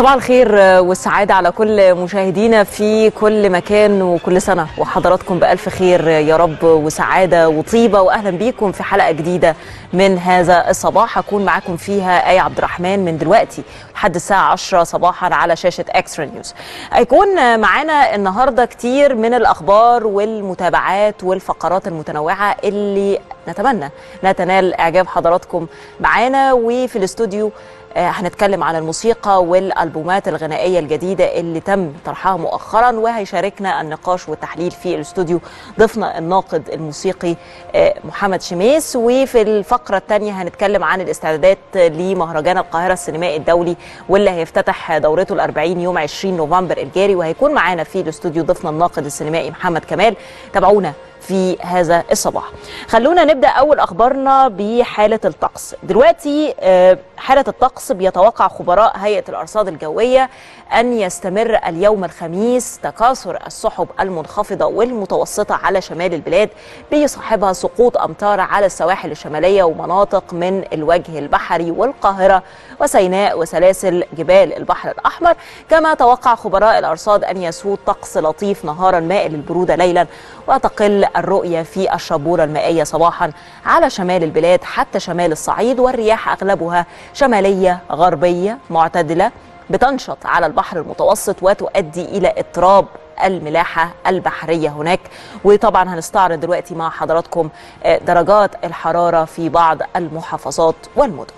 صباح الخير والسعادة على كل مشاهدينا في كل مكان وكل سنة وحضراتكم بألف خير يا رب وسعادة وطيبة وأهلا بيكم في حلقة جديدة من هذا الصباح هكون معاكم فيها آية عبد الرحمن من دلوقتي لحد الساعة 10 صباحا على شاشة اكسترا نيوز هيكون معانا النهاردة كتير من الأخبار والمتابعات والفقرات المتنوعة اللي نتمنى انها تنال إعجاب حضراتكم معانا وفي الاستوديو هنتكلم عن الموسيقى والالبومات الغنائيه الجديده اللي تم طرحها مؤخرا وهيشاركنا النقاش والتحليل في الاستوديو ضيفنا الناقد الموسيقي محمد شميس وفي الفقره الثانيه هنتكلم عن الاستعدادات لمهرجان القاهره السينمائي الدولي واللي هيفتتح دورته الأربعين يوم 20 نوفمبر الجاري وهيكون معانا في الاستوديو ضيفنا الناقد السينمائي محمد كمال تابعونا في هذا الصباح خلونا نبدا اول اخبارنا بحاله الطقس دلوقتي حاله الطقس بيتوقع خبراء هيئه الارصاد الجويه ان يستمر اليوم الخميس تكاثر السحب المنخفضه والمتوسطه على شمال البلاد بيصاحبها سقوط امطار على السواحل الشماليه ومناطق من الوجه البحري والقاهره وسيناء وسلاسل جبال البحر الاحمر كما توقع خبراء الارصاد ان يسود طقس لطيف نهارا مائل البروده ليلا وتقل الرؤية في الشبورة المائية صباحا على شمال البلاد حتى شمال الصعيد والرياح أغلبها شمالية غربية معتدلة بتنشط على البحر المتوسط وتؤدي إلى اضطراب الملاحة البحرية هناك وطبعا هنستعرض دلوقتي مع حضراتكم درجات الحرارة في بعض المحافظات والمدن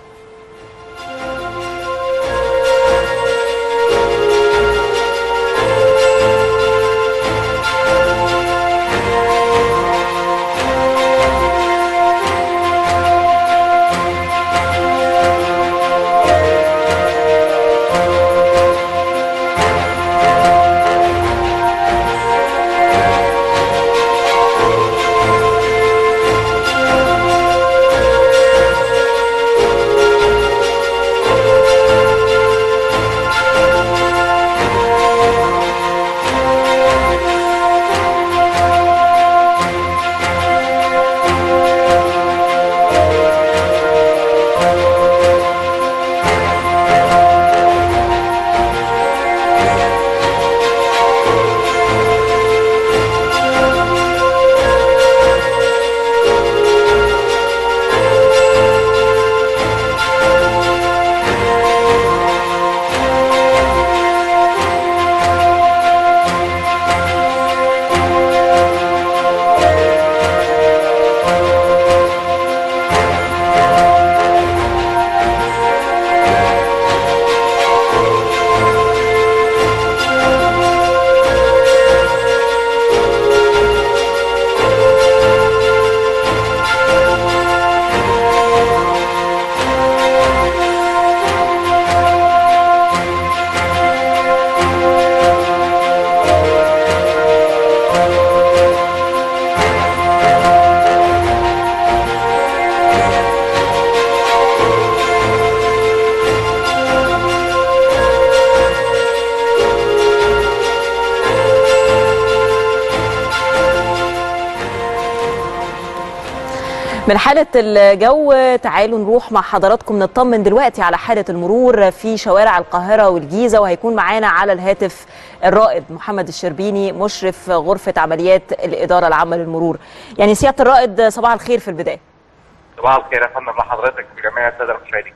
من حالة الجو تعالوا نروح مع حضراتكم نطمن دلوقتي على حالة المرور في شوارع القاهرة والجيزة وهيكون معانا على الهاتف الرائد محمد الشربيني مشرف غرفة عمليات الإدارة العامة للمرور يعني سيادة الرائد صباح الخير في البداية صباح الخير يا فندم لحضرتك وجميع السادة المشاهدين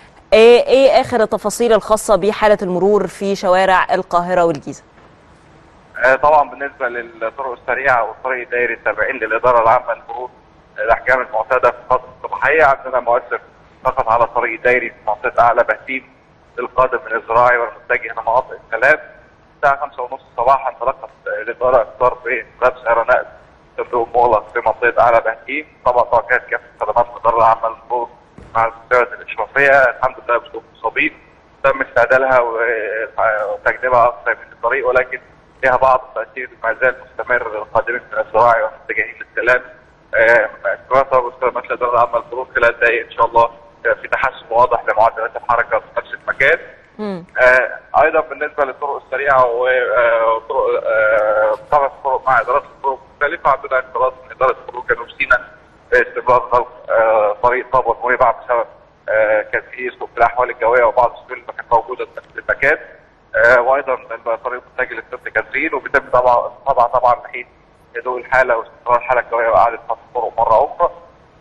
ايه ايه اخر التفاصيل الخاصة بحالة المرور في شوارع القاهرة والجيزة آه طبعا بالنسبة للطرق السريعة والطريق الدائري التابعين للإدارة العامة للمرور الاحكام المعتاده في الخط الصباحيه عندنا مؤثر فقط على الطريق الدائري في منطقه اعلى بهتيم القادم من الزراعي والمتجه لمناطق السلام الساعه 5:30 صباحا تلقت الاداره اخبار بغاب سياره نقل صندوق مغلق في منطقه اعلى بهتيم طبعا توقعت كافه خدمات الاداره العامه للمرور مع المستويات الاشرافيه الحمد لله بدون مصابين تم استعدادها وتجنبها اكثر من الطريق ولكن فيها بعض التاثير ما زال مستمر للقادمين من الزراعي والمتجهين للسلام كراسه واستلامات الاداره العامه للمرور خلال دقائق ان شاء الله في تحسن واضح لمعدلات الحركه في نفس المكان. آه ايضا بالنسبه للطرق السريعه وطرق آه طبعا الطرق مع ادارات الطرق مختلفه عندنا اختلاط من اداره الطرق جنوب سيناء باستمرار غلق آه طريق طابا مريبع بسبب كان في سوء في الاحوال الجويه وبعض السيول اللي كانت موجوده في المكان آه، وايضا طريق متجه لسانت كاترين وبيتم طبعا طبعا طبعا لحين هدوء الحاله واستقرار الحاله الجويه واعاده فتح الطرق مره اخرى.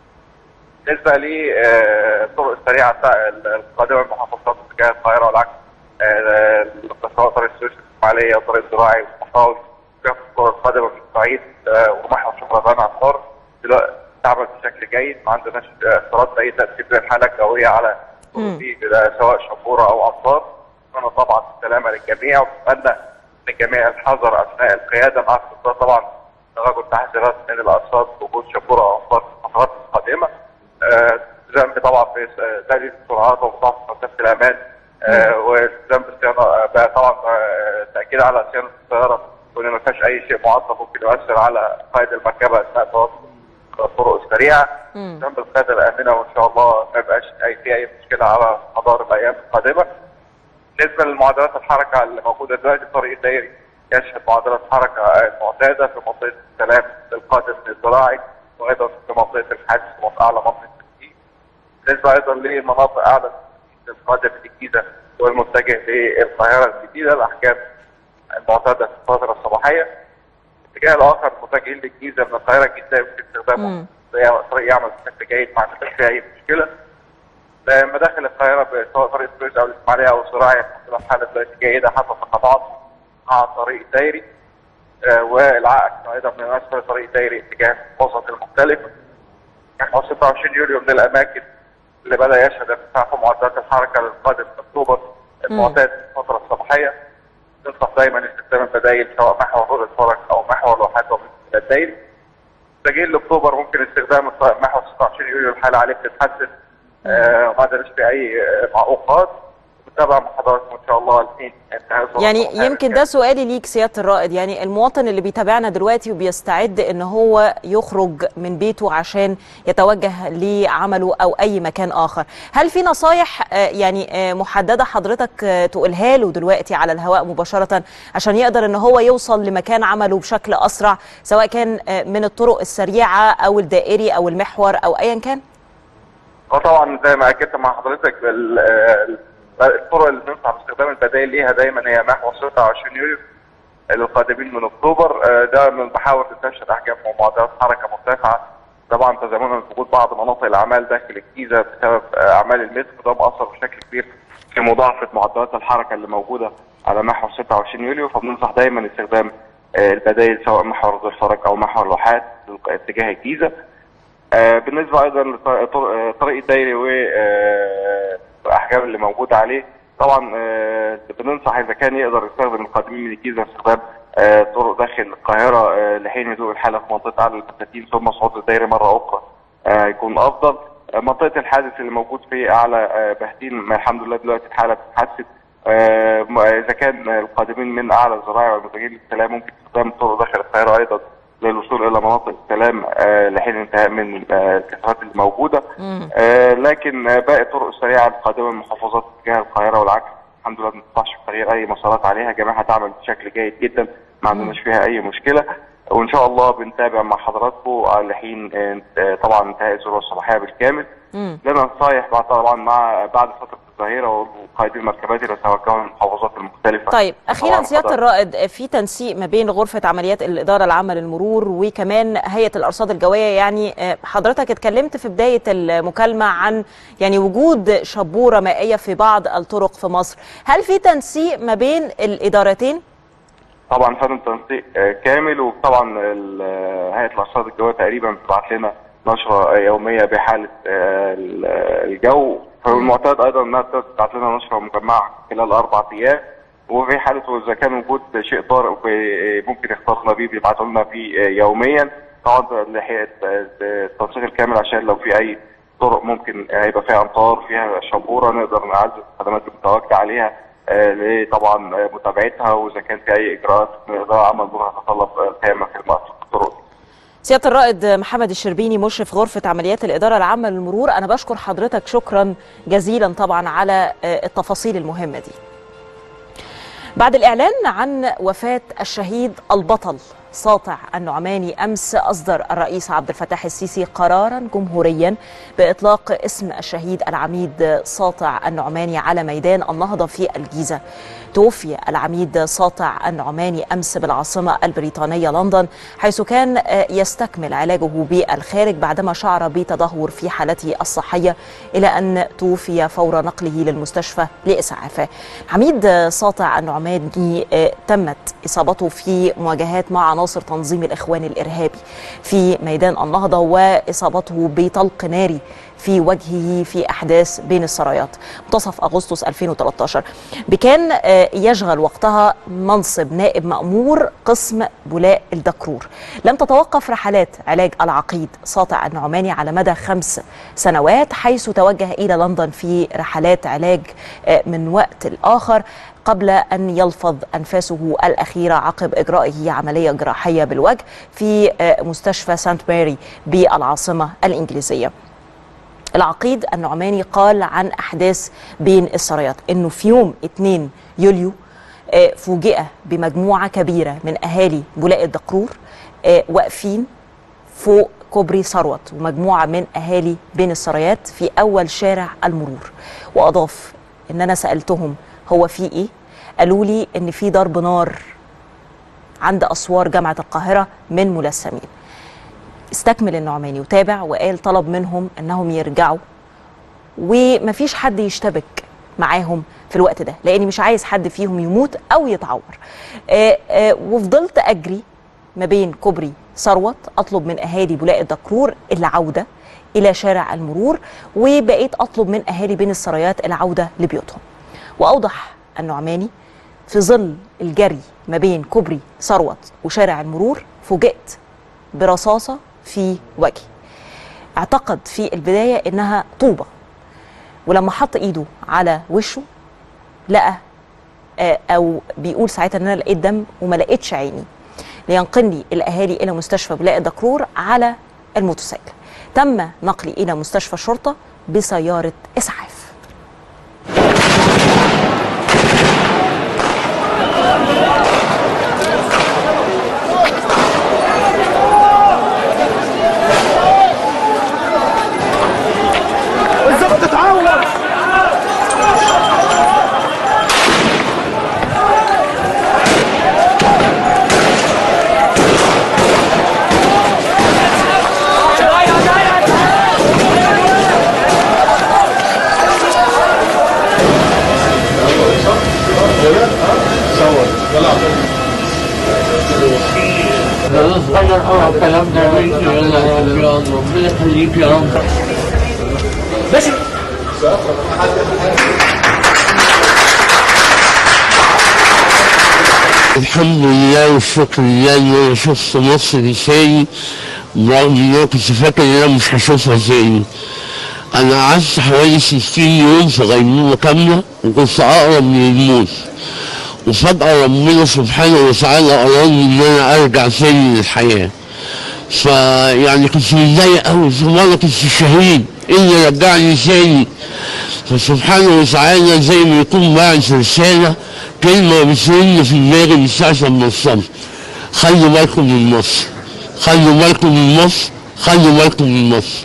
بالنسبه للطرق السريعه القادمه من محافظات اتجاه القاهره والعكس آه، سواء طريق السويس الاسماعيليه وطريق الزراعي والصحراوي كافه الطرق القادمه من الصعيد آه، ومحور شبرا عطار دلوقتي تعمل بشكل جيد ما عندناش اعتراض باي تاثير للحاله الجويه على دي سواء شبوره او امطار نتمنى طبعا السلامه للجميع ونتمنى من الجميع الحذر اثناء القياده مع استطاعه طبعا تواجد تحذيرات من الارصاد وجود شبوره او امطار في الفترات القادمه آه، التزام طبعا في تقليل السرعات ومضاعفه مسافه الامان آه، والتزام بالصيانه آه، بقى طبعا آه، تاكيد على صيانه السياره وان ما فيهاش اي شيء معطل ممكن يؤثر على قائد المركبه اثناء تواصل الطرق السريعه التزام بالقياده الامنه وان شاء الله ما يبقاش اي في اي مشكله على مدار الايام القادمه. بالنسبه لمعدلات الحركه اللي موجوده دلوقتي الطريق الدائري يشهد معدلات حركه المعتاده في منطقه السلام للقادم الزراعي وايضا في منطقه الحاج في اعلى منطقه التسجيل. بالنسبه ايضا لمناطق اعلى القادم للجيزه والمتجه للقاهره الجديده الاحكام المعتاده في الفتره الصباحيه. الاتجاه الاخر متجه للجيزه من القاهره الجديده يمكن استخدامه طريق يعمل بشكل جيد ما عندناش فيه اي مشكله. مداخل القاهره سواء طريق السويس او الاسماعيليه او الزراعي في حاله دلوقتي جيده حسب القطاعات مع الطريق الدائري آه والعائق ايضا من اسفل طريق الدائري اتجاه الوسط المختلف. نحو 26 يوليو من الاماكن اللي بدا يشهد ارتفاع في معدلات الحركه للقادم في اكتوبر المعتاد في الفتره الصباحيه. ننصح دايما استخدام البدائل سواء محور رؤى الفرج او محور لوحات الدائري. تجيل لاكتوبر ممكن استخدام محور 26 يوليو الحاله عليه بتتحسن آه ما عندناش في اي معوقات نتابع مع حضراتكم ان شاء الله الحين انتهاء يعني يمكن ده سؤالي ليك سياده الرائد يعني المواطن اللي بيتابعنا دلوقتي وبيستعد ان هو يخرج من بيته عشان يتوجه لعمله او اي مكان اخر هل في نصايح يعني محدده حضرتك تقولها له دلوقتي على الهواء مباشره عشان يقدر ان هو يوصل لمكان عمله بشكل اسرع سواء كان من الطرق السريعه او الدائري او المحور او ايا كان اه طبعا زي ما اكدت مع حضرتك الطرق اللي بننصح باستخدام البدائل ليها دايما هي محور 26 يوليو للقادمين من اكتوبر ده من المحاور اللي تشهد احجام ومعدلات حركه مرتفعه طبعا تزامنا بوجود بعض مناطق الاعمال داخل الجيزه بسبب اعمال المترو ده مأثر بشكل كبير في مضاعفه معدلات الحركه اللي موجوده على محور 26 يوليو فبننصح دايما استخدام البدائل سواء محور ذو الفرج او محور لوحات اتجاه الجيزه بالنسبه ايضا للطريق الدائري والاحجام اللي موجوده عليه طبعا بننصح اذا كان يقدر يستخدم القادمين من الجيزه استخدام طرق داخل القاهره لحين هدوء الحاله في منطقه اعلى البساتين ثم صعود الدائري مره اخرى يكون افضل منطقه الحادث اللي موجود في اعلى بهتين الحمد لله دلوقتي الحاله بتتحسن اذا كان القادمين من اعلى الزراعي والمتجهين للسلام ممكن استخدام طرق داخل القاهره ايضا للوصول الى مناطق السلام آه لحين الانتهاء من آه الكثافات اللي موجوده آه لكن آه باقي الطرق السريعه القادمه من محافظات اتجاه القاهره والعكس الحمد لله ما بنقطعش في تغيير اي مسارات عليها جميعها تعمل بشكل جيد جدا ما عندناش فيها اي مشكله وان شاء الله بنتابع مع حضراتكم لحين آه طبعا انتهاء الذروه الصباحيه بالكامل لنا نصايح بعد طبعا مع بعد فتره الظهيره وقائدين المركبات اللي توجهوا للمحافظات المختلفه طيب اخيرا سياده الرائد في تنسيق ما بين غرفه عمليات الاداره العامه للمرور وكمان هيئه الارصاد الجويه يعني حضرتك اتكلمت في بدايه المكالمه عن يعني وجود شبوره مائيه في بعض الطرق في مصر هل في تنسيق ما بين الادارتين طبعا فعلا تنسيق كامل وطبعا هيئه الارصاد الجويه تقريبا بتبعت لنا نشره يوميه بحاله الجو فالمعتاد ايضا انها تبعت لنا نشره مجمعه خلال اربع ايام وفي حاله اذا كان وجود شيء طارئ ممكن يختصنا بيه بيبعتوا لنا فيه يوميا طبعا لحقيقه التنسيق الكامل عشان لو في اي طرق ممكن هيبقى فيها امطار فيها شبوره نقدر نعزز الخدمات المتواجده عليها طبعا متابعتها واذا كان في اي اجراءات نقدر عمل دورها تتطلب القيام في الطرق دي. سياده الرائد محمد الشربيني مشرف غرفه عمليات الاداره العامه للمرور انا بشكر حضرتك شكرا جزيلا طبعا على التفاصيل المهمه دي بعد الاعلان عن وفاه الشهيد البطل ساطع النعماني امس اصدر الرئيس عبد الفتاح السيسي قرارا جمهوريا باطلاق اسم الشهيد العميد ساطع النعماني على ميدان النهضه في الجيزه. توفي العميد ساطع النعماني امس بالعاصمه البريطانيه لندن حيث كان يستكمل علاجه بالخارج بعدما شعر بتدهور في حالته الصحيه الى ان توفي فور نقله للمستشفى لاسعافه. عميد ساطع النعماني تمت اصابته في مواجهات مع عناصر تنظيم الاخوان الارهابي في ميدان النهضه واصابته بطلق ناري في وجهه في احداث بين السرايات منتصف اغسطس 2013 بكان يشغل وقتها منصب نائب مامور قسم بولاء الدكرور لم تتوقف رحلات علاج العقيد ساطع النعماني على مدى خمس سنوات حيث توجه الى لندن في رحلات علاج من وقت الاخر قبل أن يلفظ أنفاسه الأخيرة عقب إجرائه عملية جراحية بالوجه في مستشفى سانت ماري بالعاصمة الإنجليزية العقيد النعماني قال عن أحداث بين السرايات أنه في يوم 2 يوليو فوجئ بمجموعة كبيرة من أهالي بولاء الدقرور واقفين فوق كوبري ثروت ومجموعة من أهالي بين السرايات في أول شارع المرور وأضاف أن أنا سألتهم هو في ايه قالوا لي ان في ضرب نار عند اسوار جامعه القاهره من ملثمين استكمل النعماني وتابع وقال طلب منهم انهم يرجعوا ومفيش حد يشتبك معاهم في الوقت ده لاني مش عايز حد فيهم يموت او يتعور آآ آآ وفضلت اجري ما بين كوبري ثروت اطلب من اهالي بولاء الدكرور العوده الى شارع المرور وبقيت اطلب من اهالي بين السرايات العوده لبيوتهم واوضح النعماني في ظل الجري ما بين كوبري ثروت وشارع المرور فوجئت برصاصه في وجهي اعتقد في البدايه انها طوبه ولما حط ايده على وشه لقى او بيقول ساعتها ان انا لقيت دم وما لقيتش عيني لينقلني الاهالي الى مستشفى بلاء الدكرور على الموتوسيكل تم نقلي الى مستشفى الشرطه بسياره اسعاف غير اه كلام جميل يا رب يا ربنا يخليك يا رب ماشي الحمد لله والشكر لله ان انا شفت مصر دي تاني برغم ان انا كنت فاكر ان انا مش هشوفها تاني انا قعدت حوالي 60 يوم في غيبوبه كامله وكنت اقرب من الموت وفجأة ربنا سبحانه وتعالى أراد إن أنا أرجع تاني للحياة. فيعني كنت متضايق أوي ثم أنا كنت شهيد إيه اللي رجعني تاني؟ فسبحانه وتعالى زي ما يكون باعت رسالة كلمة بترن في دماغي من ساعة ما وصلت. خلوا بالكم من مصر. خلوا بالكم من مصر. خلوا بالكم من مصر.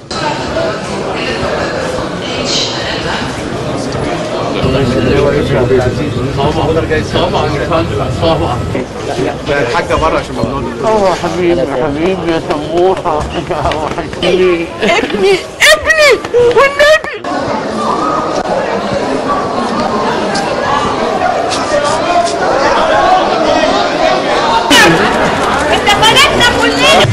طبعا طبعا الحاجه بره عشان ممنوع اه حبيبي حبيبي يا سموحه وحشتني ابني ابني والنبي انت بلدنا كلنا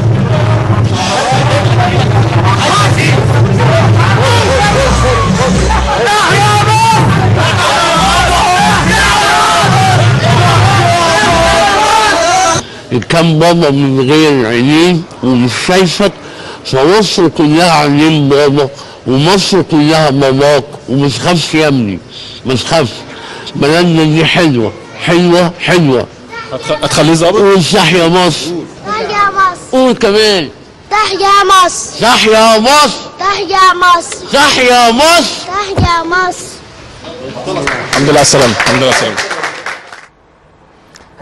كان بابا من غير عينين ومش شايفك فمصر كلها عينين بابا ومصر كلها باباك وما تخافش يا ابني ما تخافش بلدنا دي حلوه حلوه حلوه هتخليه ظابط قول صح يا مصر تحيا مصر قول كمان تحيا مصر صح يا مصر تحيا مصر صح يا مصر تحيا مصر الحمد لله على السلامه الحمد لله على السلامه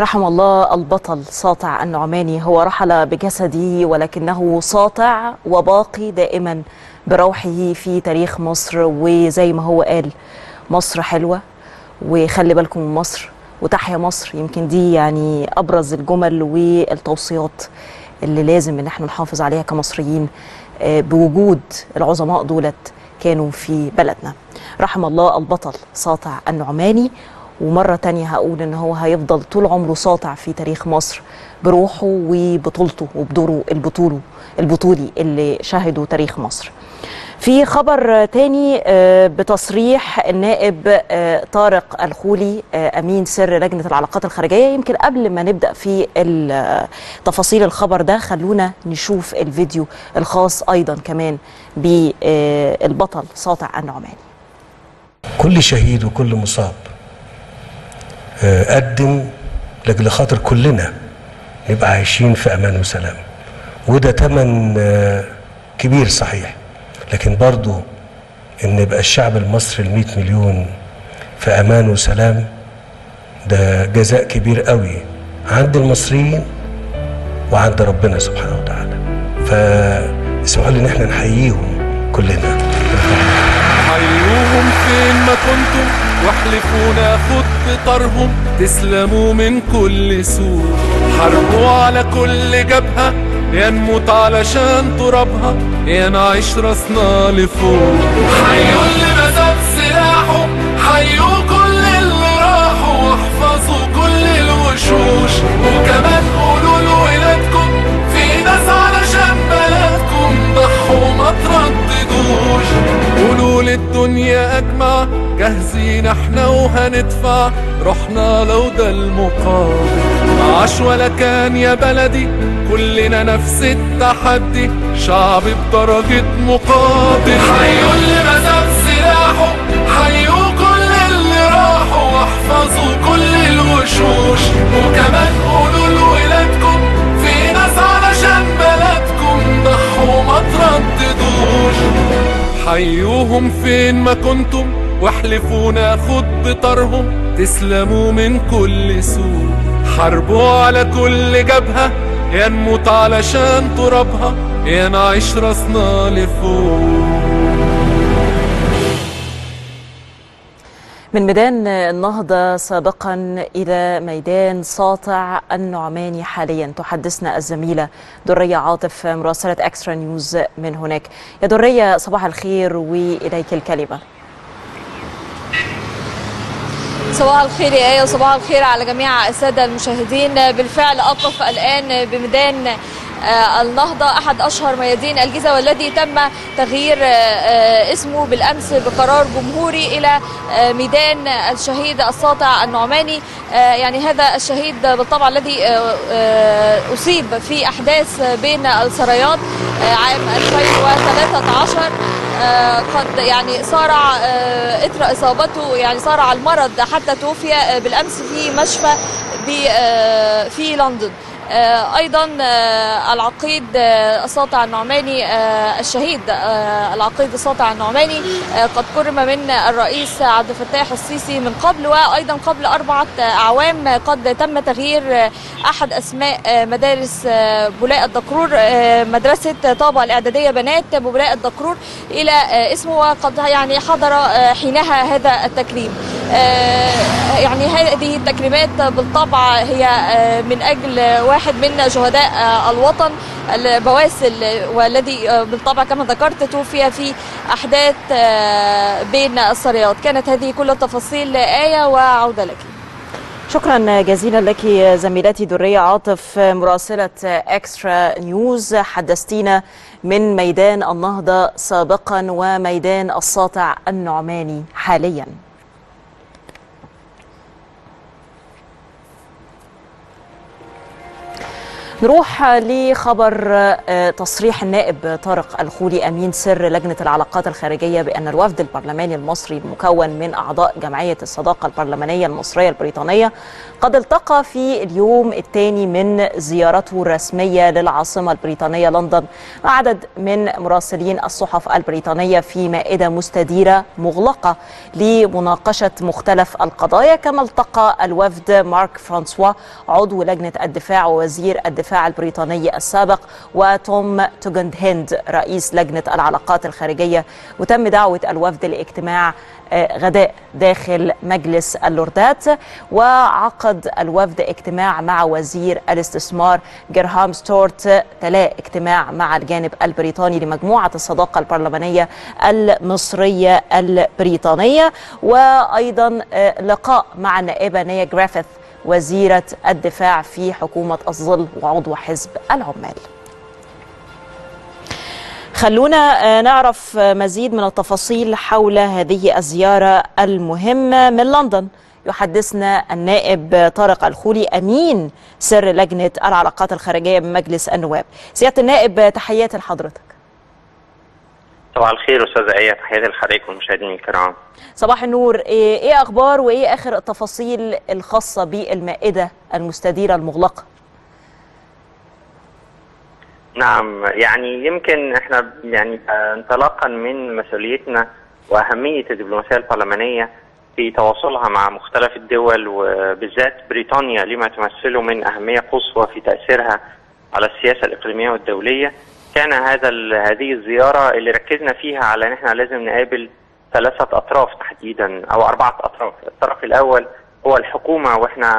رحم الله البطل ساطع النعماني هو رحل بجسده ولكنه ساطع وباقي دائما بروحه في تاريخ مصر وزي ما هو قال مصر حلوة وخلي بالكم من مصر وتحيا مصر يمكن دي يعني أبرز الجمل والتوصيات اللي لازم ان احنا نحافظ عليها كمصريين آه، بوجود العظماء دولت كانوا في بلدنا رحم الله البطل ساطع النعماني ومرة تانية هقول ان هو هيفضل طول عمره ساطع في تاريخ مصر بروحه وبطولته وبدوره البطولي البطولي اللي شهدوا تاريخ مصر في خبر تاني آه، بتصريح النائب آه، طارق الخولي آه، امين سر لجنه العلاقات الخارجيه يمكن قبل ما نبدا في ال- تفاصيل الخبر ده خلونا نشوف الفيديو الخاص ايضا كمان بالبطل ساطع النعماني كل شهيد وكل مصاب آه، قدم لاجل خاطر كلنا نبقى عايشين في امان وسلام وده تمن آه، كبير صحيح لكن برضو ان يبقى الشعب المصري ال 100 مليون في امان وسلام ده جزاء كبير قوي عند المصريين وعند ربنا سبحانه وتعالى فاسمحوا لي ان احنا نحييهم كلنا حيوهم فين ما كنتم واحلفوا ناخد بطارهم تسلموا من كل سوء حاربوا على كل جبهة يا نموت علشان ترابها يا نعيش راسنا لفوق حيوا اللي مسك سلاحه حيوا كل اللي راحوا واحفظوا كل الوشوش وكمان قولوا لولادكم في ناس علشان بلدكم ضحوا ما ترددوش قولوا للدنيا اجمع جاهزين احنا وهندفع روحنا لو ده المقابل معاش ولا كان يا بلدي كلنا نفس التحدي شعب بدرجة مقابل حيوا اللي مسك سلاحه حيوا كل اللي راحوا واحفظوا كل الوشوش وكمان قولوا لولادكم في ناس علشان بلدكم ضحوا ما ترددوش حيوهم فين ما كنتم واحلفوا ناخد بطارهم تسلموا من كل سوء حاربوا على كل جبهة يا نموت علشان ترابها يا نعيش راسنا لفوق من ميدان النهضة سابقا إلى ميدان ساطع النعماني حاليا تحدثنا الزميلة درية عاطف مراسلة أكسترا نيوز من هناك يا درية صباح الخير وإليك الكلمة صباح الخير يا آية وصباح الخير على جميع السادة المشاهدين بالفعل أقف الآن بميدان آه، النهضة أحد أشهر ميادين الجيزة والذي تم تغيير آه، آه، اسمه بالأمس بقرار جمهوري إلى آه، ميدان الشهيد الساطع النعماني آه، يعني هذا الشهيد بالطبع الذي آه، آه، أصيب في أحداث بين السرايات آه، عام 2013 آه، قد يعني صارع آه، اثر اصابته يعني صارع المرض حتى توفي آه، بالامس في مشفى ب- آه، في لندن آه، ايضا آه، العقيد آه، الساطع النعماني آه، الشهيد آه، العقيد الساطع النعماني آه، قد كرم من الرئيس عبد الفتاح السيسي من قبل وايضا قبل اربعه اعوام قد تم تغيير آه، احد اسماء آه، مدارس آه، بولاء الدكرور آه، مدرسه طابه الاعداديه بنات بولاء الدكرور الى آه، اسمه وقد يعني حضر آه، حينها هذا التكريم آه، يعني هذه التكريمات بالطبع هي آه، من اجل واحد من شهداء آه، الوطن البواسل والذي آه، بالطبع كما ذكرت توفي في احداث آه، بين السريات كانت هذه كل التفاصيل آية وعودة لك شكرا جزيلا لك زميلتي درية عاطف مراسلة اكسترا نيوز حدثتينا من ميدان النهضة سابقا وميدان الساطع النعماني حاليا نروح لخبر آه، تصريح النائب طارق الخولي امين سر لجنه العلاقات الخارجيه بان الوفد البرلماني المصري المكون من اعضاء جمعيه الصداقه البرلمانيه المصريه البريطانيه قد التقى في اليوم الثاني من زيارته الرسميه للعاصمه البريطانيه لندن مع عدد من مراسلين الصحف البريطانيه في مائده مستديره مغلقه لمناقشه مختلف القضايا كما التقى الوفد مارك فرانسوا عضو لجنه الدفاع ووزير الدفاع البريطاني السابق وتوم توجند هند رئيس لجنه العلاقات الخارجيه وتم دعوه الوفد لاجتماع آه، غداء داخل مجلس اللوردات وعقد الوفد اجتماع مع وزير الاستثمار جرهام ستورت تلا اجتماع مع الجانب البريطاني لمجموعه الصداقه البرلمانيه المصريه البريطانيه وايضا آه، لقاء مع النائبه نيا جرافيث وزيره الدفاع في حكومه الظل وعضو حزب العمال خلونا آه، نعرف آه، مزيد من التفاصيل حول هذه الزيارة المهمة من لندن يحدثنا النائب طارق الخولي أمين سر لجنة العلاقات الخارجية بمجلس النواب سيادة النائب تحياتي لحضرتك صباح الخير استاذه ايه تحياتي لحضرتك والمشاهدين الكرام صباح النور ايه إيه اخبار وايه اخر التفاصيل الخاصة بالمائدة المستديرة المغلقة نعم يعني يمكن احنا يعني آه، انطلاقا من مسؤوليتنا واهميه الدبلوماسيه البرلمانيه في تواصلها مع مختلف الدول وبالذات بريطانيا لما تمثله من اهميه قصوى في تاثيرها على السياسه الاقليميه والدوليه كان هذا ال- هذه الزياره اللي ركزنا فيها على ان احنا لازم نقابل ثلاثه اطراف تحديدا او اربعه اطراف الطرف الاول هو الحكومه واحنا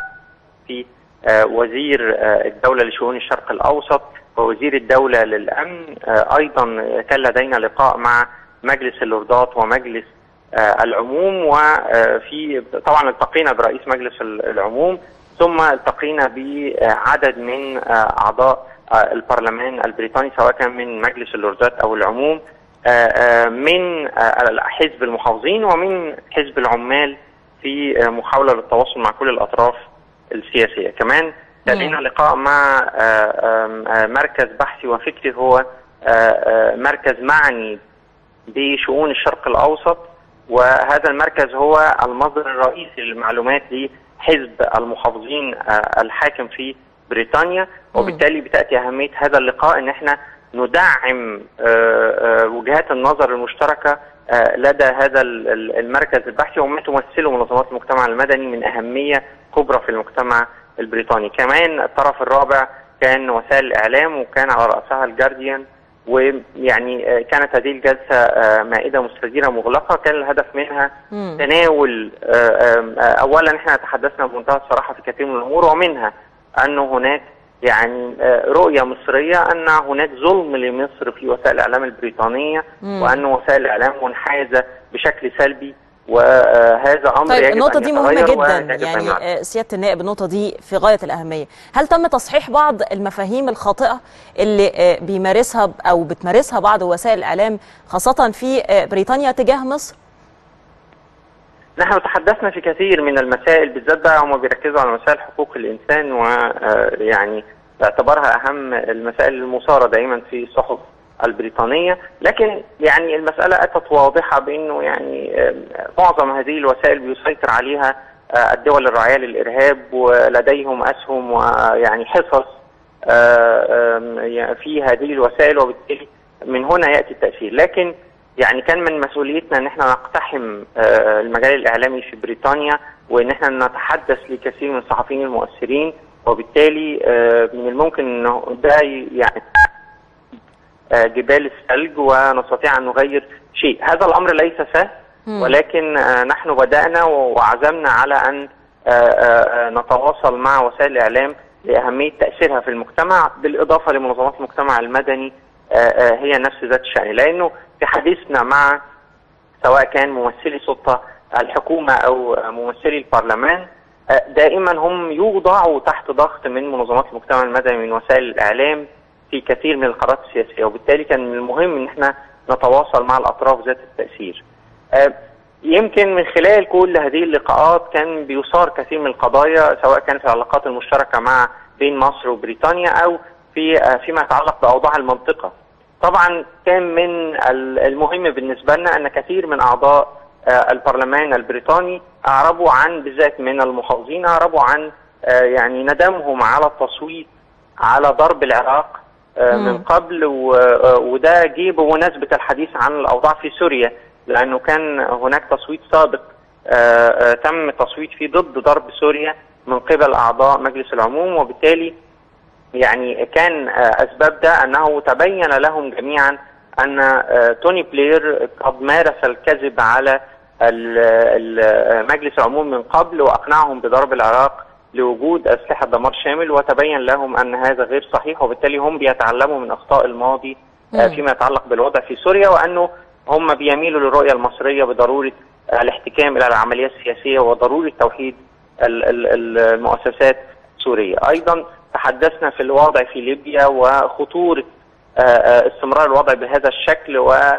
في آه، وزير آه، الدولة لشؤون الشرق الأوسط ووزير الدولة للأمن آه، أيضا كان لدينا لقاء مع مجلس اللوردات ومجلس آه، العموم وفي طبعا التقينا برئيس مجلس ال- العموم ثم التقينا بعدد من آه، أعضاء آه، البرلمان البريطاني سواء كان من مجلس اللوردات أو العموم آه، آه، من آه، حزب المحافظين ومن حزب العمال في آه، محاولة للتواصل مع كل الأطراف السياسية كمان كان لنا لقاء مع آه، آم، آه، مركز بحثي وفكري هو آه، آه، مركز معني بشؤون الشرق الأوسط وهذا المركز هو المصدر الرئيسي للمعلومات لحزب المحافظين آه، الحاكم في بريطانيا وبالتالي بتأتي أهمية هذا اللقاء إن احنا ندعم آه، آه، وجهات النظر المشتركة آه، لدى هذا ال- ال- المركز البحثي وما تمثله منظمات المجتمع المدني من أهمية كبرى في المجتمع البريطاني كمان الطرف الرابع كان وسائل الإعلام وكان على رأسها الجارديان ويعني آه، كانت هذه الجلسة آه، مائدة مستديرة مغلقة كان الهدف منها مم. تناول آه، آم، آه، أولا احنا تحدثنا بمنتهى الصراحة في كثير من الأمور ومنها أنه هناك يعني آه، رؤية مصرية أن هناك ظلم لمصر في وسائل الإعلام البريطانية مم. وأن وسائل الإعلام منحازة بشكل سلبي وهذا أمر طيب يجب النقطة أن دي مهمة يتغير جدا ويجب أن يعني يعرف. آه، سيادة النائب النقطة دي في غاية الأهمية هل تم تصحيح بعض المفاهيم الخاطئة اللي آه، بيمارسها ب- أو بتمارسها بعض وسائل الإعلام خاصة في آه، بريطانيا تجاه مصر؟ نحن تحدثنا في كثير من المسائل بالذات بقى هم بيركزوا على مسائل حقوق الانسان ويعني باعتبارها اهم المسائل المثاره دائما في الصحف البريطانيه لكن يعني المساله اتت واضحه بانه يعني آه، معظم هذه الوسائل بيسيطر عليها آه، الدول الراعيه للارهاب ولديهم اسهم ويعني حصص آه، آم، يعني في هذه الوسائل وبالتالي من هنا ياتي التاثير لكن يعني كان من مسؤوليتنا ان احنا نقتحم آه، المجال الاعلامي في بريطانيا وان احنا نتحدث لكثير من الصحفيين المؤثرين وبالتالي آه، من الممكن انه ده يعني آه، جبال الثلج ونستطيع ان نغير شيء هذا الامر ليس سهل مم. ولكن آه، نحن بدانا وعزمنا على ان آه، آه، آه، نتواصل مع وسائل الاعلام لاهميه تاثيرها في المجتمع بالاضافه لمنظمات المجتمع المدني آه، آه، هي نفس ذات الشان لانه في حديثنا مع سواء كان ممثلي سلطه الحكومه او آه، ممثلي البرلمان آه، دائما هم يوضعوا تحت ضغط من منظمات المجتمع المدني من وسائل الاعلام في كثير من القرارات السياسيه وبالتالي كان من المهم ان احنا نتواصل مع الاطراف ذات التاثير. آه، يمكن من خلال كل هذه اللقاءات كان بيثار كثير من القضايا سواء كانت العلاقات المشتركه مع بين مصر وبريطانيا او في آه، فيما يتعلق باوضاع المنطقه. طبعا كان من ال- المهم بالنسبه لنا ان كثير من اعضاء آه، البرلمان البريطاني اعربوا عن بالذات من المحافظين اعربوا عن آه، يعني ندمهم على التصويت على ضرب العراق آه، من قبل و- آه، وده جه بمناسبه الحديث عن الاوضاع في سوريا لانه كان هناك تصويت سابق آه، آه، تم التصويت فيه ضد ضرب سوريا من قبل اعضاء مجلس العموم وبالتالي يعني كان آه، اسباب ده انه تبين لهم جميعا ان آه، توني بلير قد مارس الكذب على ال- ال- مجلس العموم من قبل واقنعهم بضرب العراق لوجود اسلحه دمار شامل وتبين لهم ان هذا غير صحيح وبالتالي هم بيتعلموا من اخطاء الماضي آه، مم. فيما يتعلق بالوضع في سوريا وانه هم بيميلوا للرؤيه المصريه بضروره آه، الاحتكام الى العمليه السياسيه وضروره توحيد ال- ال- المؤسسات السوريه. ايضا تحدثنا في الوضع في ليبيا وخطوره آه، آه، استمرار الوضع بهذا الشكل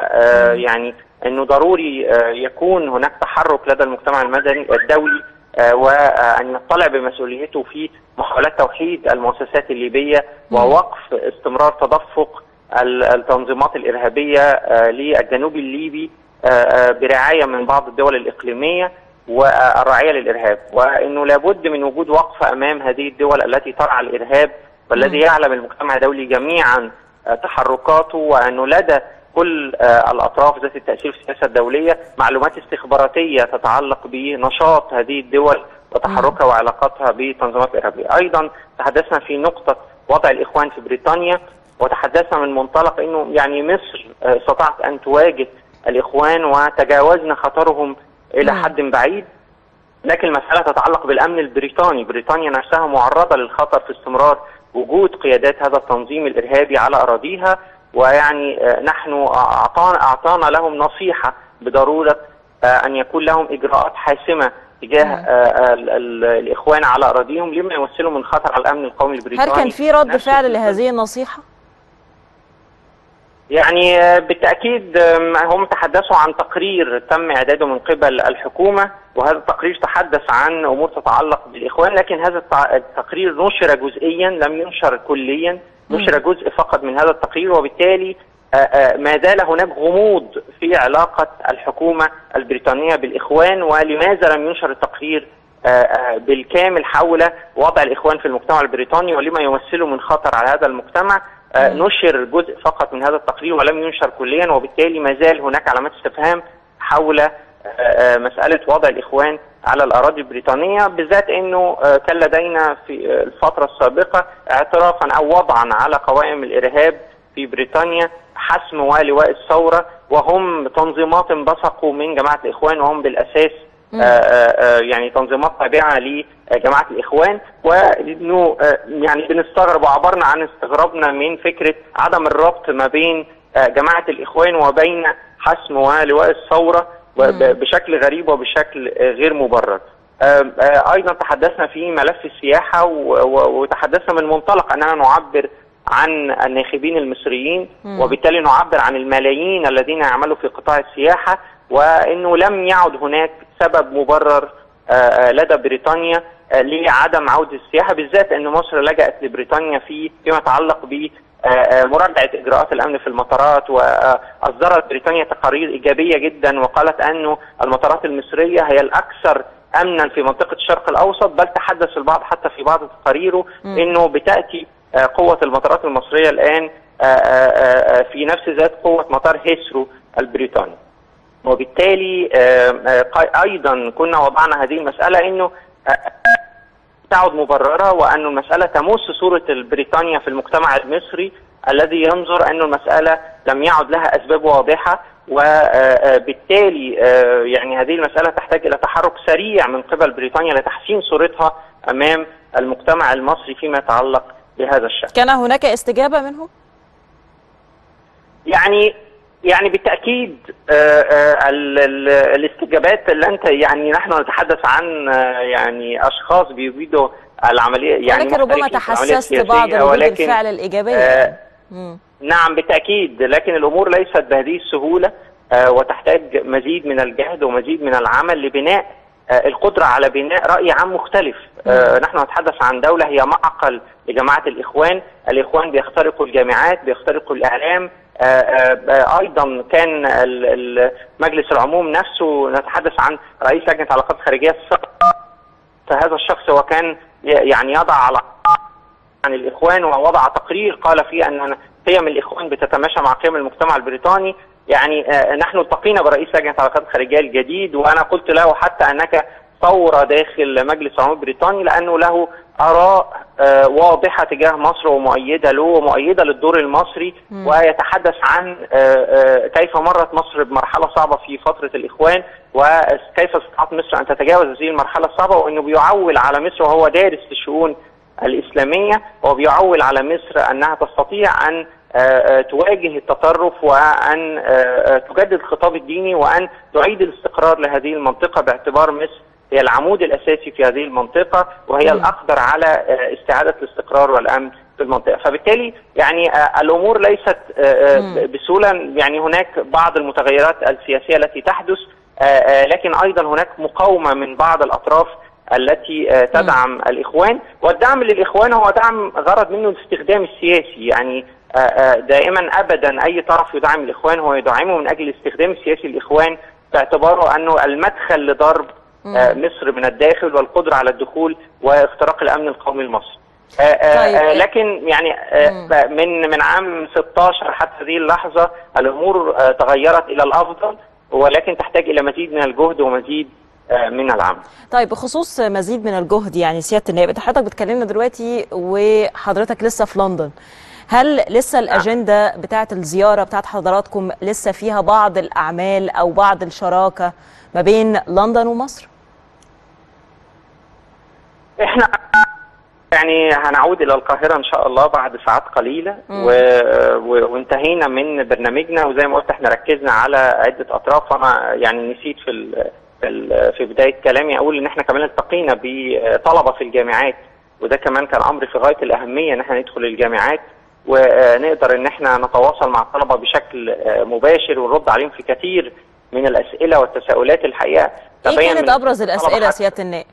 ويعني انه ضروري آه، يكون هناك تحرك لدى المجتمع المدني الدولي آه، وان يطلع بمسؤوليته في محاولات توحيد المؤسسات الليبيه ووقف استمرار تدفق ال- التنظيمات الارهابيه آه، للجنوب الليبي آه، آه، برعايه من بعض الدول الاقليميه والرعايه للارهاب وانه لابد من وجود وقفه امام هذه الدول التي ترعى الارهاب والذي يعلم المجتمع الدولي جميعا آه، تحركاته وانه لدى كل آه، الاطراف ذات التاثير في السياسه الدوليه معلومات استخباراتيه تتعلق بنشاط هذه الدول وتحركها وعلاقاتها بالتنظيمات الارهابيه. ايضا تحدثنا في نقطه وضع الاخوان في بريطانيا وتحدثنا من منطلق انه يعني مصر آه، استطاعت ان تواجه الاخوان وتجاوزنا خطرهم الى حد بعيد لكن المسألة تتعلق بالأمن البريطاني بريطانيا نفسها معرضة للخطر في استمرار وجود قيادات هذا التنظيم الإرهابي على أراضيها ويعني آه، نحن أعطانا, أعطانا لهم نصيحة بضرورة آه، أن يكون لهم إجراءات حاسمة تجاه آه، ال- ال- الإخوان على أراضيهم لما يمثلوا من خطر على الأمن القومي البريطاني هل كان في رد نفس فعل لهذه النصيحه؟ يعني آه، بالتأكيد آم، هم تحدثوا عن تقرير تم إعداده من قبل الحكومة وهذا التقرير تحدث عن أمور تتعلق بالإخوان لكن هذا التع- التقرير نشر جزئيا لم ينشر كليا نشر جزء فقط من هذا التقرير وبالتالي آه، آه، ما زال هناك غموض في علاقة الحكومة البريطانية بالإخوان ولماذا لم ينشر التقرير آه، آه، بالكامل حول وضع الإخوان في المجتمع البريطاني ولما يمثله من خطر على هذا المجتمع آه، نشر جزء فقط من هذا التقرير ولم ينشر كليا وبالتالي ما زال هناك علامات استفهام حول آه، آه، مسألة وضع الإخوان على الأراضي البريطانية بالذات أنه آه، كان لدينا في آه، الفترة السابقة اعترافا أو وضعا على قوائم الإرهاب في بريطانيا حسم ولواء الثورة وهم تنظيمات انبثقوا من جماعة الإخوان وهم بالأساس آه، آه، آه، يعني تنظيمات تابعة لجماعة الإخوان وإنه آه، يعني بنستغرب وعبرنا عن استغرابنا من فكرة عدم الربط ما بين آه، جماعة الإخوان وبين حسم ولواء الثورة وب- بشكل غريب وبشكل آه، غير مبرر آه، آه، أيضا تحدثنا في ملف السياحة و- و- وتحدثنا من منطلق أننا نعبر عن الناخبين المصريين مم. وبالتالي نعبر عن الملايين الذين يعملوا في قطاع السياحة وأنه لم يعد هناك سبب مبرر آه، آه، لدى بريطانيا آه، لعدم عودة السياحة بالذات أن مصر لجأت لبريطانيا في فيما يتعلق ب آه، آه، مراجعة إجراءات الأمن في المطارات وأصدرت بريطانيا تقارير إيجابية جدا وقالت أنه المطارات المصرية هي الأكثر أمنا في منطقة الشرق الأوسط بل تحدث البعض حتى في بعض تقاريره مم. أنه بتأتي آه، قوة المطارات المصرية الآن آه، آه، آه، في نفس ذات قوة مطار هيثرو البريطاني وبالتالي آه، آه، قا- ايضا كنا وضعنا هذه المساله انه آه، تعد مبرره وان المساله تمس صوره بريطانيا في المجتمع المصري الذي ينظر ان المساله لم يعد لها اسباب واضحه وبالتالي يعني هذه المساله تحتاج الى تحرك سريع من قبل بريطانيا لتحسين صورتها امام المجتمع المصري فيما يتعلق بهذا الشان. كان هناك استجابه منهم؟ يعني يعني بالتاكيد آه، آه، ال- ال- الاستجابات اللي انت يعني نحن نتحدث عن آه، يعني اشخاص بيريدوا العمليه يعني ولكن ربما محترفين في العملية تحسست بعض السياسية، ردود ولكن الفعل الايجابيه آه، مم. نعم بالتأكيد لكن الأمور ليست بهذه السهولة آه، وتحتاج مزيد من الجهد ومزيد من العمل لبناء آه، القدره على بناء راي عام مختلف آه، نحن نتحدث عن دوله هي معقل لجماعه الاخوان الاخوان بيخترقوا الجامعات بيخترقوا الاعلام آه، آه، آه، ايضا كان ال- ال- مجلس العموم نفسه نتحدث عن رئيس لجنه العلاقات الخارجيه السابق فهذا الشخص هو كان ي- يعني يضع على عن الاخوان ووضع تقرير قال فيه ان قيم الاخوان بتتماشى مع قيم المجتمع البريطاني يعني آه، نحن التقينا برئيس لجنه العلاقات الخارجيه الجديد وانا قلت له حتى انك ثوره داخل مجلس العموم البريطاني لانه له اراء آه، واضحه تجاه مصر ومؤيده له ومؤيده للدور المصري مم. ويتحدث عن آه، آه، كيف مرت مصر بمرحله صعبه في فتره الاخوان وكيف استطاعت مصر ان تتجاوز هذه المرحله الصعبه وانه بيعول على مصر وهو دارس في الشؤون الإسلامية وبيعول على مصر أنها تستطيع أن آه، آه، تواجه التطرف وأن آه، آه، تجدد الخطاب الديني وأن تعيد الاستقرار لهذه المنطقة باعتبار مصر هي العمود الأساسي في هذه المنطقة وهي مم. الأقدر على آه، استعادة الاستقرار والأمن في المنطقة فبالتالي يعني آه، الأمور ليست آه، آه، مم. بسهولة يعني هناك بعض المتغيرات السياسية التي تحدث آه، آه، لكن أيضا هناك مقاومة من بعض الأطراف التي آه، تدعم الإخوان والدعم للإخوان هو دعم غرض منه الاستخدام السياسي يعني آه، آه، دائما أبدا أي طرف يدعم الإخوان هو يدعمه من أجل الاستخدام السياسي للإخوان باعتباره أنه المدخل لضرب آه، مصر من الداخل والقدرة على الدخول واختراق الأمن القومي المصري آه، آه، طيب. آه، لكن يعني آه، من من عام 16 حتى هذه اللحظة الأمور آه، تغيرت إلى الأفضل ولكن تحتاج إلى مزيد من الجهد ومزيد آه، من العمل طيب بخصوص مزيد من الجهد يعني سياده النائب انت حضرتك بتكلمنا دلوقتي وحضرتك لسه في لندن هل لسه الاجنده بتاعه الزياره بتاعه حضراتكم لسه فيها بعض الاعمال او بعض الشراكه ما بين لندن ومصر احنا يعني هنعود الى القاهره ان شاء الله بعد ساعات قليله مم. و... و... وانتهينا من برنامجنا وزي ما قلت احنا ركزنا على عده اطراف انا يعني نسيت في ال... في, ال... في بدايه كلامي اقول ان احنا كمان التقينا بطلبه في الجامعات وده كمان كان امر في غايه الاهميه ان احنا ندخل الجامعات ونقدر ان احنا نتواصل مع الطلبه بشكل آه، مباشر ونرد عليهم في كثير من الاسئله والتساؤلات الحقيقه ايه تبين كانت من ابرز الطلبة الاسئله حتى- سياده النائب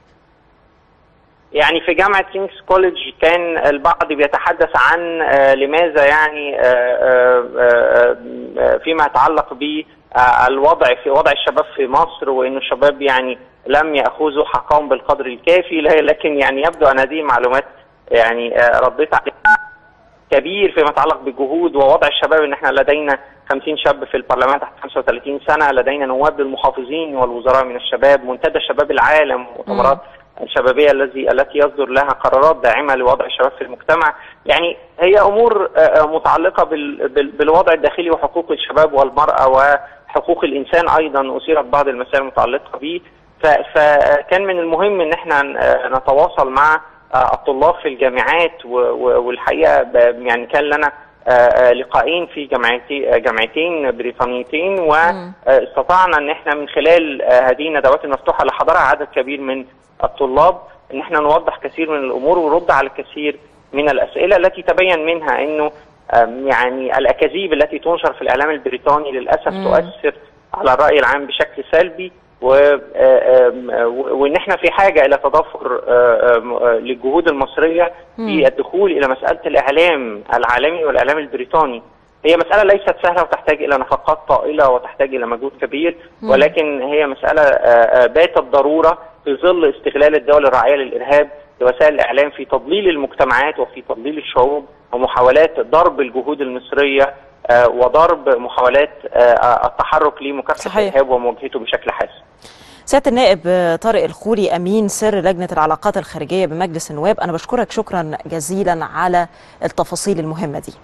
يعني في جامعة كينجز كوليدج كان البعض بيتحدث عن آه، لماذا يعني آه، آه، آه، آه، فيما يتعلق بالوضع في وضع الشباب في مصر وأن الشباب يعني لم يأخذوا حقهم بالقدر الكافي لكن يعني يبدو أن هذه معلومات يعني آه، رديت عليها كبير فيما يتعلق بجهود ووضع الشباب ان احنا لدينا 50 شاب في البرلمان تحت 35 سنه لدينا نواب للمحافظين والوزراء من الشباب منتدى شباب العالم مؤتمرات الشبابيه الذي التي يصدر لها قرارات داعمه لوضع الشباب في المجتمع يعني هي امور آه، آه، متعلقه بال- بال- بالوضع الداخلي وحقوق الشباب والمراه وحقوق الانسان ايضا اثيرت بعض المسائل المتعلقه به ف- فكان من المهم ان احنا آه، نتواصل مع آه، الطلاب في الجامعات و- و- والحقيقه ب- يعني كان لنا آه، آه، لقاءين في جامعتي- آه، جامعتين بريطانيتين واستطعنا ان احنا من خلال آه، هذه الندوات المفتوحه اللي حضرها عدد كبير من الطلاب ان احنا نوضح كثير من الامور ونرد على الكثير من الاسئله التي تبين منها انه آم، يعني الاكاذيب التي تنشر في الاعلام البريطاني للاسف مم. تؤثر على الراي العام بشكل سلبي و- آم، آه، وان احنا في حاجه الى تضافر آه، آم، آه، للجهود المصريه في الدخول الى مساله الاعلام العالمي والاعلام البريطاني هي مسألة ليست سهلة وتحتاج إلى نفقات طائلة وتحتاج إلى مجهود كبير مم. ولكن هي مسألة آه، آه، باتت ضرورة في ظل استغلال الدول الراعية للإرهاب لوسائل الإعلام في تضليل المجتمعات وفي تضليل الشعوب ومحاولات ضرب الجهود المصرية آه، وضرب محاولات آه، التحرك لمكافحة صحيح. الإرهاب ومواجهته بشكل حاسم سياده النائب طارق الخوري امين سر لجنه العلاقات الخارجيه بمجلس النواب انا بشكرك شكرا جزيلا على التفاصيل المهمه دي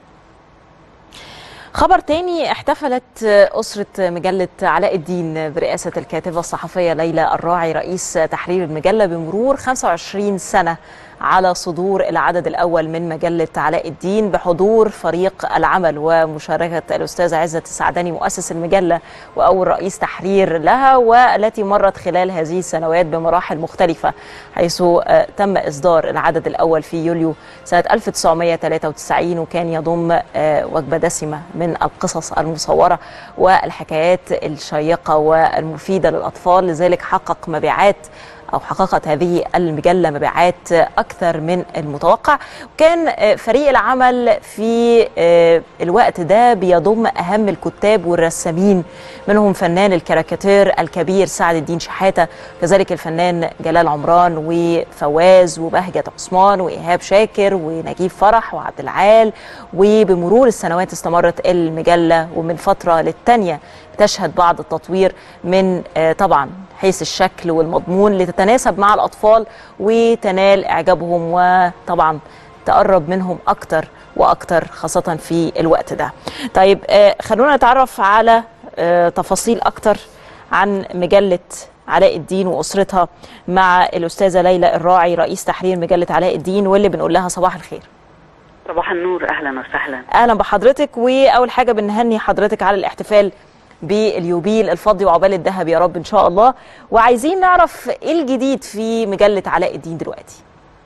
خبر تاني احتفلت أسرة مجلة علاء الدين برئاسة الكاتبة الصحفية ليلى الراعي رئيس تحرير المجلة بمرور 25 سنة على صدور العدد الأول من مجلة علاء الدين بحضور فريق العمل ومشاركة الأستاذ عزت السعداني مؤسس المجلة وأول رئيس تحرير لها والتي مرت خلال هذه السنوات بمراحل مختلفة حيث آه، تم إصدار العدد الأول في يوليو سنة 1993 وكان يضم آه، وجبة دسمة من القصص المصورة والحكايات الشيقة والمفيدة للأطفال لذلك حقق مبيعات أو حققت هذه المجلة مبيعات أكثر من المتوقع وكان آه، فريق العمل في آه، الوقت ده بيضم أهم الكتاب والرسامين منهم فنان الكاريكاتير الكبير سعد الدين شحاتة كذلك الفنان جلال عمران وفواز وبهجة عثمان وإيهاب شاكر ونجيب فرح وعبد العال وبمرور السنوات استمرت المجلة ومن فترة للتانية تشهد بعض التطوير من آه، طبعا حيث الشكل والمضمون لتتناسب مع الأطفال وتنال إعجابهم وطبعا تقرب منهم أكتر وأكتر خاصة في الوقت ده طيب آه، خلونا نتعرف على آه، تفاصيل أكتر عن مجلة علاء الدين وأسرتها مع الأستاذة ليلى الراعي رئيس تحرير مجلة علاء الدين واللي بنقول لها صباح الخير صباح النور اهلا وسهلا اهلا بحضرتك واول حاجه بنهني حضرتك على الاحتفال باليوبيل الفضي وعقبال الذهب يا رب ان شاء الله وعايزين نعرف ايه الجديد في مجله علاء الدين دلوقتي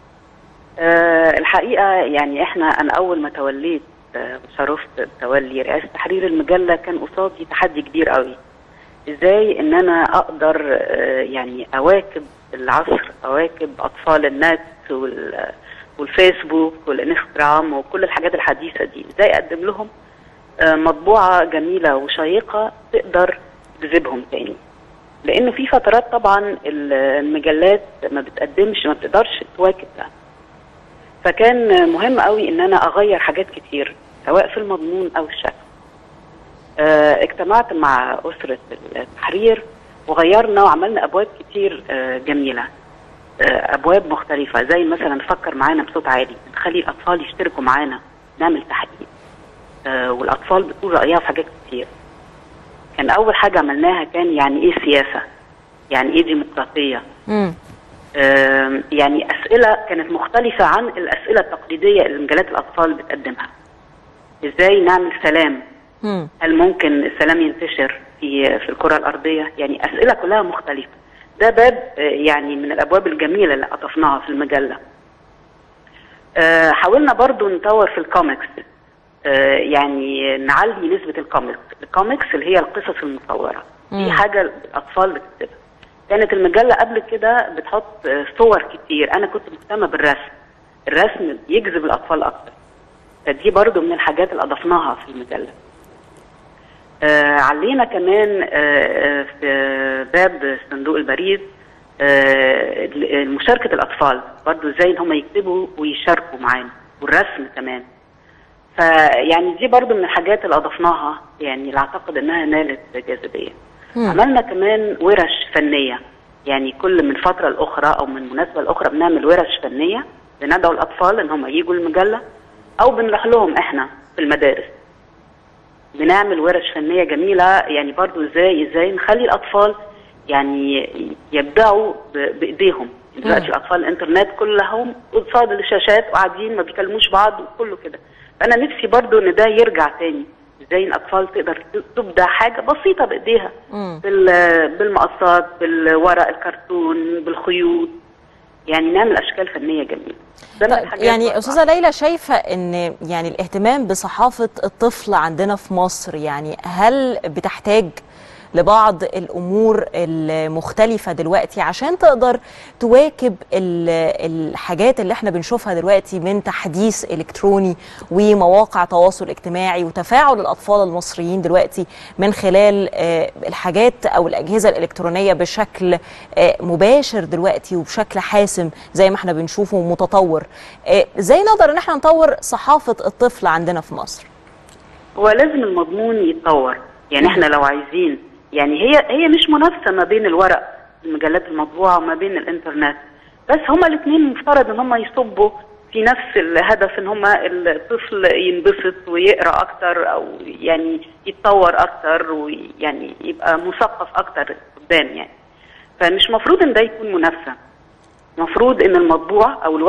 أه الحقيقه يعني احنا انا اول ما توليت آه، وشرفت تولي رئاسه تحرير المجله كان قصادي تحدي كبير قوي ازاي ان انا اقدر آه، يعني اواكب العصر اواكب اطفال النت وال والفيسبوك والانستغرام وكل الحاجات الحديثه دي ازاي اقدم لهم آه، مطبوعه جميله وشيقه تقدر تجذبهم تاني لانه في فترات طبعا ال- المجلات ما بتقدمش ما بتقدرش تواكب ده فكان مهم قوي ان انا اغير حاجات كتير سواء في المضمون او الشكل آه، اجتمعت مع اسره التحرير وغيرنا وعملنا ابواب كتير آه، جميله آه، ابواب مختلفه زي مثلا نفكر معانا بصوت عالي نخلي الاطفال يشتركوا معانا نعمل تحقيق آه، والاطفال بتقول رايها في حاجات كتير كان اول حاجه عملناها كان يعني ايه سياسه يعني ايه ديمقراطيه امم آم، يعني اسئله كانت مختلفه عن الاسئله التقليديه اللي مجلات الاطفال بتقدمها ازاي نعمل سلام امم هل ممكن السلام ينتشر في في الكره الارضيه يعني اسئله كلها مختلفه ده باب آه، يعني من الابواب الجميله اللي اضفناها في المجله آه، حاولنا برضو نطور في الكوميكس آه، يعني نعلي نسبه الكوميكس الكوميكس اللي هي القصص المصوره دي مم. حاجه الاطفال بتكتبها كانت المجله قبل كده بتحط آه، صور كتير انا كنت مهتمه بالرسم الرسم يجذب الاطفال اكتر فدي برضو من الحاجات اللي اضفناها في المجله آه علينا كمان آه آه، في باب صندوق البريد آه مشاركة الأطفال برضو ازاي إن هم يكتبوا ويشاركوا معانا والرسم كمان فيعني دي برضو من الحاجات اللي أضفناها يعني اللي أعتقد إنها نالت جاذبية عملنا كمان ورش فنية يعني كل من فترة لأخرى أو من مناسبة لأخرى بنعمل ورش فنية بندعو الأطفال إن هم يجوا المجلة أو بنروح لهم إحنا في المدارس بنعمل ورش فنيه جميله يعني برضو ازاي ازاي نخلي الاطفال يعني يبدعوا ب- بايديهم دلوقتي مم. الاطفال الانترنت كلهم قصاد الشاشات وقاعدين ما بيكلموش بعض وكله كده فانا نفسي برضو ان ده يرجع تاني ازاي الاطفال تقدر ت- تبدع حاجه بسيطه بايديها بال- بالمقصات بالورق الكرتون بالخيوط يعني نعمل اشكال فنيه جميله ده من الحاجات يعني برضو. استاذه ليلى شايفه ان يعني الاهتمام بصحافه الطفل عندنا في مصر يعني هل بتحتاج لبعض الامور المختلفه دلوقتي عشان تقدر تواكب ال- الحاجات اللي احنا بنشوفها دلوقتي من تحديث الكتروني ومواقع تواصل اجتماعي وتفاعل الاطفال المصريين دلوقتي من خلال آه، الحاجات او الاجهزه الالكترونيه بشكل آه، مباشر دلوقتي وبشكل حاسم زي ما احنا بنشوفه متطور آه، ازاي نقدر ان احنا نطور صحافه الطفل عندنا في مصر هو لازم المضمون يتطور يعني احنا لو عايزين يعني هي هي مش منافسه ما بين الورق المجلات المطبوعه وما بين الانترنت بس هما الاثنين مفترض ان هما يصبوا في نفس الهدف ان هما الطفل ينبسط ويقرا اكتر او يعني يتطور اكتر ويعني يبقى مثقف اكتر قدام يعني فمش مفروض ان ده يكون منافسه مفروض ان المطبوع او الورق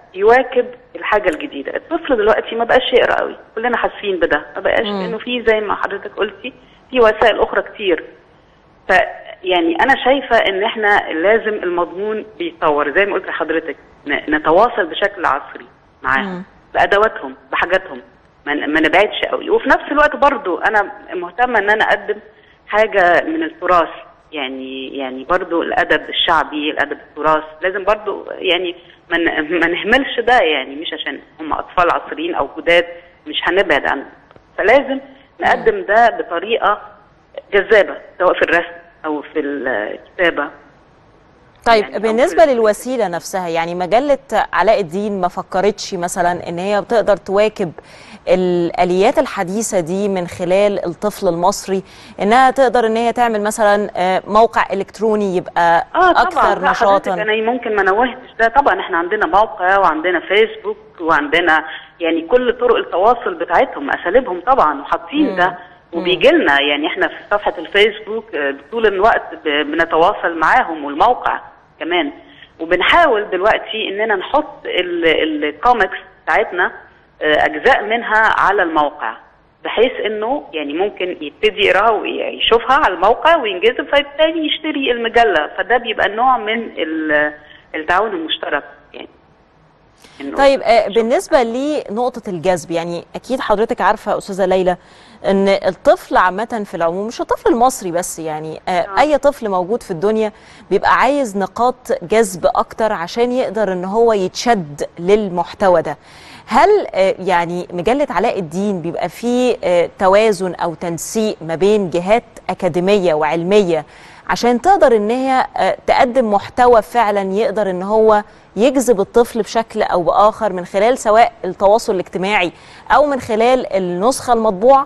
يواكب الحاجه الجديده الطفل دلوقتي ما بقاش يقرا قوي كلنا حاسين بده ما بقاش مم. انه في زي ما حضرتك قلتي في وسائل اخرى كتير ف يعني انا شايفه ان احنا لازم المضمون بيتطور زي ما قلت لحضرتك ن- نتواصل بشكل عصري معاهم بادواتهم بحاجاتهم ما ن- ما نبعدش قوي وفي نفس الوقت برضو انا مهتمه ان انا اقدم حاجه من التراث يعني يعني برضو الادب الشعبي الادب التراث لازم برضو يعني ما ن- ما نهملش ده يعني مش عشان هم اطفال عصريين او جداد مش هنبعد عنهم فلازم نقدم ده بطريقه جذابه سواء في الرسم او في الكتابه طيب يعني بالنسبه للوسيله نفسها يعني مجله علاء الدين ما فكرتش مثلا ان هي بتقدر تواكب الاليات الحديثه دي من خلال الطفل المصري انها تقدر ان هي تعمل مثلا آه، موقع الكتروني يبقى اه طبعا اكثر لا، حضرتك نشاطا انا ممكن ما نوهتش ده طبعا احنا عندنا موقع وعندنا فيسبوك وعندنا يعني كل طرق التواصل بتاعتهم اساليبهم طبعا وحاطين ده وبيجي لنا يعني احنا في صفحه الفيسبوك آه، طول الوقت ب- بنتواصل معاهم والموقع كمان وبنحاول دلوقتي اننا نحط ال- الكوميكس بتاعتنا آه، اجزاء منها على الموقع بحيث انه يعني ممكن يبتدي يقراها ويشوفها على الموقع وينجذب فبالتالي يشتري المجله فده بيبقى نوع من ال- التعاون المشترك يعني إنه طيب آه، بالنسبة لنقطة الجذب يعني أكيد حضرتك عارفة أستاذة ليلى أن الطفل عامة في العموم مش الطفل المصري بس يعني آه، أي طفل موجود في الدنيا بيبقى عايز نقاط جذب أكتر عشان يقدر أن هو يتشد للمحتوى ده هل آه، يعني مجلة علاء الدين بيبقى فيه آه، توازن أو تنسيق ما بين جهات أكاديمية وعلمية عشان تقدر ان هي آه، تقدم محتوى فعلا يقدر ان هو يجذب الطفل بشكل او باخر من خلال سواء التواصل الاجتماعي او من خلال النسخه المطبوعه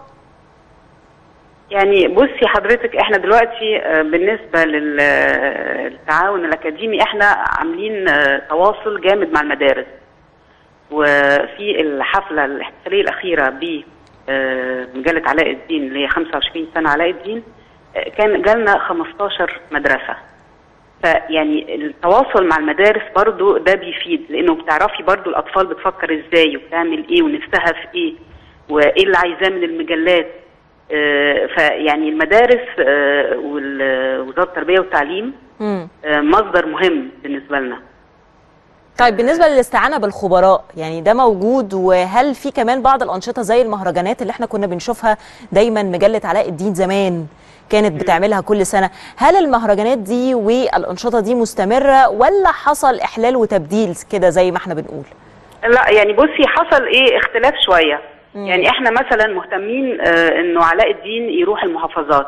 يعني بصي حضرتك احنا دلوقتي آه، بالنسبه لل- آه، للتعاون الاكاديمي احنا عاملين آه، تواصل جامد مع المدارس وفي الحفله الاحتفاليه الاخيره ب آه، مجله علاء الدين اللي هي 25 سنه علاء الدين آه، كان جالنا 15 مدرسه فيعني التواصل مع المدارس برضو ده بيفيد لانه بتعرفي برضو الاطفال بتفكر ازاي وبتعمل ايه ونفسها في ايه وايه اللي عايزاه من المجلات آه، فيعني المدارس آه، وال- وزاره التربيه والتعليم مم. آه، مصدر مهم بالنسبه لنا طيب بالنسبه للاستعانه بالخبراء يعني ده موجود وهل في كمان بعض الانشطه زي المهرجانات اللي احنا كنا بنشوفها دايما مجله علاء الدين زمان كانت بتعملها كل سنه هل المهرجانات دي والانشطه دي مستمره ولا حصل احلال وتبديل كده زي ما احنا بنقول لا يعني بصي حصل ايه اختلاف شويه يعني احنا مثلا مهتمين آه انه علاء الدين يروح المحافظات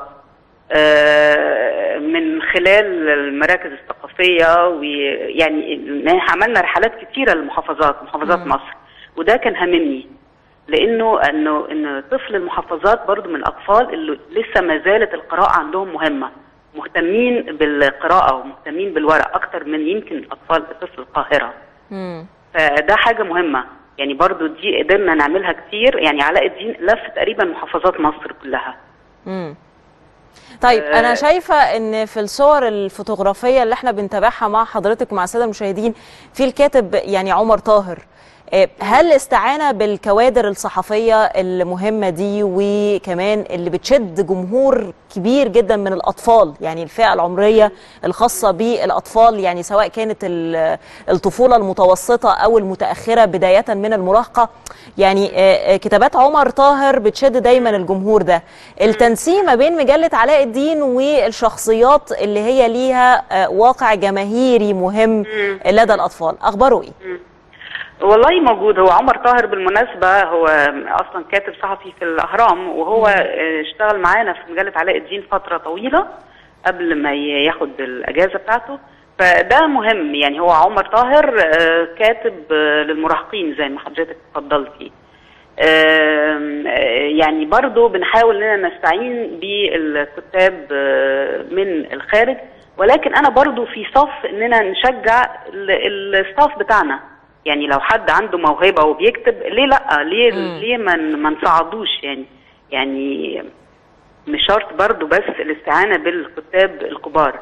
آه من خلال المراكز الثقافيه ويعني إن عملنا رحلات كتيره للمحافظات محافظات مصر وده كان هاممني لانه انه ان طفل المحافظات برضو من الاطفال اللي لسه ما زالت القراءه عندهم مهمه مهتمين بالقراءه ومهتمين بالورق اكتر من يمكن اطفال طفل القاهره مم. فده حاجة مهمة يعني برضو دي قدرنا نعملها كتير يعني علاء الدين لف تقريبا محافظات مصر كلها مم. طيب آه. انا شايفه ان في الصور الفوتوغرافيه اللي احنا بنتابعها مع حضرتك ومع الساده المشاهدين في الكاتب يعني عمر طاهر آه، هل استعانة بالكوادر الصحفية المهمة دي وكمان اللي بتشد جمهور كبير جدا من الأطفال يعني الفئة العمرية الخاصة بالأطفال يعني سواء كانت ال- الطفولة المتوسطة أو المتأخرة بداية من المراهقة يعني آه، آه، كتابات عمر طاهر بتشد دايما الجمهور ده التنسيق ما بين مجلة علاء الدين والشخصيات اللي هي ليها آه، واقع جماهيري مهم لدى الأطفال أخباره إيه؟ والله موجود هو عمر طاهر بالمناسبة هو أصلا كاتب صحفي في الأهرام وهو آه، اشتغل معانا في مجلة علاء الدين فترة طويلة قبل ما ي- ياخد الأجازة بتاعته فده مهم يعني هو عمر طاهر آه، كاتب آه، للمراهقين زي ما حضرتك اتفضلتي آم، آه، يعني برضو بنحاول اننا نستعين بالكتاب آه، من الخارج ولكن انا برضو في صف اننا نشجع ال- الستاف بتاعنا يعني لو حد عنده موهبه وبيكتب ليه لا ليه ليه ما ن- ما نصعدوش يعني يعني مش شرط برضو بس الاستعانه بالكتاب الكبار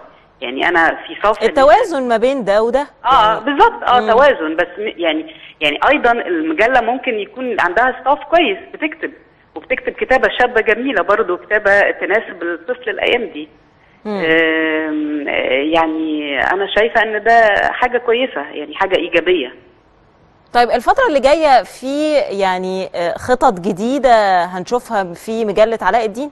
يعني انا في صف التوازن ما بين ده وده اه بالظبط اه مم. توازن بس م- يعني يعني ايضا المجله ممكن يكون عندها ستاف كويس بتكتب وبتكتب كتابه شابه جميله برضو كتابه تناسب الطفل الايام دي آم، آه، يعني انا شايفه ان ده حاجه كويسه يعني حاجه ايجابيه طيب الفترة اللي جاية في يعني آه، خطط جديدة هنشوفها في مجلة علاء الدين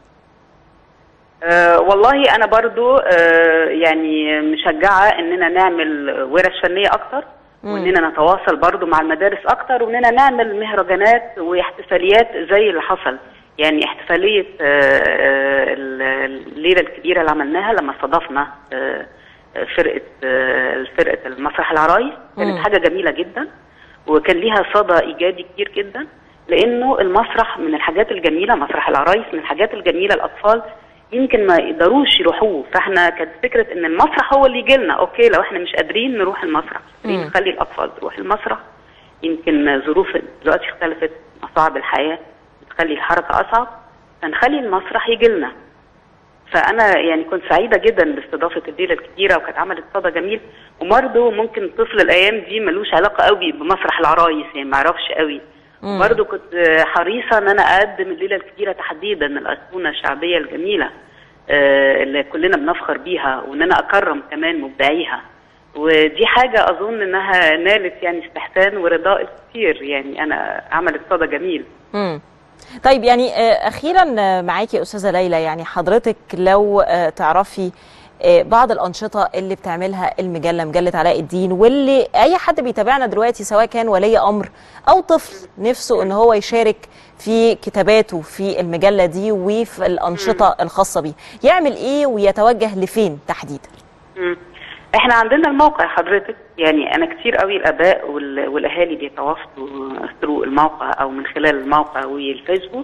أه والله انا برضو أه يعني مشجعه اننا نعمل ورش فنيه اكتر واننا نتواصل برضو مع المدارس اكتر واننا نعمل مهرجانات واحتفاليات زي اللي حصل يعني احتفاليه أه آه، الليله الكبيره اللي عملناها لما استضفنا أه فرقه أه فرقه المسرح العرايس كانت مم. حاجه جميله جدا وكان ليها صدى ايجابي كبير جدا لانه المسرح من الحاجات الجميله مسرح العرايس من الحاجات الجميله الاطفال يمكن ما يقدروش يروحوه فاحنا كانت فكره ان المسرح هو اللي يجي لنا اوكي لو احنا مش قادرين نروح المسرح مش قادرين مم. نخلي الاطفال تروح المسرح يمكن ظروف دلوقتي اختلفت مصاعب الحياه بتخلي الحركه اصعب فنخلي المسرح يجي لنا فانا يعني كنت سعيده جدا باستضافه الليله الكبيره وكانت عملت صدى جميل وبرضه ممكن طفل الايام دي ملوش علاقه قوي بمسرح العرايس يعني ما يعرفش قوي مم. برضه كنت حريصه ان انا اقدم الليله الكبيره تحديدا الايقونه الشعبيه الجميله آه، اللي كلنا بنفخر بيها وان انا اكرم كمان مبدعيها ودي حاجه اظن انها نالت يعني استحسان ورضاء كتير يعني انا عملت صدى جميل مم. طيب يعني آه، اخيرا آه، معاكي يا استاذه ليلى يعني حضرتك لو آه، تعرفي آه، بعض الانشطه اللي بتعملها المجله مجله علاء الدين واللي اي حد بيتابعنا دلوقتي سواء كان ولي امر او طفل نفسه ان هو يشارك في كتاباته في المجله دي وفي الانشطه الخاصه بيه يعمل ايه ويتوجه لفين تحديدا مم. احنا عندنا الموقع حضرتك يعني انا كتير قوي الاباء وال- والاهالي بيتواصلوا ثرو الموقع او من خلال الموقع والفيسبوك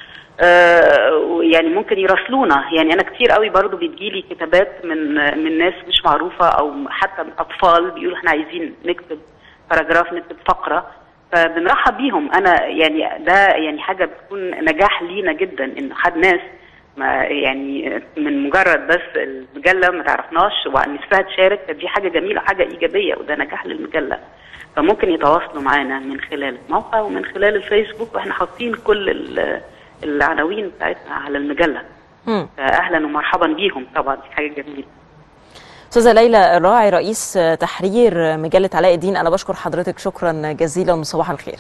آه يعني ممكن يراسلونا يعني انا كتير قوي برضو بتجيلي كتابات من من ناس مش معروفه او حتى اطفال بيقولوا احنا عايزين نكتب باراجراف نكتب فقره فبنرحب بيهم انا يعني ده يعني حاجه بتكون نجاح لينا جدا ان حد ناس ما يعني من مجرد بس المجله ما تعرفناش ونفسها تشارك فدي حاجه جميله حاجه ايجابيه وده نجاح للمجله فممكن يتواصلوا معانا من خلال الموقع ومن خلال الفيسبوك واحنا حاطين كل ال- العناوين بتاعتنا على المجله مم. فاهلا ومرحبا بيهم طبعا دي حاجه جميله استاذه ليلى الراعي رئيس آه، تحرير آه، مجله علاء الدين انا بشكر حضرتك شكرا جزيلا وصباح الخير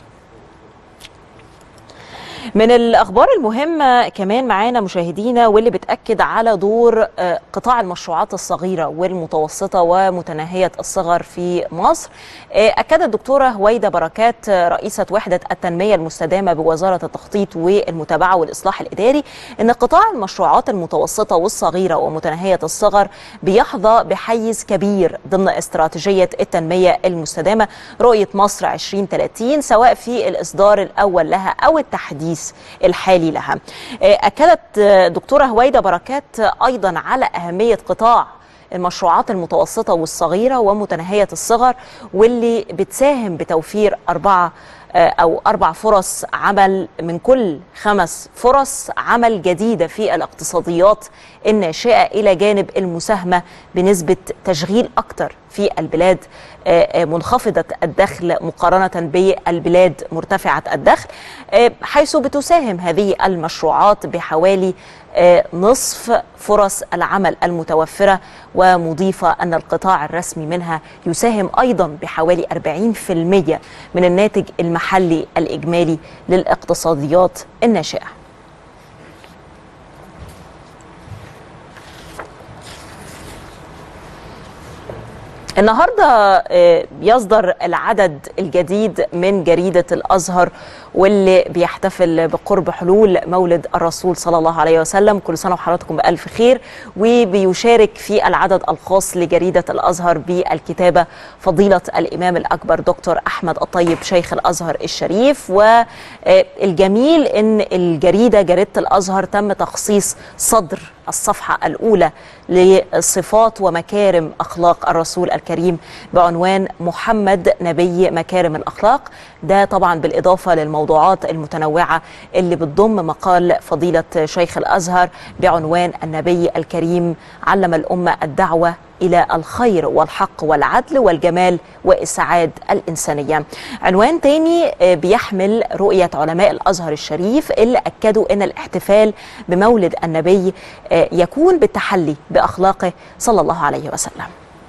من الأخبار المهمة كمان معانا مشاهدينا واللي بتأكد على دور آه، قطاع المشروعات الصغيرة والمتوسطة ومتناهية الصغر في مصر آه، أكدت الدكتورة هويدا بركات آه، رئيسة وحدة التنمية المستدامة بوزارة التخطيط والمتابعة والإصلاح الإداري أن قطاع المشروعات المتوسطة والصغيرة ومتناهية الصغر بيحظى بحيز كبير ضمن استراتيجية التنمية المستدامة رؤية مصر 2030 سواء في الإصدار الأول لها أو التحديث الحالي لها آه، أكدت آه، دكتورة هويدا بركات آه، أيضا على أهمية قطاع المشروعات المتوسطة والصغيرة ومتناهية الصغر واللي بتساهم بتوفير أربعة آه، أو أربع فرص عمل من كل خمس فرص عمل جديدة في الاقتصاديات الناشئة إلى جانب المساهمة بنسبة تشغيل أكثر في البلاد آه، آه، منخفضة الدخل مقارنة بالبلاد مرتفعة الدخل آه، حيث بتساهم هذه المشروعات بحوالي آه، نصف فرص العمل المتوفرة ومضيفة أن القطاع الرسمي منها يساهم أيضا بحوالي 40% من الناتج المحلي الإجمالي للاقتصاديات الناشئة النهارده آه، يصدر العدد الجديد من جريده الازهر واللي بيحتفل بقرب حلول مولد الرسول صلى الله عليه وسلم كل سنه وحضراتكم بالف خير وبيشارك في العدد الخاص لجريده الازهر بالكتابه فضيله الامام الاكبر دكتور احمد الطيب شيخ الازهر الشريف والجميل ان الجريده جريده الازهر تم تخصيص صدر الصفحه الاولى لصفات ومكارم اخلاق الرسول الكريم بعنوان محمد نبي مكارم الاخلاق ده طبعا بالاضافه للموضوع الموضوعات المتنوعة اللي بتضم مقال فضيلة شيخ الأزهر بعنوان النبي الكريم علم الأمة الدعوة إلى الخير والحق والعدل والجمال وإسعاد الإنسانية عنوان تاني آه، بيحمل رؤية علماء الأزهر الشريف اللي أكدوا أن الاحتفال بمولد النبي آه، يكون بالتحلي بأخلاقه صلى الله عليه وسلم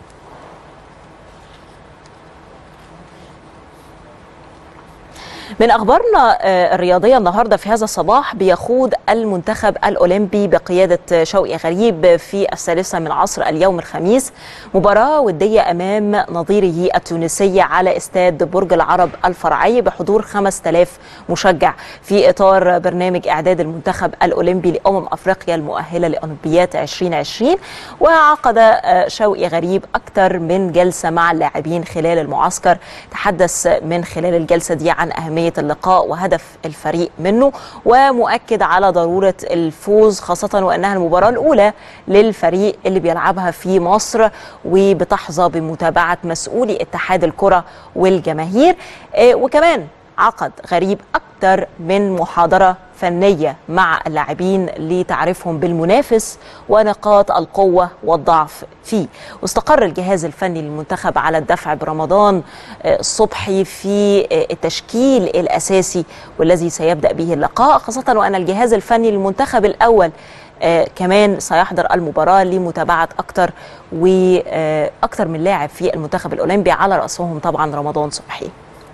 من اخبارنا آه، الرياضيه النهارده في هذا الصباح بيخوض المنتخب الاولمبي بقياده شوقي غريب في الثالثه من عصر اليوم الخميس مباراه وديه امام نظيره التونسي على استاد برج العرب الفرعي بحضور 5000 مشجع في اطار برنامج اعداد المنتخب الاولمبي لامم افريقيا المؤهله لاولمبياد 2020 وعقد آه، شوقي غريب اكثر من جلسه مع اللاعبين خلال المعسكر تحدث من خلال الجلسه دي عن اهميه اللقاء وهدف الفريق منه ومؤكد على ضروره الفوز خاصه وانها المباراه الاولى للفريق اللي بيلعبها في مصر وبتحظى بمتابعه مسؤولي اتحاد الكره والجماهير آه، وكمان عقد غريب أكثر من محاضرة فنية مع اللاعبين لتعريفهم بالمنافس ونقاط القوة والضعف فيه واستقر الجهاز الفني للمنتخب على الدفع برمضان آه، الصبحي في آه، التشكيل الأساسي والذي سيبدأ به اللقاء خاصة وأن الجهاز الفني للمنتخب الأول آه كمان سيحضر المباراة لمتابعة أكتر وأكتر من لاعب في المنتخب الأولمبي على رأسهم طبعا رمضان صبحي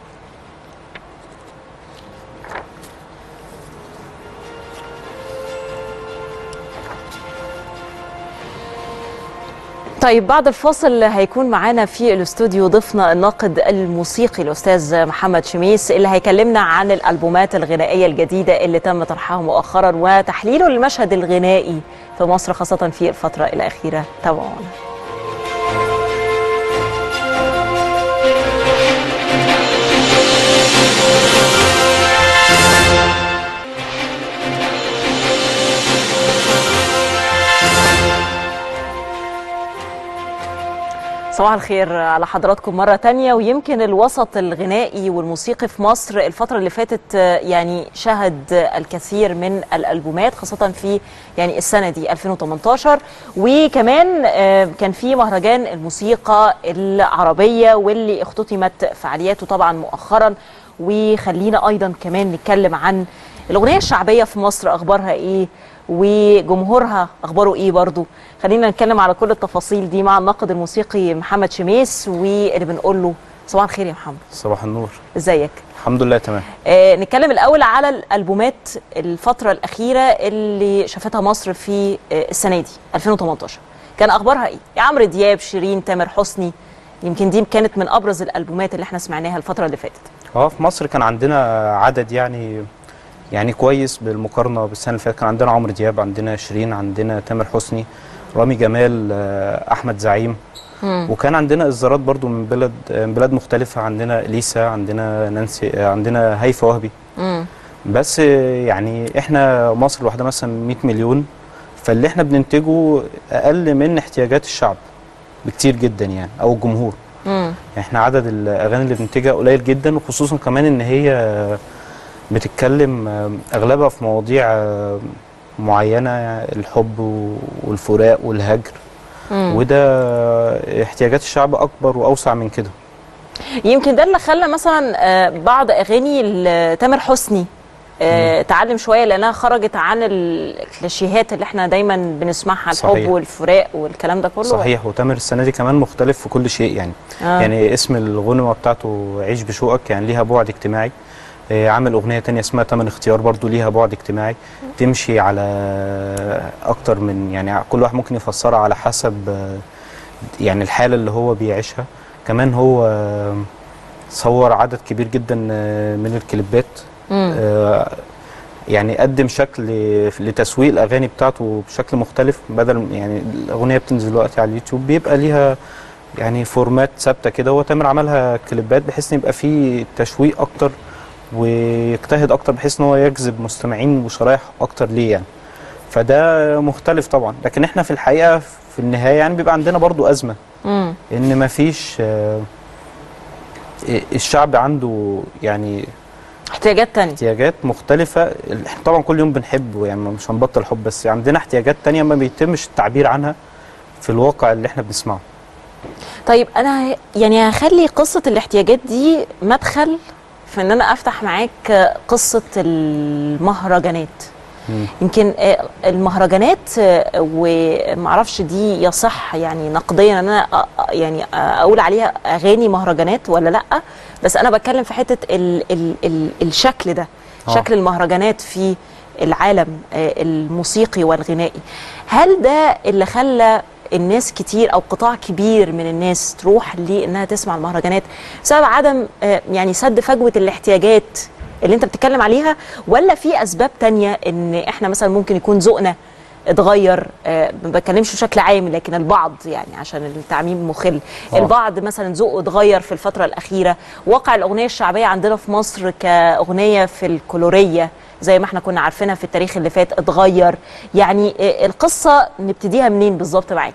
طيب بعد الفاصل هيكون معانا في الاستوديو ضيفنا الناقد الموسيقي الاستاذ محمد شميس اللي هيكلمنا عن الالبومات الغنائيه الجديده اللي تم طرحها مؤخرا وتحليله للمشهد الغنائي في مصر خاصه في الفتره الاخيره تابعونا صباح الخير على حضراتكم مرة تانية ويمكن الوسط الغنائي والموسيقي في مصر الفترة اللي فاتت آه، يعني شهد الكثير من الألبومات خاصة في يعني السنة دي 2018 وكمان آه، كان في مهرجان الموسيقى العربية واللي اختتمت فعالياته طبعا مؤخرا وخلينا أيضا كمان نتكلم عن الأغنية الشعبية في مصر أخبارها إيه وجمهورها اخباره ايه برضو خلينا نتكلم على كل التفاصيل دي مع الناقد الموسيقي محمد شميس واللي بنقول له صباح الخير يا محمد صباح النور ازيك الحمد لله تمام آه نتكلم الاول على الالبومات الفتره الاخيره اللي شافتها مصر في آه السنه دي 2018 كان اخبارها ايه يا عمرو دياب شيرين تامر حسني يمكن دي كانت من ابرز الالبومات اللي احنا سمعناها الفتره اللي فاتت اه في مصر كان عندنا عدد يعني يعني كويس بالمقارنه بالسنه اللي فاتت كان عندنا عمرو دياب عندنا شيرين عندنا تامر حسني رامي جمال آه، احمد زعيم مم. وكان عندنا اصدارات برضو من بلد آه، من بلاد مختلفه عندنا ليسا عندنا نانسي آه، عندنا هيفا وهبي مم. بس آه، يعني احنا مصر لوحدها مثلا 100 مليون فاللي احنا بننتجه اقل من احتياجات الشعب بكتير جدا يعني او الجمهور مم. احنا عدد الاغاني اللي بننتجها قليل جدا وخصوصا كمان ان هي بتتكلم اغلبها في مواضيع معينه الحب والفراق والهجر مم. وده احتياجات الشعب اكبر واوسع من كده يمكن ده اللي خلى مثلا آه، بعض اغاني ل- تامر حسني آه، تعلم شويه لانها خرجت عن الكلاشيهات اللي احنا دايما بنسمعها الحب صحيح. والفراق والكلام ده كله صحيح وتامر السنه دي كمان مختلف في كل شيء يعني آه. يعني اسم الغنوه بتاعته عيش بشوقك يعني ليها بعد اجتماعي آه، عامل اغنيه تانية اسمها تمن اختيار برضو ليها بعد اجتماعي تمشي على اكتر من يعني كل واحد ممكن يفسرها على حسب آه، يعني الحاله اللي هو بيعيشها كمان هو آه، صور عدد كبير جدا آه، من الكليبات مم. آه، يعني قدم شكل لتسويق الاغاني بتاعته بشكل مختلف بدل يعني الاغنيه بتنزل دلوقتي على اليوتيوب بيبقى ليها يعني فورمات ثابته كده هو تامر عملها كليبات بحيث ان يبقى فيه تشويق اكتر ويجتهد اكتر بحيث ان هو يجذب مستمعين وشرايح اكتر ليه يعني فده مختلف طبعا لكن احنا في الحقيقه في النهايه يعني بيبقى عندنا برضو ازمه مم. ان مفيش آه، الشعب عنده يعني احتياجات تانية احتياجات مختلفة ال- احنا طبعا كل يوم بنحب يعني مش هنبطل حب بس عندنا احتياجات تانية ما بيتمش التعبير عنها في الواقع اللي احنا بنسمعه طيب انا ه- يعني هخلي قصه الاحتياجات دي مدخل في ان انا افتح معاك قصه المهرجانات يمكن آه، المهرجانات آه، ومعرفش دي يصح يعني نقديا ان انا آه، آه، يعني آه، اقول عليها اغاني مهرجانات ولا لا بس انا بتكلم في حته ال ال ال الشكل ده آه. شكل المهرجانات في العالم آه، الموسيقي والغنائي هل ده اللي خلى الناس كتير او قطاع كبير من الناس تروح لانها تسمع المهرجانات بسبب عدم آه، يعني سد فجوه الاحتياجات اللي انت بتتكلم عليها ولا في اسباب تانية ان احنا مثلا ممكن يكون ذوقنا اتغير آه، ما بتكلمش بشكل عام لكن البعض يعني عشان التعميم مخل آه. البعض مثلا ذوقه اتغير في الفتره الاخيره واقع الاغنيه الشعبيه عندنا في مصر كاغنيه في الكولوريه زي ما احنا كنا عارفينها في التاريخ اللي فات اتغير يعني آه، القصه نبتديها منين بالظبط معاك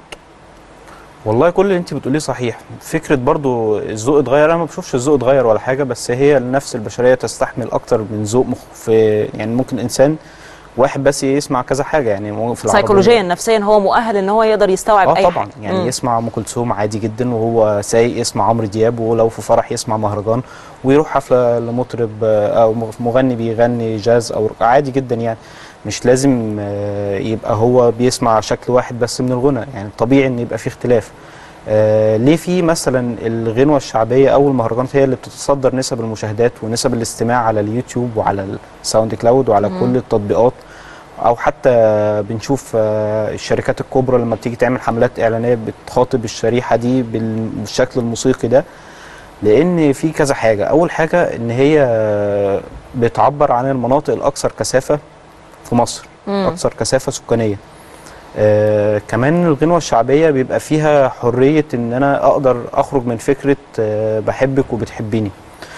والله كل اللي انت بتقوليه صحيح فكره برضو الذوق اتغير انا ما بشوفش الذوق اتغير ولا حاجه بس هي النفس البشريه تستحمل اكتر من ذوق مخ في يعني ممكن انسان واحد بس يسمع كذا حاجه يعني مو- في العربية. سيكولوجيا نفسيا هو مؤهل ان هو يقدر يستوعب اه اي طبعا حاجه يعني مم. يسمع ام كلثوم عادي جدا وهو سايق يسمع عمرو دياب ولو في فرح يسمع مهرجان ويروح حفله لمطرب آه، او مغني بيغني جاز او روك، عادي جدا يعني مش لازم آه، يبقى هو بيسمع شكل واحد بس من الغنى يعني طبيعي ان يبقى في اختلاف آه ليه في مثلا الغنوة الشعبية أو المهرجانات هي اللي بتتصدر نسب المشاهدات ونسب الاستماع على اليوتيوب وعلى الساوند كلاود وعلى مم. كل التطبيقات أو حتى بنشوف آه الشركات الكبرى لما بتيجي تعمل حملات إعلانية بتخاطب الشريحة دي بال- بالشكل الموسيقي ده لأن في كذا حاجة أول حاجة إن هي آه، بتعبر عن المناطق الأكثر كثافة في مصر مم. أكثر كثافة سكانية آه كمان الغنوة الشعبية بيبقى فيها حرية ان انا اقدر اخرج من فكرة آه بحبك وبتحبيني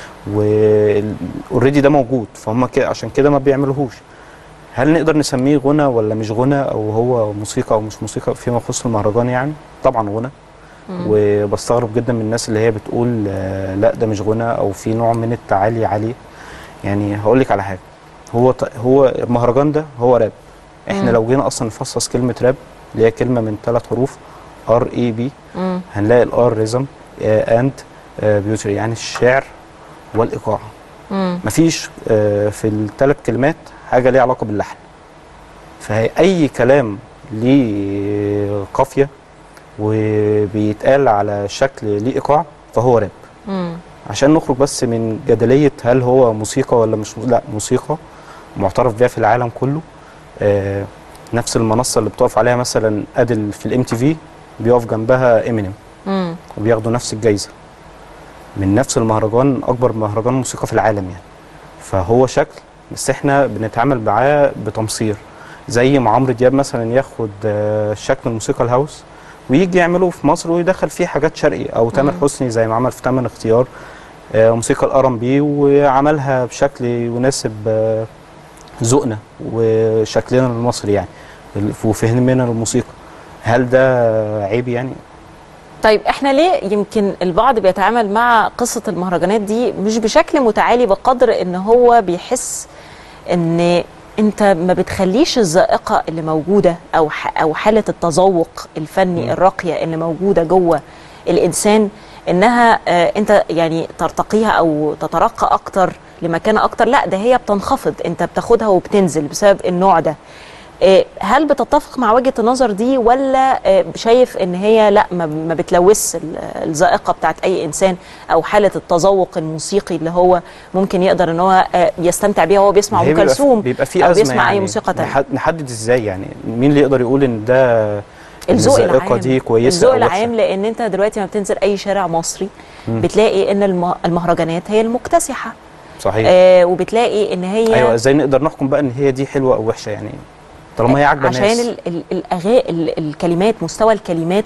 واوريدي ده موجود فهم كده عشان كده ما بيعملوهوش هل نقدر نسميه غنى ولا مش غنى او هو موسيقى او مش موسيقى فيما يخص المهرجان يعني طبعا غنى مم. وبستغرب جدا من الناس اللي هي بتقول آه لا ده مش غنى او في نوع من التعالي عليه يعني هقول لك على حاجه هو ط- هو المهرجان ده هو راب احنا مم. لو جينا اصلا نفصص كلمه راب اللي هي كلمه من ثلاث حروف ار اي بي مم. هنلاقي الار ريزم اند بيوتري يعني الشعر والايقاع مم. مفيش آه، في الثلاث كلمات حاجه ليها علاقه باللحن فاي كلام ليه قافيه وبيتقال على شكل ليه ايقاع فهو راب مم. عشان نخرج بس من جدليه هل هو موسيقى ولا مش لا موسيقى معترف بيها في العالم كله آه نفس المنصه اللي بتقف عليها مثلا ادل في الام تي في بيقف جنبها امينيم مم. وبياخدوا نفس الجايزه من نفس المهرجان اكبر مهرجان موسيقى في العالم يعني فهو شكل بس احنا بنتعامل معاه بتمصير زي ما عمرو دياب مثلا ياخد آه، شكل الموسيقى الهاوس ويجي يعمله في مصر ويدخل فيه حاجات شرقي او تامر مم. حسني زي ما عمل في تامر اختيار آه، موسيقى الار ام بي وعملها بشكل يناسب آه، ذوقنا وشكلنا المصري يعني وفهمنا للموسيقى هل ده عيب يعني طيب احنا ليه يمكن البعض بيتعامل مع قصة المهرجانات دي مش بشكل متعالي بقدر ان هو بيحس ان انت ما بتخليش الذائقة اللي موجودة او ح- او حالة التذوق الفني الراقية اللي موجودة جوه الانسان انها آه، انت يعني ترتقيها او تترقى اكتر لمكانة اكتر لا ده هي بتنخفض انت بتاخدها وبتنزل بسبب النوع ده آه، هل بتتفق مع وجهه النظر دي ولا آه، شايف ان هي لا ما ما بتلوث ال- الذائقه بتاعت اي انسان او حاله التذوق الموسيقي اللي هو ممكن يقدر ان هو آه، يستمتع بيها وهو بيسمع هي ام بيبقى في- كلثوم بيبقى في او أزمة بيسمع اي يعني موسيقى تانية نحد- نحدد ازاي يعني مين اللي يقدر يقول ان ده الذوق الذائقة العام دي كويسه الذوق أو وحشة؟ العام لان انت دلوقتي ما بتنزل اي شارع مصري مم. بتلاقي ان الم- المهرجانات هي المكتسحه صحيح آه وبتلاقي ان هي ايوه ازاي نقدر نحكم بقى ان هي دي حلوه او وحشه يعني طالما هي عاجبه عشان الناس ال- ال- الأغا ال- الكلمات مستوى الكلمات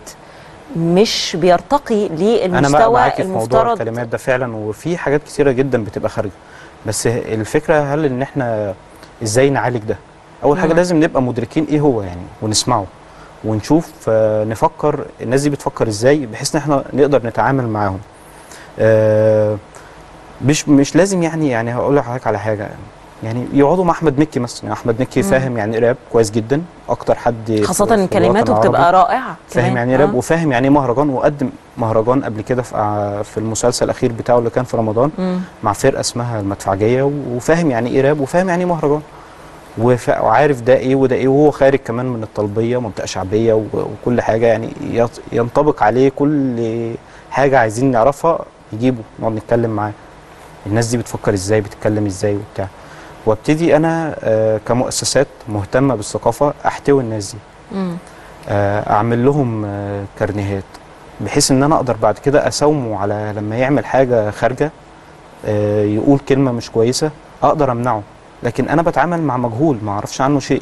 مش بيرتقي انا بقى للمستوى معاكي في موضوع المفترض الكلمات ده فعلا وفي حاجات كتيره جدا بتبقى خارجه بس الفكره هل ان احنا ازاي نعالج ده اول حاجه مم. لازم نبقى مدركين ايه هو يعني ونسمعه ونشوف آه، نفكر الناس دي بتفكر ازاي بحيث ان احنا نقدر نتعامل معاهم آه، مش مش لازم يعني يعني هقول لحضرتك على حاجه يعني يقعدوا مع احمد مكي مثلا يعني احمد مكي مم. فاهم يعني إيه راب كويس جدا اكتر حد في- خاصة في ان الوطن كلماته بتبقى العربي. رائعة فاهم كمان. يعني ايه راب آه. وفاهم يعني ايه مهرجان وقدم مهرجان قبل كده في ع- في المسلسل الاخير بتاعه اللي كان في رمضان مم. مع فرقه اسمها المدفعجيه وفاهم يعني ايه راب وفاهم يعني ايه مهرجان وف- وعارف ده ايه وده ايه وهو خارج كمان من الطلبيه منطقه شعبيه و- وكل حاجه يعني يط- ينطبق عليه كل حاجه عايزين نعرفها يجيبه نقعد نتكلم معاه الناس دي بتفكر ازاي بتتكلم ازاي وبتاع وابتدي انا آه، كمؤسسات مهتمه بالثقافه احتوي الناس دي مم. آه، اعمل لهم آه، كارنيهات بحيث ان انا اقدر بعد كده اساومه على لما يعمل حاجه خارجه آه، يقول كلمه مش كويسه اقدر امنعه لكن انا بتعامل مع مجهول ما اعرفش عنه شيء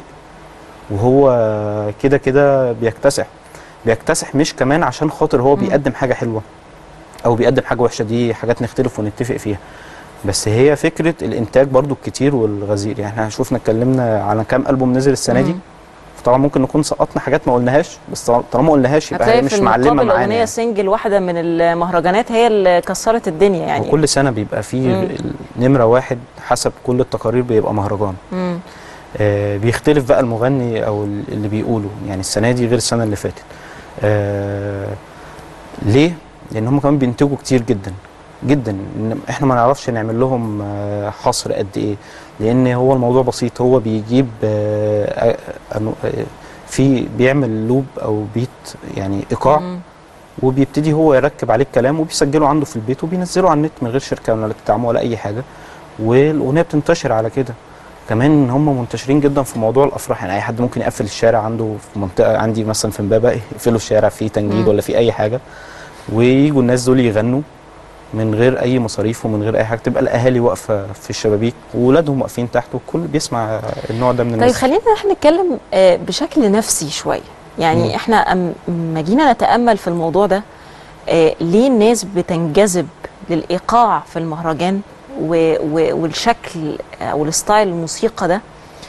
وهو كده كده بيكتسح بيكتسح مش كمان عشان خاطر هو بيقدم حاجه حلوه او بيقدم حاجه وحشه دي حاجات نختلف ونتفق فيها بس هي فكره الانتاج برضو الكتير والغزير يعني احنا شفنا اتكلمنا على كام البوم نزل السنه دي مم. طبعا ممكن نكون سقطنا حاجات ما قلناهاش بس طالما ما قلناهاش يبقى هي هتلاقي مش في معلمه المقابل معانا اغنية يعني. سنجل واحدة من المهرجانات هي اللي كسرت الدنيا يعني وكل سنه بيبقى فيه مم. نمره واحد حسب كل التقارير بيبقى مهرجان مم. آه بيختلف بقى المغني او اللي بيقوله يعني السنه دي غير السنه اللي فاتت آه ليه لان هم كمان بينتجوا كتير جدا جدا إن احنا ما نعرفش نعمل لهم آه، حصر قد ايه لان هو الموضوع بسيط هو بيجيب آه، آه، أنو- آه، في بيعمل لوب او بيت يعني ايقاع مم. وبيبتدي هو يركب عليه الكلام وبيسجله عنده في البيت وبينزله على النت من غير شركه ولا دعم ولا اي حاجه والاغنيه بتنتشر على كده كمان هم منتشرين جدا في موضوع الافراح يعني اي حد ممكن يقفل الشارع عنده في منطقه عندي مثلا في امبابه يقفلوا الشارع فيه تنجيد مم. ولا فيه اي حاجه ويجوا الناس دول يغنوا من غير اي مصاريف ومن غير اي حاجه تبقى الاهالي واقفه في الشبابيك واولادهم واقفين تحت والكل بيسمع النوع ده من طيب الناس خلينا احنا نتكلم آه، بشكل نفسي شويه يعني مم. احنا أم- اما جينا نتامل في الموضوع ده آه، ليه الناس بتنجذب للايقاع في المهرجان و- و- والشكل او الستايل الموسيقى ده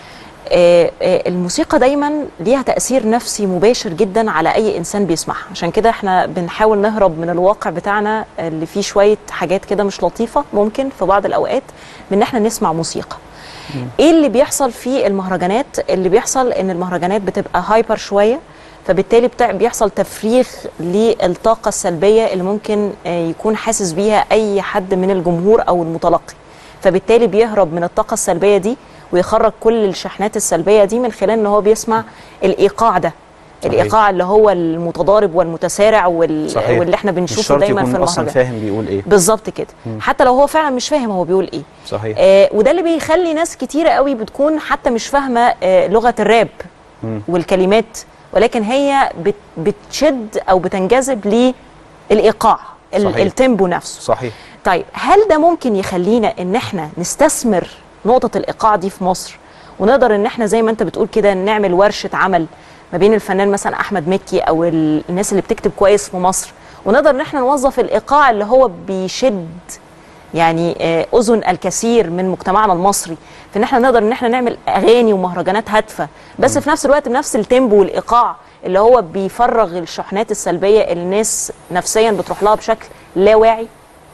آه، آه، الموسيقى دايما ليها تأثير نفسي مباشر جدا على أي إنسان بيسمعها عشان كده احنا بنحاول نهرب من الواقع بتاعنا اللي فيه شوية حاجات كده مش لطيفة ممكن في بعض الأوقات من إن احنا نسمع موسيقى ايه اللي بيحصل في المهرجانات اللي بيحصل ان المهرجانات بتبقى هايبر شويه فبالتالي بتاع بيحصل تفريغ للطاقه السلبيه اللي ممكن آه، يكون حاسس بيها اي حد من الجمهور او المتلقي فبالتالي بيهرب من الطاقه السلبيه دي ويخرج كل الشحنات السلبيه دي من خلال ان هو بيسمع الايقاع ده صحيح. الايقاع اللي هو المتضارب والمتسارع وال... صحيح. واللي احنا مش بنشوفه شرط دايما يكون في اصلا المهرجان فاهم بيقول ايه بالظبط كده مم. حتى لو هو فعلا مش فاهم هو بيقول ايه صحيح آه وده اللي بيخلي ناس كتيرة قوي بتكون حتى مش فاهمة آه لغة الراب مم. والكلمات ولكن هي بت بتشد أو بتنجذب للإيقاع ال- صحيح. التيمبو نفسه صحيح طيب هل ده ممكن يخلينا ان احنا نستثمر نقطة الإيقاع دي في مصر ونقدر ان احنا زي ما انت بتقول كده نعمل ورشة عمل ما بين الفنان مثلا أحمد مكي أو ال- الناس اللي بتكتب كويس في مصر ونقدر ان احنا نوظف الإيقاع اللي هو بيشد يعني آه، اذن الكثير من مجتمعنا المصري في ان احنا نقدر ان احنا نعمل اغاني ومهرجانات هادفه بس في نفس الوقت بنفس التيمبو والايقاع اللي هو بيفرغ الشحنات السلبيه اللي الناس نفسيا بتروح لها بشكل لا واعي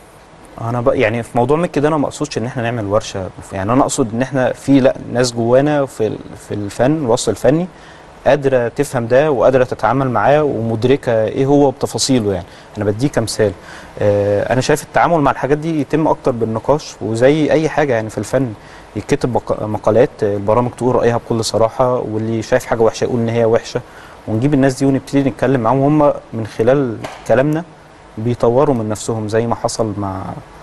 انا بقى يعني في موضوع مكي ده انا ما اقصدش ان احنا نعمل ورشه يعني انا اقصد ان احنا في لا ناس جوانا في ال- في الفن الوسط الفني قادره تفهم ده وقادره تتعامل معاه ومدركه ايه هو بتفاصيله يعني انا بديك كمثال آه انا شايف التعامل مع الحاجات دي يتم اكتر بالنقاش وزي اي حاجه يعني في الفن يتكتب مق- مقالات آه، البرامج تقول رايها بكل صراحه واللي شايف حاجه وحشه يقول ان هي وحشه ونجيب الناس دي ونبتدي نتكلم معاهم هم من خلال كلامنا بيطوروا من نفسهم زي ما حصل مع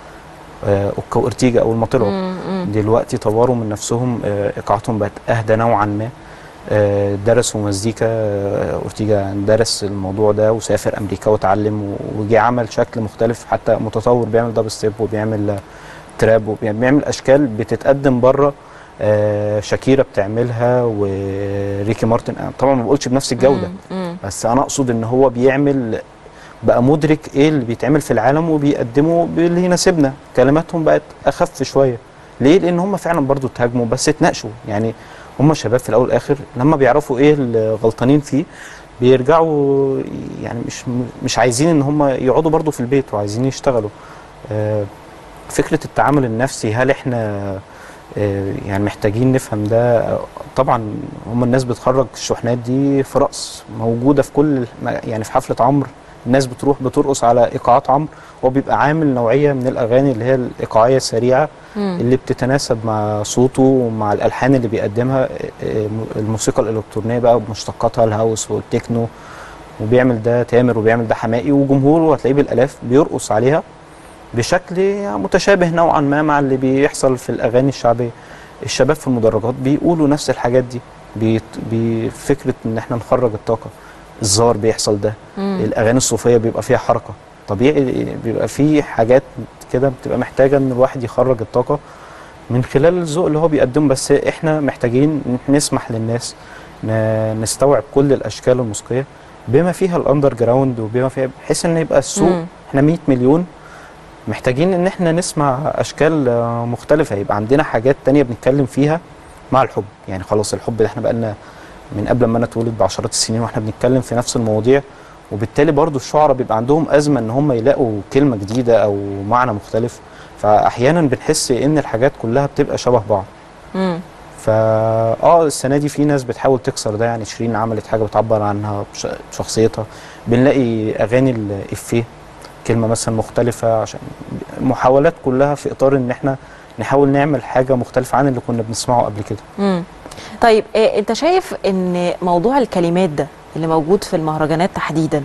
آه، اوكا وارتيجا اول ما طلعوا مم، مم. دلوقتي طوروا من نفسهم آه، ايقاعاتهم بقت اهدى نوعا ما آه، درسوا مزيكا آه، اورتيجا درس الموضوع ده وسافر امريكا واتعلم و- وجي عمل شكل مختلف حتى متطور بيعمل دبل ستيب وبيعمل آه، تراب وبيعمل اشكال بتتقدم بره آه، شاكيرا بتعملها وريكي مارتن أنا طبعا ما بقولش بنفس الجوده مم. بس انا اقصد ان هو بيعمل بقى مدرك ايه اللي بيتعمل في العالم وبيقدمه باللي يناسبنا كلماتهم بقت اخف شويه ليه لان هم فعلا برضو اتهاجموا بس اتناقشوا يعني هم شباب في الاول والاخر لما بيعرفوا ايه اللي غلطانين فيه بيرجعوا يعني مش مش عايزين ان هم يقعدوا برضو في البيت وعايزين يشتغلوا آه فكره التعامل النفسي هل احنا آه، يعني محتاجين نفهم ده آه، طبعا هم الناس بتخرج الشحنات دي في رقص موجوده في كل الم- يعني في حفله عمرو الناس بتروح بترقص على ايقاعات عمرو هو بيبقى عامل نوعيه من الاغاني اللي هي الايقاعيه السريعه مم. اللي بتتناسب مع صوته ومع الالحان اللي بيقدمها آه، آه، الموسيقى الالكترونيه بقى بمشتقاتها الهاوس والتكنو وبيعمل ده تامر وبيعمل ده حماقي وجمهوره هتلاقيه بالالاف بيرقص عليها بشكل متشابه نوعا ما مع اللي بيحصل في الاغاني الشعبيه الشباب في المدرجات بيقولوا نفس الحاجات دي بيت- بفكره ان احنا نخرج الطاقه الزار بيحصل ده مم. الاغاني الصوفيه بيبقى فيها حركه طبيعي بيبقى في حاجات كده بتبقى محتاجه ان الواحد يخرج الطاقه من خلال الذوق اللي هو بيقدمه بس احنا محتاجين إن إحنا نسمح للناس ن- نستوعب كل الاشكال الموسيقيه بما فيها الاندر جراوند وبما فيها بحيث ان يبقى السوق مم. احنا 100 مليون محتاجين ان احنا نسمع اشكال آه، مختلفه يبقى عندنا حاجات تانية بنتكلم فيها مع الحب يعني خلاص الحب ده احنا بقالنا من قبل ما انا اتولد بعشرات السنين واحنا بنتكلم في نفس المواضيع وبالتالي برضو الشعراء بيبقى عندهم ازمه ان هم يلاقوا كلمه جديده او معنى مختلف فاحيانا بنحس ان الحاجات كلها بتبقى شبه بعض مم. فا اه السنه دي في ناس بتحاول تكسر ده يعني شيرين عملت حاجه بتعبر عنها بش- بشخصيتها بنلاقي اغاني الافيه كلمه مثلا مختلفه عشان محاولات كلها في اطار ان احنا نحاول نعمل حاجه مختلفه عن اللي كنا بنسمعه قبل كده مم. طيب آه، انت شايف ان موضوع الكلمات ده اللي موجود في المهرجانات تحديدا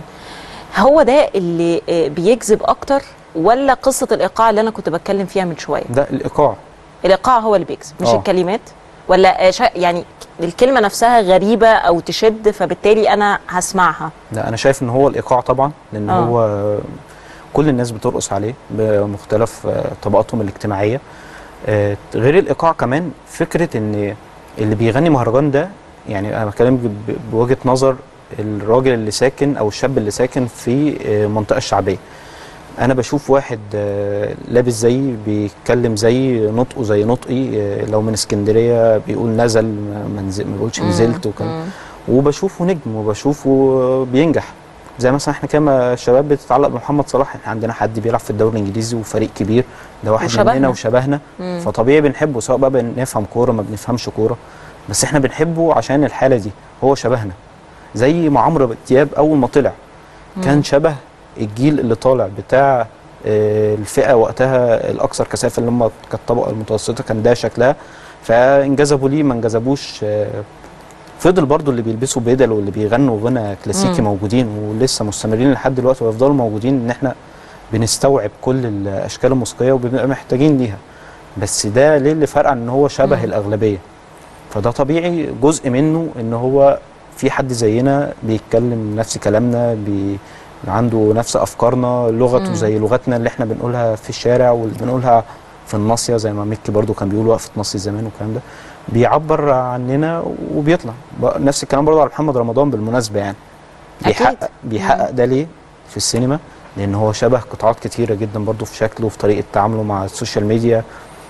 هو ده اللي آه، بيجذب اكتر ولا قصه الايقاع اللي انا كنت بتكلم فيها من شويه ده الايقاع الايقاع هو اللي بيجذب مش آه. الكلمات ولا آه، شا- يعني الكلمه نفسها غريبه او تشد فبالتالي انا هسمعها لا انا شايف ان هو الايقاع طبعا لان آه. هو كل الناس بترقص عليه بمختلف آه، طبقاتهم الاجتماعيه آه، غير الايقاع كمان فكره ان اللي بيغني مهرجان ده يعني انا بكلم ب- بوجهه نظر الراجل اللي ساكن او الشاب اللي ساكن في آه، المنطقه الشعبيه انا بشوف واحد آه، لابس زيي بيتكلم زي نطقه زي نطقي آه، لو من اسكندريه بيقول نزل ما ما نزل- ما بيقولش مم. نزلت وكان مم. وبشوفه نجم وبشوفه بينجح زي مثلا احنا كما الشباب بتتعلق بمحمد صلاح احنا عندنا حد بيلعب في الدوري الانجليزي وفريق كبير ده واحد وشبهنا. مننا وشبهنا مم. فطبيعي بنحبه سواء بقى بنفهم كوره ما بنفهمش كوره بس احنا بنحبه عشان الحاله دي هو شبهنا زي ما عمرو دياب اول ما طلع مم. كان شبه الجيل اللي طالع بتاع آه، الفئه وقتها الاكثر كثافه اللي هم كانت الطبقه المتوسطه كان ده شكلها فانجذبوا ليه ما انجذبوش آه، فضل برضو اللي بيلبسوا بدل واللي بيغنوا غنى كلاسيكي مم. موجودين ولسه مستمرين لحد دلوقتي ويفضلوا موجودين ان احنا بنستوعب كل الاشكال الموسيقيه وبنبقى محتاجين ليها بس ده ليه اللي فرق عن ان هو شبه مم. الاغلبيه فده طبيعي جزء منه ان هو في حد زينا بيتكلم نفس كلامنا بي عنده نفس افكارنا لغته مم. زي لغتنا اللي احنا بنقولها في الشارع واللي بنقولها في الناصيه زي ما ميكي برضو كان بيقول وقفه ناصيه زمان والكلام ده بيعبر عننا وبيطلع بقى نفس الكلام برضو على محمد رمضان بالمناسبه يعني بيحقق بيحقق ده ليه في السينما لان هو شبه قطاعات كتيره جدا برضو في شكله وفي طريقه تعامله مع السوشيال ميديا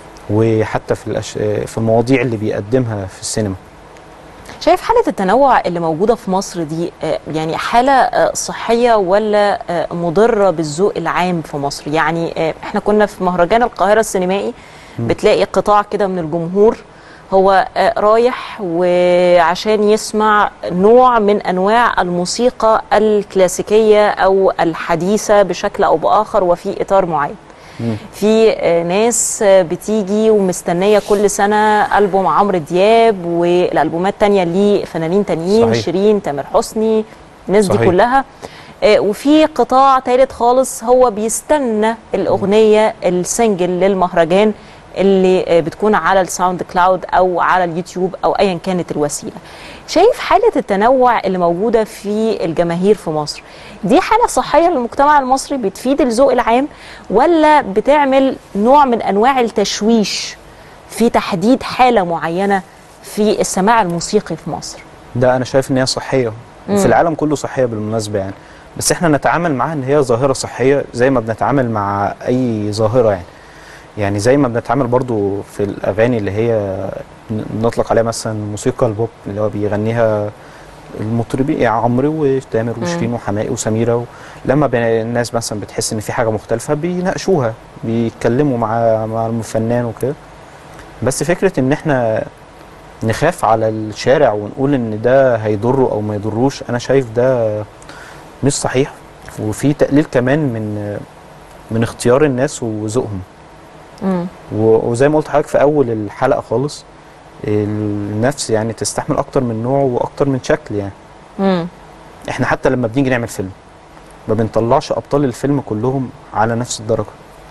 وحتى في الأش... في المواضيع اللي بيقدمها في السينما شايف حالة التنوع اللي موجودة في مصر دي آه، يعني حالة آه، صحية ولا آه، مضرة بالذوق العام في مصر يعني آه، احنا كنا في مهرجان القاهرة السينمائي مم. بتلاقي قطاع كده من الجمهور هو آه، رايح وعشان يسمع نوع من انواع الموسيقى الكلاسيكيه او الحديثه بشكل او باخر وفي اطار معين في آه، ناس آه، بتيجي ومستنيه كل سنه البوم عمرو دياب والالبومات تانية لفنانين تانيين صحيح. شيرين تامر حسني الناس دي صحيح. كلها آه، وفي قطاع تالت خالص هو بيستنى الاغنيه السنجل للمهرجان اللي آه، بتكون على الساوند كلاود او على اليوتيوب او ايا كانت الوسيله شايف حاله التنوع اللي موجوده في الجماهير في مصر دي حاله صحيه للمجتمع المصري بتفيد الذوق العام ولا بتعمل نوع من انواع التشويش في تحديد حاله معينه في السماع الموسيقي في مصر ده انا شايف ان هي صحيه مم. وفي العالم كله صحيه بالمناسبه يعني بس احنا نتعامل معاها ان هي ظاهره صحيه زي ما بنتعامل مع اي ظاهره يعني يعني زي ما بنتعامل برضو في الاغاني اللي هي ن- نطلق عليها مثلا موسيقى البوب اللي هو بيغنيها المطربين يعني عمرو وتامر مم. وشيرين وحماقي وسميره و... لما بين الناس مثلا بتحس ان في حاجه مختلفه بيناقشوها بيتكلموا مع مع الفنان وكده بس فكره ان احنا نخاف على الشارع ونقول ان ده هيضره او ما يضروش انا شايف ده مش صحيح وفي تقليل كمان من من اختيار الناس وذوقهم مم. و- وزي ما قلت لحضرتك في اول الحلقه خالص النفس يعني تستحمل اكتر من نوع واكتر من شكل يعني مم. احنا حتى لما بنيجي نعمل فيلم ما بنطلعش ابطال الفيلم كلهم على نفس الدرجه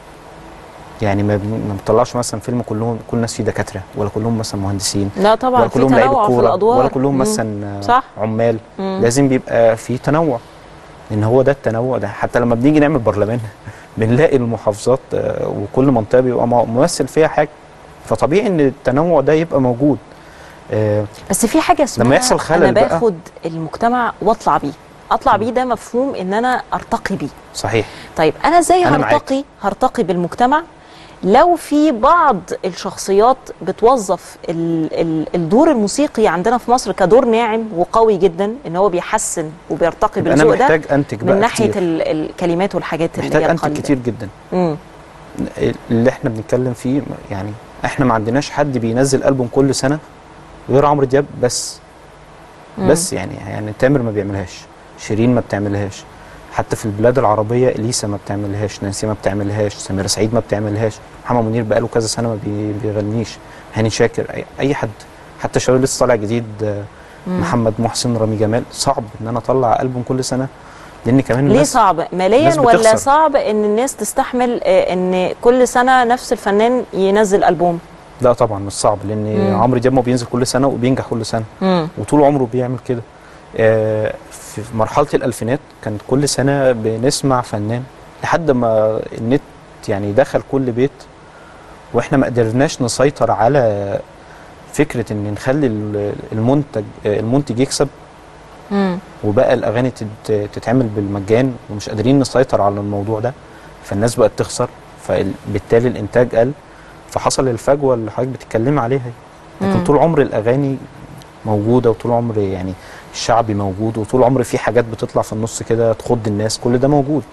يعني ما بن- ما بنطلعش مثلا فيلم كلهم كل الناس فيه دكاتره ولا كلهم مثلا مهندسين لا طبعا ولا في كلهم لعيبه تنوع في كوره الادوار ولا كلهم مم. مثلا صح عمال مم. لازم بيبقى في تنوع ان هو ده التنوع ده حتى لما بنيجي نعمل برلمان بنلاقي المحافظات آه، وكل منطقه بيبقى م- ممثل فيها حاجه فطبيعي ان التنوع ده يبقى موجود آه، بس في حاجه اسمها لما يحصل خلل انا بقى باخد المجتمع واطلع بيه اطلع بيه ده مفهوم ان انا ارتقي بيه صحيح طيب انا ازاي أنا معاك. هرتقي هرتقي بالمجتمع لو في بعض الشخصيات بتوظف ال ال الدور الموسيقي عندنا في مصر كدور ناعم وقوي جدا ان هو بيحسن وبيرتقي يبقى أنا بالذوق ده محتاج أنتج بقى من ناحيه كتير. ال الكلمات والحاجات اللي محتاج هي انتج القليلة. كتير جدا مم. اللي احنا بنتكلم فيه يعني احنا ما عندناش حد بينزل البوم كل سنه غير عمرو دياب بس مم. بس يعني يعني تامر ما بيعملهاش شيرين ما بتعملهاش حتى في البلاد العربيه اليسا ما بتعملهاش نانسي ما بتعملهاش سميرة سعيد ما بتعملهاش محمد منير بقاله كذا سنه ما بي- بيغنيش هاني شاكر اي, أي حد حتى شباب لسه طالع جديد آه، مم. محمد محسن رامي جمال صعب ان انا اطلع البوم كل سنه لان كمان ليه الناس صعب ماليا الناس ولا بتخسر. صعب ان الناس تستحمل آه، ان كل سنه نفس الفنان ينزل البوم لا طبعا مش صعب لان مم. عمرو دياب ما بينزل كل سنه وبينجح كل سنه مم. وطول عمره بيعمل كده آه، في مرحله الالفينات كانت كل سنه بنسمع فنان لحد ما النت يعني دخل كل بيت واحنا ما قدرناش نسيطر على فكره ان نخلي ال- المنتج آه، المنتج يكسب مم. وبقى الاغاني تت- تتعمل بالمجان ومش قادرين نسيطر على الموضوع ده فالناس بقت تخسر فبالتالي الانتاج قل فحصل الفجوه اللي حضرتك بتتكلمي عليها دي. لكن مم. طول عمر الاغاني موجوده وطول عمر يعني الشعبي موجود وطول عمر في حاجات بتطلع في النص كده تخض الناس كل ده موجود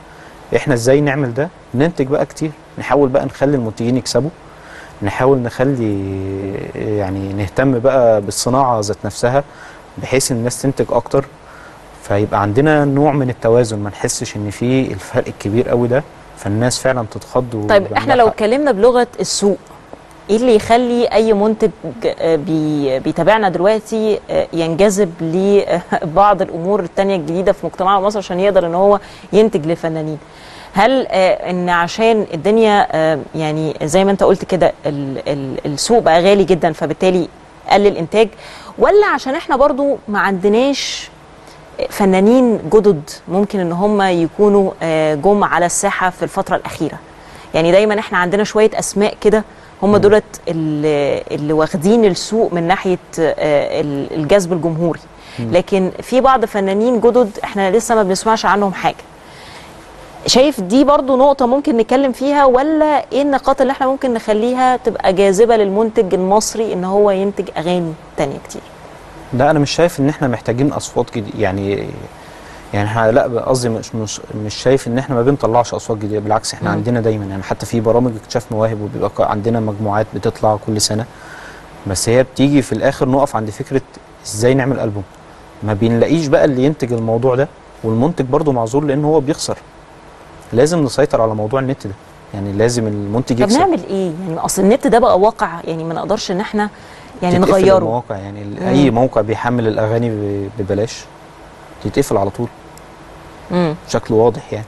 احنا ازاي نعمل ده ننتج بقى كتير نحاول بقى نخلي المنتجين يكسبوا نحاول نخلي يعني نهتم بقى بالصناعه ذات نفسها بحيث ان الناس تنتج اكتر فيبقى عندنا نوع من التوازن ما نحسش ان في الفرق الكبير قوي ده فالناس فعلا تتخض طيب ويبقى احنا عندها لو حق. اتكلمنا بلغه السوق ايه اللي يخلي اي منتج آه، بي بيتابعنا دلوقتي آه، ينجذب لبعض الامور التانية الجديده في مجتمع مصر عشان يقدر ان هو ينتج للفنانين هل آه، ان عشان الدنيا آه، يعني زي ما انت قلت كده ال- ال- السوق بقى غالي جدا فبالتالي قل الانتاج ولا عشان احنا برضو ما عندناش فنانين جدد ممكن ان هم يكونوا آه، جم على الساحه في الفتره الاخيره يعني دايما احنا عندنا شويه اسماء كده هم دولت اللي, اللي واخدين السوق من ناحيه آه، ال- الجذب الجمهوري مم. لكن في بعض فنانين جدد احنا لسه ما بنسمعش عنهم حاجه شايف دي برضو نقطة ممكن نتكلم فيها ولا ايه النقاط اللي احنا ممكن نخليها تبقى جاذبة للمنتج المصري ان هو ينتج اغاني تانية كتير لا انا مش شايف ان احنا محتاجين اصوات جديده يعني يعني احنا لا قصدي مش مش مش شايف ان احنا ما بنطلعش اصوات جديده بالعكس احنا مم. عندنا دايما يعني حتى في برامج اكتشاف مواهب وبيبقى ك- عندنا مجموعات بتطلع كل سنه بس هي بتيجي في الاخر نقف عند فكره ازاي نعمل البوم ما بنلاقيش بقى اللي ينتج الموضوع ده والمنتج برضه معذور لان هو بيخسر لازم نسيطر على موضوع النت ده يعني لازم المنتج طب يكسب نعمل ايه يعني اصل النت ده بقى واقع يعني ما نقدرش ان احنا يعني تتقفل نغيره المواقع يعني ال- مم. اي موقع بيحمل الاغاني ب- ببلاش تتقفل على طول مم. بشكل واضح يعني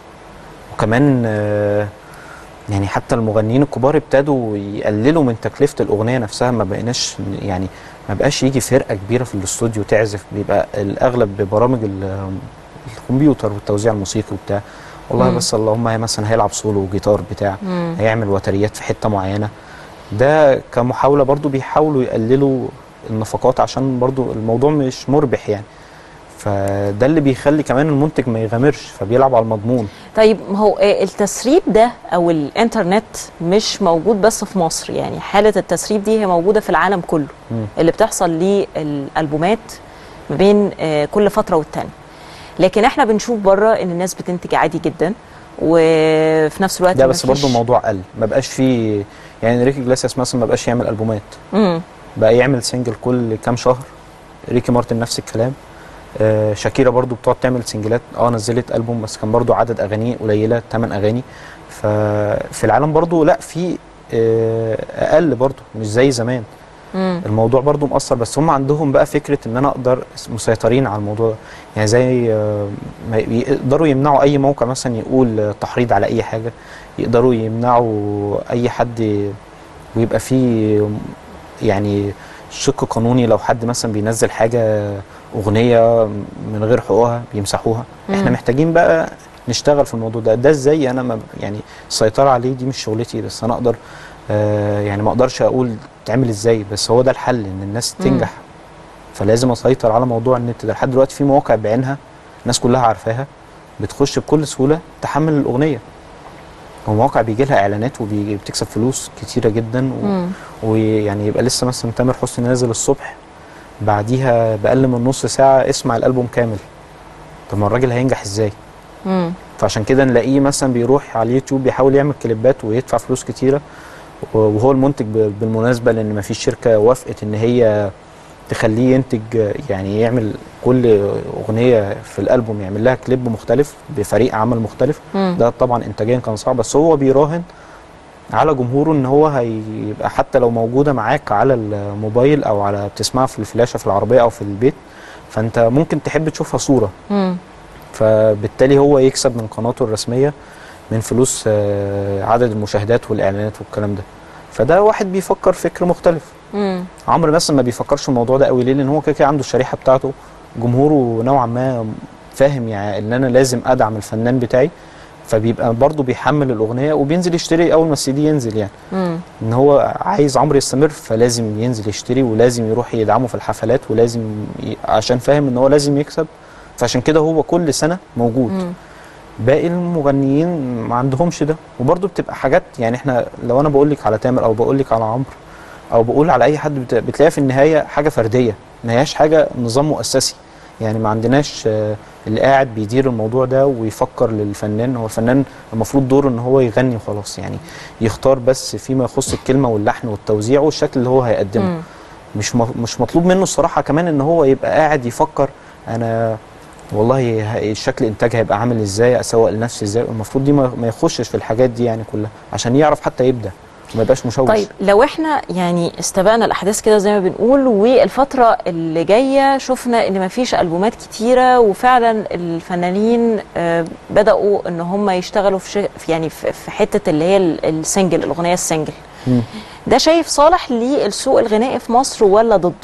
وكمان آه، يعني حتى المغنيين الكبار ابتدوا يقللوا من تكلفة الأغنية نفسها ما بقيناش يعني ما بقاش يجي فرقة كبيرة في الاستوديو تعزف بيبقى الأغلب ببرامج ال- الكمبيوتر والتوزيع الموسيقي وبتاع والله مم. بس اللهم هي مثلا هيلعب سولو وجيتار بتاع مم. هيعمل وتريات في حتة معينة ده كمحاولة برضو بيحاولوا يقللوا النفقات عشان برضو الموضوع مش مربح يعني فده اللي بيخلي كمان المنتج ما يغامرش فبيلعب على المضمون طيب ما هو آه، التسريب ده او الانترنت مش موجود بس في مصر يعني حالة التسريب دي هي موجودة في العالم كله مم. اللي بتحصل للالبومات ما بين آه، كل فتره والتانيه لكن احنا بنشوف بره ان الناس بتنتج عادي جدا وفي نفس الوقت ده بس مفيش- برضه الموضوع قل ما بقاش فيه يعني ريكي جلاسياس مثلا ما بقاش يعمل البومات مم. بقى يعمل سنجل كل كام شهر ريكي مارتن نفس الكلام آه شاكيرا برضو بتقعد تعمل سنجلات اه نزلت البوم بس كان برضو عدد اغانيه قليله 8 اغاني ففي العالم برضو لا في آه اقل برضو مش زي زمان مم. الموضوع برضو مؤثر بس هم عندهم بقى فكره ان انا اقدر مسيطرين على الموضوع ده. يعني زي آه، ما يقدروا يمنعوا اي موقع مثلا يقول آه، تحريض على اي حاجه يقدروا يمنعوا اي حد ويبقى فيه يعني شق قانوني لو حد مثلا بينزل حاجه اغنيه من غير حقوقها بيمسحوها مم. احنا محتاجين بقى نشتغل في الموضوع ده ده ازاي انا ما يعني السيطره عليه دي مش شغلتي بس انا اقدر آه يعني ما اقدرش اقول تعمل ازاي بس هو ده الحل ان الناس مم. تنجح فلازم اسيطر على موضوع النت ده لحد دلوقتي في مواقع بعينها الناس كلها عارفاها بتخش بكل سهوله تحمل الاغنيه ومواقع بيجي لها اعلانات وبتكسب فلوس كتيره جدا و... مم. ويعني يبقى لسه مثلا تامر حسني نازل الصبح بعديها باقل من نص ساعه اسمع الالبوم كامل طب ما الراجل هينجح ازاي مم. فعشان كده نلاقيه مثلا بيروح على اليوتيوب بيحاول يعمل كليبات ويدفع فلوس كتيره وهو المنتج ب- بالمناسبه لان ما فيش شركه وافقت ان هي تخليه ينتج يعني يعمل كل اغنيه في الالبوم يعمل لها كليب مختلف بفريق عمل مختلف مم. ده طبعا انتاجيا كان صعب بس هو بيراهن على جمهوره ان هو هيبقى حتى لو موجوده معاك على الموبايل او على بتسمعها في الفلاشه في العربيه او في البيت فانت ممكن تحب تشوفها صوره مم. فبالتالي هو يكسب من قناته الرسميه من فلوس آه، عدد المشاهدات والاعلانات والكلام ده فده واحد بيفكر فكر مختلف مم. عمرو مثلا ما بيفكرش في الموضوع ده قوي ليه لان هو كده كده عنده الشريحه بتاعته جمهوره نوعا ما فاهم يعني ان انا لازم ادعم الفنان بتاعي فبيبقى برضه بيحمل الاغنيه وبينزل يشتري اول ما السي دي ينزل يعني مم. ان هو عايز عمرو يستمر فلازم ينزل يشتري ولازم يروح يدعمه في الحفلات ولازم ي... عشان فاهم ان هو لازم يكسب فعشان كده هو كل سنه موجود مم. باقي المغنيين ما عندهمش ده وبرضه بتبقى حاجات يعني احنا لو انا بقول لك على تامر او بقول لك على عمرو او بقول على اي حد بت- بتلاقيها في النهايه حاجه فرديه ما هياش حاجه نظام مؤسسي يعني ما عندناش آه، اللي قاعد بيدير الموضوع ده ويفكر للفنان هو الفنان المفروض دوره ان هو يغني وخلاص يعني يختار بس فيما يخص الكلمه واللحن والتوزيع والشكل اللي هو هيقدمه مم. مش م- مش مطلوب منه الصراحه كمان ان هو يبقى قاعد يفكر انا والله ه- الشكل الانتاج هيبقى عامل ازاي اسوق لنفسي ازاي المفروض دي ما ما يخشش في الحاجات دي يعني كلها عشان يعرف حتى يبدا ما يبقاش مشوش طيب لو احنا يعني استبقنا الاحداث كده زي ما بنقول والفتره اللي جايه شفنا ان مفيش البومات كتيره وفعلا الفنانين آه، بداوا ان هم يشتغلوا في شيء- في يعني في في حته اللي هي ال- السنجل الاغنيه السنجل مم. ده شايف صالح للسوق الغنائي في مصر ولا ضده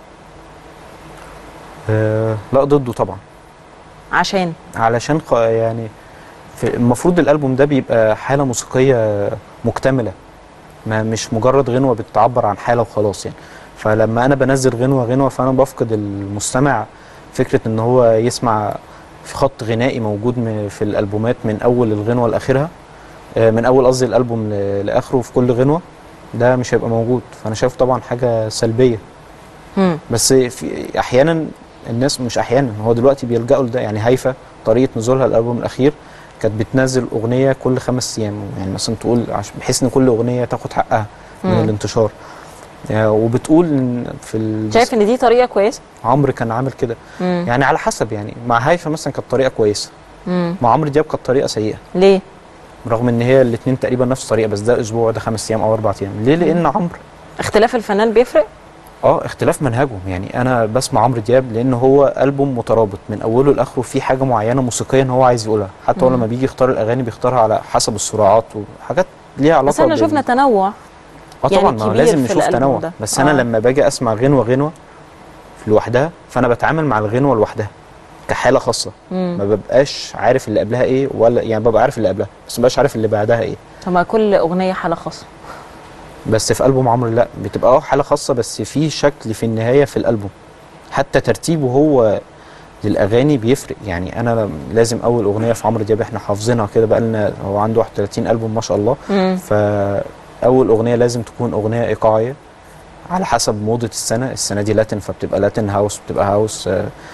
آه لا ضده طبعا عشان علشان خ- يعني في المفروض الالبوم ده بيبقى حاله موسيقيه مكتمله ما مش مجرد غنوه بتعبر عن حاله وخلاص يعني فلما انا بنزل غنوه غنوه فانا بفقد المستمع فكره ان هو يسمع في خط غنائي موجود م- في الالبومات من اول الغنوه لاخرها آه، من اول قصدي الالبوم ل- لاخره في كل غنوه ده مش هيبقى موجود فانا شايف طبعا حاجه سلبيه مم. بس في احيانا الناس مش احيانا هو دلوقتي بيلجأوا لده يعني هيفا طريقه نزولها الالبوم الاخير كانت بتنزل اغنيه كل خمس ايام يعني مثلا تقول عشان بحيث ان كل اغنيه تاخد حقها من مم. الانتشار يعني وبتقول إن في ال... شايف ان دي طريقه كويسه عمرو كان عامل كده مم. يعني على حسب يعني مع هيفا مثلا كانت طريقه كويسه مم. مع عمرو دياب كانت طريقه سيئه ليه رغم ان هي الاثنين تقريبا نفس الطريقه بس ده اسبوع ده خمس ايام او اربع ايام ليه لان عمرو اختلاف الفنان بيفرق اه اختلاف منهجه يعني انا بسمع عمرو دياب لان هو البوم مترابط من اوله لاخره في حاجه معينه موسيقيا هو عايز يقولها حتى هو مم. لما بيجي يختار الاغاني بيختارها على حسب السرعات وحاجات ليها علاقه بس احنا بال- شفنا تنوع اه يعني طبعا ما هو كبير لازم في نشوف الألبوم تنوع ده. بس انا آه. لما باجي اسمع غنوه غنوه في لوحدها فانا بتعامل مع الغنوه لوحدها كحاله خاصه مم. ما ببقاش عارف اللي قبلها ايه ولا يعني ببقى عارف اللي قبلها بس ما ببقاش عارف اللي بعدها ايه طب ما كل اغنيه حاله خاصه بس في البوم عمرو لا بتبقى اه حاله خاصه بس في شكل في النهايه في الالبوم حتى ترتيبه هو للاغاني بيفرق يعني انا لازم اول اغنيه في عمرو دياب احنا حافظينها كده بقى لنا هو عنده 31 البوم ما شاء الله مم. فاول اغنيه لازم تكون اغنيه ايقاعيه على حسب موضه السنه السنه دي لاتن فبتبقى لاتن هاوس بتبقى هاوس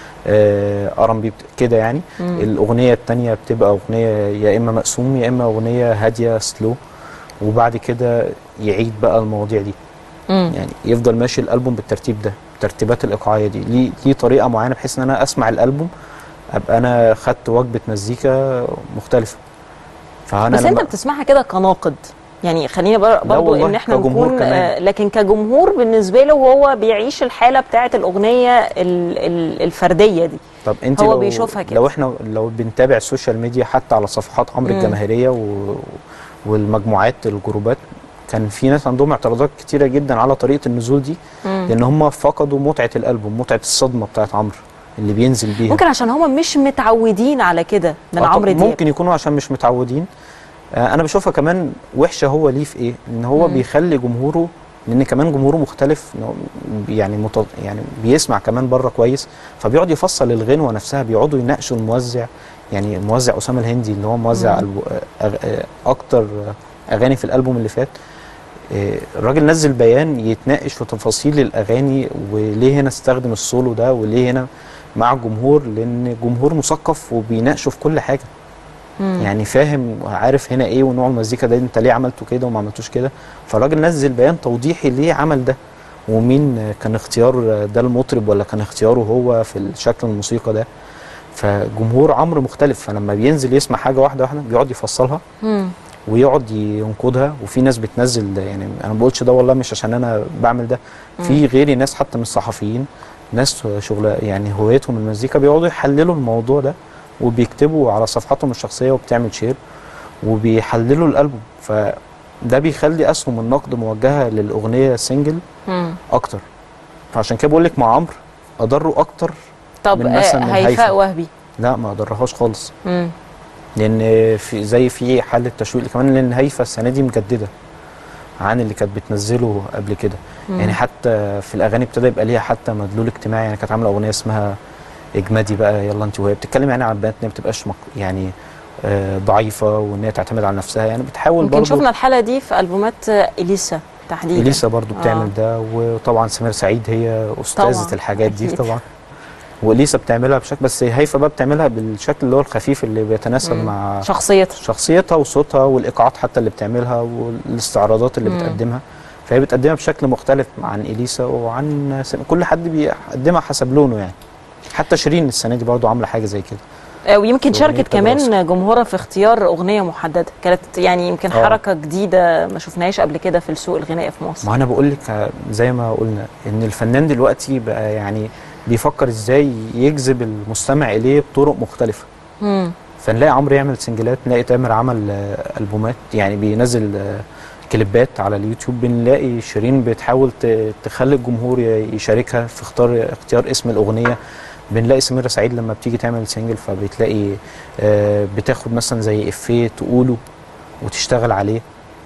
ار ام بي كده يعني مم. الاغنيه الثانيه بتبقى اغنيه يا اما مقسوم يا اما اغنيه هاديه سلو وبعد كده يعيد بقى المواضيع دي مم. يعني يفضل ماشي الالبوم بالترتيب ده الترتيبات الايقاعيه دي ليه ليه طريقه معينه بحيث ان انا اسمع الالبوم ابقى انا خدت وجبه مزيكا مختلفه فانا بس انت بتسمعها كده كناقد يعني خلينا بر- برضو والله، ان احنا كجمهور نكون كمان. آه لكن كجمهور بالنسبه له هو بيعيش الحاله بتاعه الاغنيه ال- ال- الفرديه دي طب انت هو لو بيشوفها كده لو احنا لو بنتابع السوشيال ميديا حتى على صفحات عمرو مم. الجماهيريه و... والمجموعات الجروبات كان في ناس عندهم اعتراضات كتيره جدا على طريقه النزول دي مم. لان هم فقدوا متعه الالبوم متعه الصدمه بتاعت عمرو اللي بينزل بيها ممكن عشان هم مش متعودين على كده من آه طب عمرو دياب ممكن يكونوا عشان مش متعودين آه انا بشوفها كمان وحشه هو ليه في ايه ان هو مم. بيخلي جمهوره لان كمان جمهوره مختلف إن هو يعني مت... يعني بيسمع كمان بره كويس فبيقعد يفصل الغنوه نفسها بيقعدوا يناقشوا الموزع يعني الموزع اسامه الهندي اللي هو موزع مم. ألب... أغ... آه، اكتر اغاني في الالبوم اللي فات آه، الراجل نزل بيان يتناقش في تفاصيل الاغاني وليه هنا استخدم السولو ده وليه هنا مع الجمهور لان الجمهور مثقف وبيناقشوا في كل حاجه مم. يعني فاهم وعارف هنا ايه ونوع المزيكا ده انت ليه عملته كده وما عملتوش كده فالراجل نزل بيان توضيحي ليه عمل ده ومين كان اختيار ده المطرب ولا كان اختياره هو في الشكل الموسيقى ده فجمهور عمرو مختلف فلما بينزل يسمع حاجه واحده واحده بيقعد يفصلها مم. ويقعد ينقدها وفي ناس بتنزل ده يعني انا ما بقولش ده والله مش عشان انا بعمل ده في غيري ناس حتى من الصحفيين ناس شغل يعني هوايتهم المزيكا بيقعدوا يحللوا الموضوع ده وبيكتبوا على صفحاتهم الشخصيه وبتعمل شير وبيحللوا الالبوم فده بيخلي اسهم النقد موجهه للاغنيه سنجل مم. اكتر فعشان كده بقول لك مع عمرو اضروا اكتر طب من مثلا آه من هيفاء هيفا. وهبي لا ما اضرهاش خالص مم. لان في زي في حاله تشويق كمان لان هيفا السنه دي مجدده عن اللي كانت بتنزله قبل كده مم. يعني حتى في الاغاني ابتدى يبقى ليها حتى مدلول اجتماعي يعني كانت عامله اغنيه اسمها اجمدي بقى يلا انت وهي بتتكلم يعني عن البنات ان هي ما بتبقاش مق... يعني آه ضعيفه وان هي تعتمد على نفسها يعني بتحاول يمكن برضه شفنا الحاله دي في البومات آه، اليسا تحديدا اليسا برضو بتعمل آه. ده وطبعا سمير سعيد هي استاذه طبعاً، الحاجات دي أكيد. طبعا واليسا بتعملها بشكل بس هيفا بقى بتعملها بالشكل اللي هو الخفيف اللي بيتناسب مم. مع شخصيتها شخصيتها وصوتها والايقاعات حتى اللي بتعملها والاستعراضات اللي مم. بتقدمها فهي بتقدمها بشكل مختلف عن اليسا وعن سم... كل حد بيقدمها حسب لونه يعني حتى شيرين السنه دي برضو عامله حاجه زي كده آه، ويمكن أغنية شاركت تامر كمان جمهورها في اختيار اغنيه محدده كانت يعني يمكن آه. حركه جديده ما شفناهاش قبل كده في السوق الغنائي في مصر ما انا بقول لك زي ما قلنا ان الفنان دلوقتي بقى يعني بيفكر ازاي يجذب المستمع اليه بطرق مختلفه مم. فنلاقي عمرو يعمل سنجلات نلاقي تامر عمل آه، البومات يعني بينزل آه، كليبات على اليوتيوب بنلاقي شيرين بتحاول ت- تخلي الجمهور ي- يشاركها في اختار اختيار اسم الاغنيه بنلاقي سميرة سعيد لما بتيجي تعمل سنجل فبتلاقي آه، بتاخد مثلا زي افيه تقوله وتشتغل عليه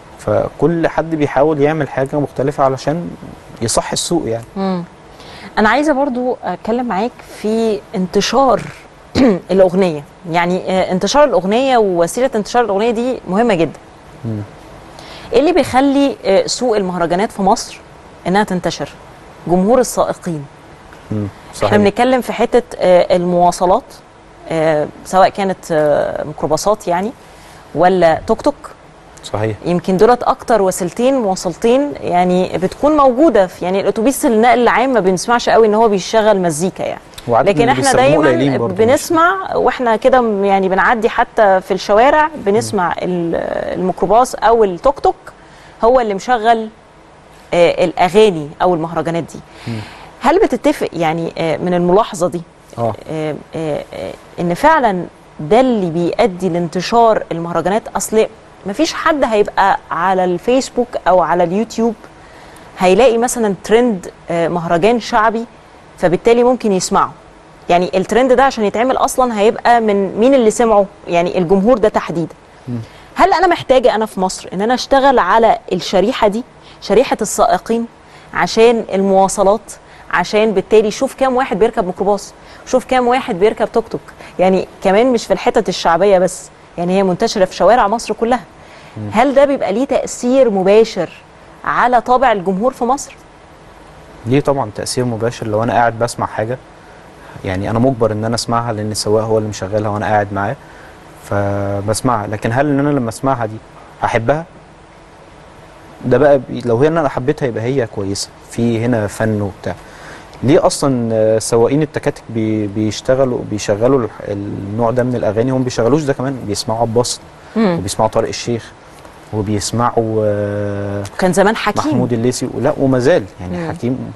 فكل حد بيحاول يعمل حاجه مختلفه علشان يصح السوق يعني مم. انا عايزه برضو اتكلم معاك في انتشار الاغنيه يعني آه، انتشار الاغنيه ووسيله انتشار الاغنيه دي مهمه جدا مم. ايه اللي بيخلي آه، سوق المهرجانات في مصر انها تنتشر جمهور السائقين مم. احنا بنتكلم في حته آه، المواصلات آه، سواء كانت آه، ميكروباصات يعني ولا توك توك صحيح يمكن دولت اكتر وسيلتين مواصلتين يعني بتكون موجوده في يعني الاتوبيس النقل العام ما بنسمعش قوي ان هو بيشغل مزيكا يعني وعدد لكن اللي احنا بيستخدموه قليلين دايما برضه مش- بنسمع واحنا كده م- يعني بنعدي حتى في الشوارع بنسمع ال- الميكروباص او التوك توك هو اللي مشغل آه، الاغاني او المهرجانات دي مم. هل بتتفق يعني آه، من الملاحظه دي اه آه، آه، آه، ان فعلا ده اللي بيؤدي لانتشار المهرجانات اصل مفيش حد هيبقى على الفيسبوك او على اليوتيوب هيلاقي مثلا ترند آه، مهرجان شعبي فبالتالي ممكن يسمعه يعني الترند ده عشان يتعمل اصلا هيبقى من مين اللي سمعه يعني الجمهور ده تحديدا هل انا محتاجه انا في مصر ان انا اشتغل على الشريحه دي شريحه السائقين عشان المواصلات عشان بالتالي شوف كام واحد بيركب ميكروباص شوف كام واحد بيركب توك توك يعني كمان مش في الحتت الشعبيه بس يعني هي منتشره في شوارع مصر كلها هل ده بيبقى ليه تاثير مباشر على طابع الجمهور في مصر ليه طبعا تاثير مباشر لو انا قاعد بسمع حاجه يعني انا مجبر ان انا اسمعها لان السواق هو اللي مشغلها وانا قاعد معاه فبسمعها لكن هل ان انا لما اسمعها دي هحبها ده بقى بي لو هي إن انا حبيتها يبقى هي كويسه في هنا فن وبتاع ليه اصلا آه، سواقين التكاتك بي بيشتغلوا بيشغلوا الح- النوع ده من الاغاني هم بيشغلوش ده كمان بيسمعوا عباس مم. وبيسمعوا طارق الشيخ وبيسمعوا آه، كان زمان حكيم محمود الليثي لا وما زال يعني مم. حكيم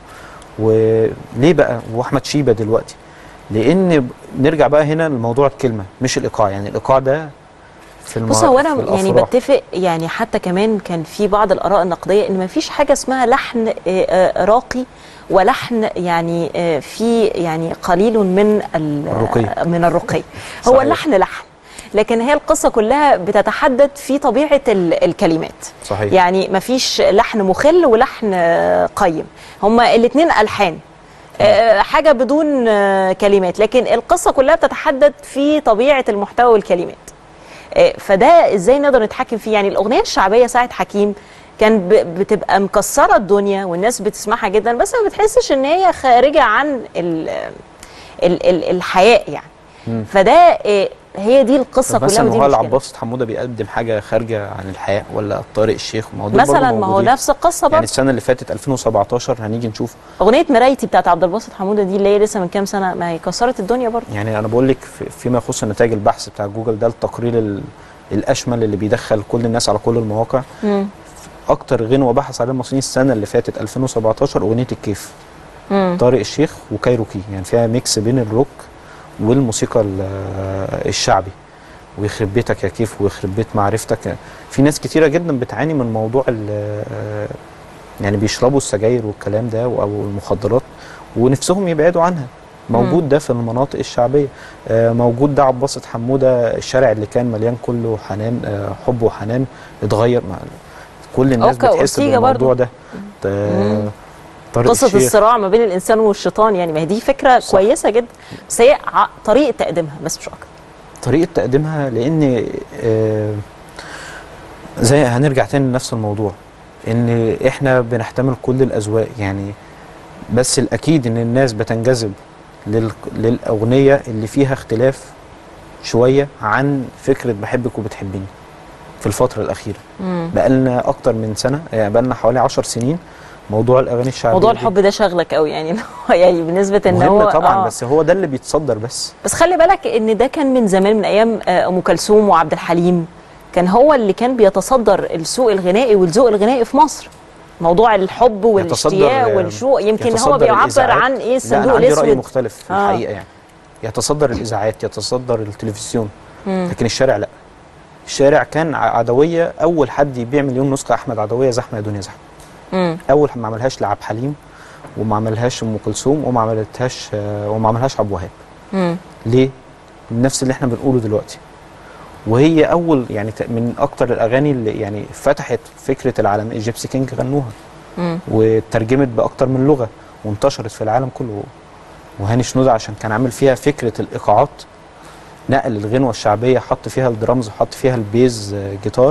وليه بقى واحمد شيبه دلوقتي لان ب- نرجع بقى هنا لموضوع الكلمه مش الايقاع يعني الايقاع ده في الم... بص هو انا في يعني الأفراح. بتفق يعني حتى كمان كان في بعض الاراء النقديه ان ما فيش حاجه اسمها لحن آه، آه، راقي ولحن يعني آه، في يعني قليل من ال- الرقي. من الرقي هو صحيح. اللحن لحن لكن هي القصه كلها بتتحدد في طبيعه ال- الكلمات صحيح يعني ما فيش لحن مخل ولحن آه، قيم هما الاثنين الحان آه، حاجه بدون آه، كلمات لكن القصه كلها بتتحدد في طبيعه المحتوى والكلمات آه، فده ازاي نقدر نتحكم فيه يعني الاغنيه الشعبيه ساعه حكيم كان ب- بتبقى مكسره الدنيا والناس بتسمعها جدا بس ما بتحسش ان هي خارجه عن ال ال ال الحياء يعني مم. فده آه، هي دي القصه طب كلها مثلا ودي هو المشكله العباس حموده بيقدم حاجه خارجه عن الحياه ولا طارق الشيخ ما هو دول برضه مثلا ما هو موجودين. نفس القصه يعني برضه السنه اللي فاتت 2017 هنيجي نشوف اغنيه مرايتي بتاعت عبد الباسط حموده دي اللي هي لسه من كام سنه ما هي كسرت الدنيا برضه يعني انا بقول لك في- فيما يخص نتائج البحث بتاع جوجل ده التقرير ال- الاشمل اللي بيدخل كل الناس على كل المواقع مم. اكتر غنوه بحث عليها المصريين السنه اللي فاتت 2017 اغنيه الكيف مم. طارق الشيخ وكايروكي يعني فيها ميكس بين الروك والموسيقى ال- الشعبي ويخرب بيتك يا كيف ويخرب بيت معرفتك في ناس كتيره جدا بتعاني من موضوع ال- يعني بيشربوا السجاير والكلام ده او المخدرات ونفسهم يبعدوا عنها موجود ده في المناطق الشعبيه آه، موجود ده عباسة حموده الشارع اللي كان مليان كله حنان آه، حب وحنان اتغير مع كل الناس أوكا بتحس وأورتيجا بالموضوع برضو. ده آه، طارق قصه الشيخ الصراع ما بين الانسان والشيطان يعني ما هي دي فكره صح. كويسه جدا بس هي ع- طريقه تقديمها بس مش اكتر طريقه تقديمها لان آه، زي هنرجع تاني لنفس الموضوع ان احنا بنحتمل كل الاذواق يعني بس الاكيد ان الناس بتنجذب لل- للاغنيه اللي فيها اختلاف شويه عن فكره بحبك وبتحبني في الفتره الاخيره مم. بقالنا اكتر من سنه يعني بقالنا حوالي 10 سنين موضوع الاغاني الشعبيه موضوع دي الحب ده شغلك قوي يعني إن هو يعني بالنسبه ان مهم هو طبعا آه. بس هو ده اللي بيتصدر بس بس خلي بالك ان ده كان من زمان من ايام آه، ام كلثوم وعبد الحليم كان هو اللي كان بيتصدر السوق الغنائي والذوق الغنائي في مصر موضوع الحب والاشتياق والشوق يمكن هو يتصدر بيعبر الإذاعات. عن ايه لا الصندوق انا عندي راي الاسود مختلف في آه. الحقيقه يعني يتصدر الاذاعات يتصدر التلفزيون مم. لكن الشارع لا الشارع كان ع- عدويه اول حد يبيع مليون نسخه احمد عدويه زحمه يا دنيا زحمه مم. اول ما عملهاش لعبد حليم وما عملهاش ام كلثوم وما عملتهاش آه، وما عملهاش عبد الوهاب مم. ليه نفس اللي احنا بنقوله دلوقتي وهي اول يعني ت- من اكتر الاغاني اللي يعني فتحت فكره العالم الجيبسي كينج غنوها مم. وترجمت باكتر من لغه وانتشرت في العالم كله وهاني شنودة عشان كان عامل فيها فكره الايقاعات نقل الغنوه الشعبيه حط فيها الدرامز وحط فيها البيز آه، جيتار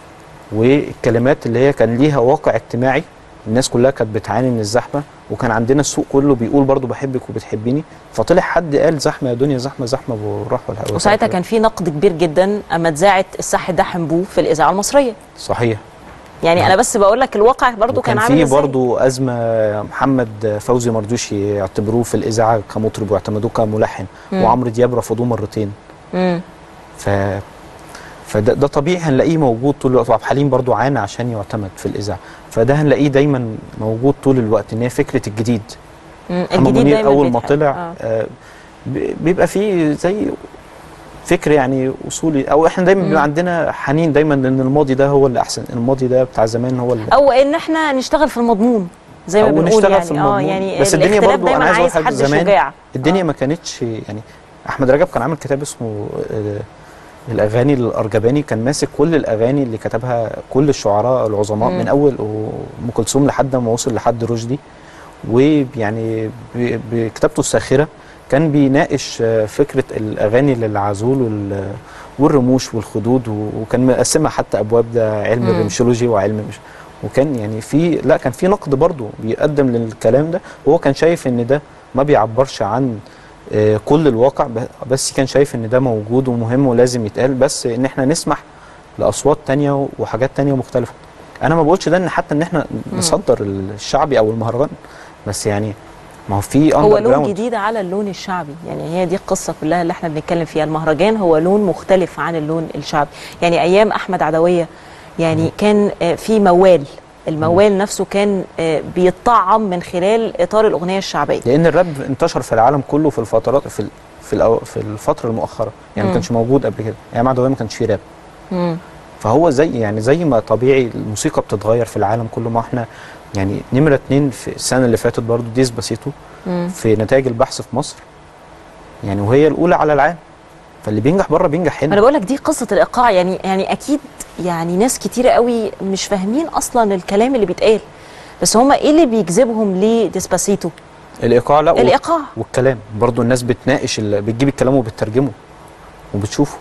والكلمات اللي هي كان ليها واقع اجتماعي الناس كلها كانت بتعاني من الزحمه وكان عندنا السوق كله بيقول برضو بحبك وبتحبيني فطلع حد قال زحمه يا دنيا زحمه زحمه وراح والهوا وساعتها كان في نقد كبير جدا اما اتذاعت السح ده حنبوه في الاذاعه المصريه صحيح يعني انا بس بقول لك الواقع برضو كان كان عامل في ازاي برضو ازمه محمد فوزي مردوش يعتبروه في الاذاعه كمطرب واعتمدوه كملحن مم. وعمرو دياب رفضوه مرتين مم. ف فده ده طبيعي هنلاقيه موجود طول الوقت وعبد الحليم برضو عانى عشان يعتمد في الاذاعه فده هنلاقيه دايما موجود طول الوقت ان هي فكره الجديد مم. محمد الجديد منير دايما اول ما بيتحب. طلع آه. آه. ب- بيبقى فيه زي فكر يعني اصولي او احنا دايما مم. بيبقى عندنا حنين دايما لان الماضي ده هو اللي احسن الماضي ده بتاع زمان هو اللي او ان احنا نشتغل في المضمون زي ما أو بنقول نشتغل يعني في المضمون اه يعني بس الدنيا الاختلاف برضو دايما انا عايز عايز اقول حاجه حد زمان شجاع الدنيا ما كانتش يعني احمد رجب كان عامل كتاب اسمه آه، الاغاني الارجباني كان ماسك كل الاغاني اللي كتبها كل الشعراء العظماء مم. من اول ام كلثوم لحد ما وصل لحد رشدي ويعني ب- بكتابته الساخره كان بيناقش آه، فكره الاغاني للعزول وال- والرموش والخدود و- وكان مقسمها حتى ابواب ده علم مم. الرمشولوجي وعلم مش وكان يعني في لا كان في نقد برضه بيقدم للكلام ده وهو كان شايف ان ده ما بيعبرش عن آه، كل الواقع ب- بس كان شايف ان ده موجود ومهم ولازم يتقال بس ان احنا نسمح لاصوات تانية وحاجات تانية مختلفه انا ما بقولش ده ان حتى ان احنا نصدر الشعبي او المهرجان بس يعني ما هو في هو لون underground. جديد على اللون الشعبي يعني هي دي القصه كلها اللي احنا بنتكلم فيها المهرجان هو لون مختلف عن اللون الشعبي يعني ايام احمد عدويه يعني كان آه، في موال الموال نفسه كان آه، بيتطعم من خلال اطار الاغنيه الشعبيه لان الراب انتشر في العالم كله في الفترات في ال- في الأو- في الفتره المؤخره يعني مم. ما كانش موجود قبل كده ايام عدويه ما كانش فيه راب مم. فهو زي يعني زي ما طبيعي الموسيقى بتتغير في العالم كله ما احنا يعني نمره اتنين في السنه اللي فاتت برضو ديسباسيتو مم. في نتائج البحث في مصر يعني وهي الاولى على العالم فاللي بينجح بره بينجح ما هنا انا بقول لك دي قصه الايقاع يعني يعني اكيد يعني ناس كتيره قوي مش فاهمين اصلا الكلام اللي بيتقال بس هم ايه اللي بيجذبهم لديسباسيتو الايقاع لا وال- الإيقاع. والكلام برضو الناس بتناقش ال- بتجيب الكلام وبتترجمه وبتشوفه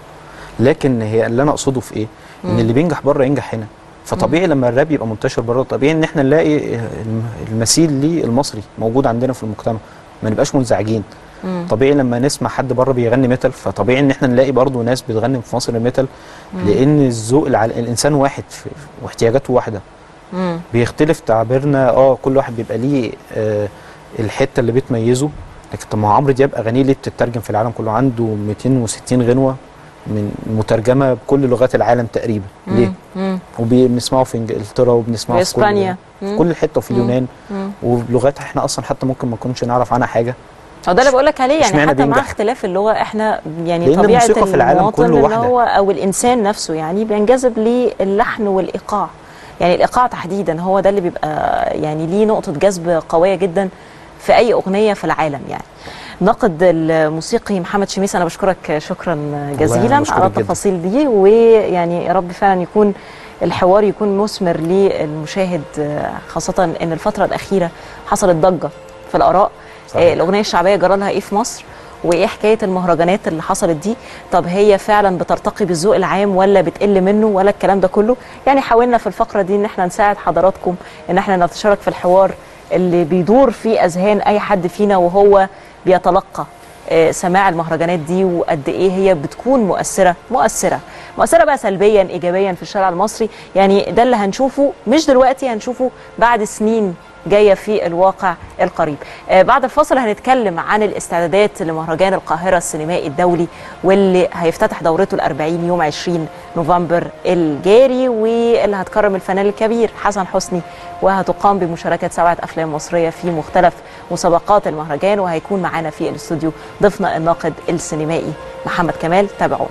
لكن هي اللي انا اقصده في ايه ان مم. اللي بينجح بره ينجح هنا فطبيعي لما الراب يبقى منتشر بره طبيعي ان احنا نلاقي الم- المثيل ليه المصري موجود عندنا في المجتمع ما نبقاش منزعجين مم. طبيعي لما نسمع حد بره بيغني ميتال فطبيعي ان احنا نلاقي برضو ناس بتغني في مصر ميتال مم. لان الذوق العل... الانسان واحد في... واحتياجاته واحده مم. بيختلف تعبيرنا اه كل واحد بيبقى ليه آه الحته اللي بتميزه لكن طب ما هو عمرو دياب اغانيه اللي بتترجم في العالم كله عنده 260 غنوه من مترجمه بكل لغات العالم تقريبا مم. ليه؟ مم. وبنسمعه في انجلترا وبنسمعه في كل وإسبانيا. في مم. كل حته وفي مم. اليونان مم. ولغات احنا اصلا حتى ممكن ما نكونش نعرف عنها حاجه هو ده اللي بقول لك عليه يعني اشمعنى حتى مع بينجح؟ اختلاف اللغه احنا يعني لأن طبيعه الموسيقى في العالم المواطن كله ان واحدة. هو او الانسان نفسه يعني بينجذب للحن والايقاع يعني الايقاع تحديدا هو ده اللي بيبقى يعني ليه نقطه جذب قويه جدا في اي اغنيه في العالم يعني ناقد الموسيقي محمد شميس انا بشكرك شكرا جزيلا بشكرك على جدا. التفاصيل دي ويعني يا رب فعلا يكون الحوار يكون مثمر للمشاهد خاصه ان الفتره الاخيره حصلت ضجه في الاراء صحيح. آه، الاغنيه الشعبيه جرى لها ايه في مصر وايه حكايه المهرجانات اللي حصلت دي طب هي فعلا بترتقي بالذوق العام ولا بتقل منه ولا الكلام ده كله يعني حاولنا في الفقره دي ان احنا نساعد حضراتكم ان احنا نتشارك في الحوار اللي بيدور في اذهان اي حد فينا وهو بيتلقى آه، سماع المهرجانات دي وقد ايه هي بتكون مؤثره مؤثره مؤثره بقى سلبيا ايجابيا في الشارع المصري يعني ده اللي هنشوفه مش دلوقتي هنشوفه بعد سنين جايه في الواقع القريب. آه بعد الفاصل هنتكلم عن الاستعدادات لمهرجان القاهره السينمائي الدولي واللي هيفتتح دورته الأربعين يوم 20 نوفمبر الجاري واللي هتكرم الفنان الكبير حسن حسني وهتقام بمشاركه سبعه افلام مصريه في مختلف مسابقات المهرجان وهيكون معانا في الاستوديو ضيفنا الناقد السينمائي محمد كمال تابعونا.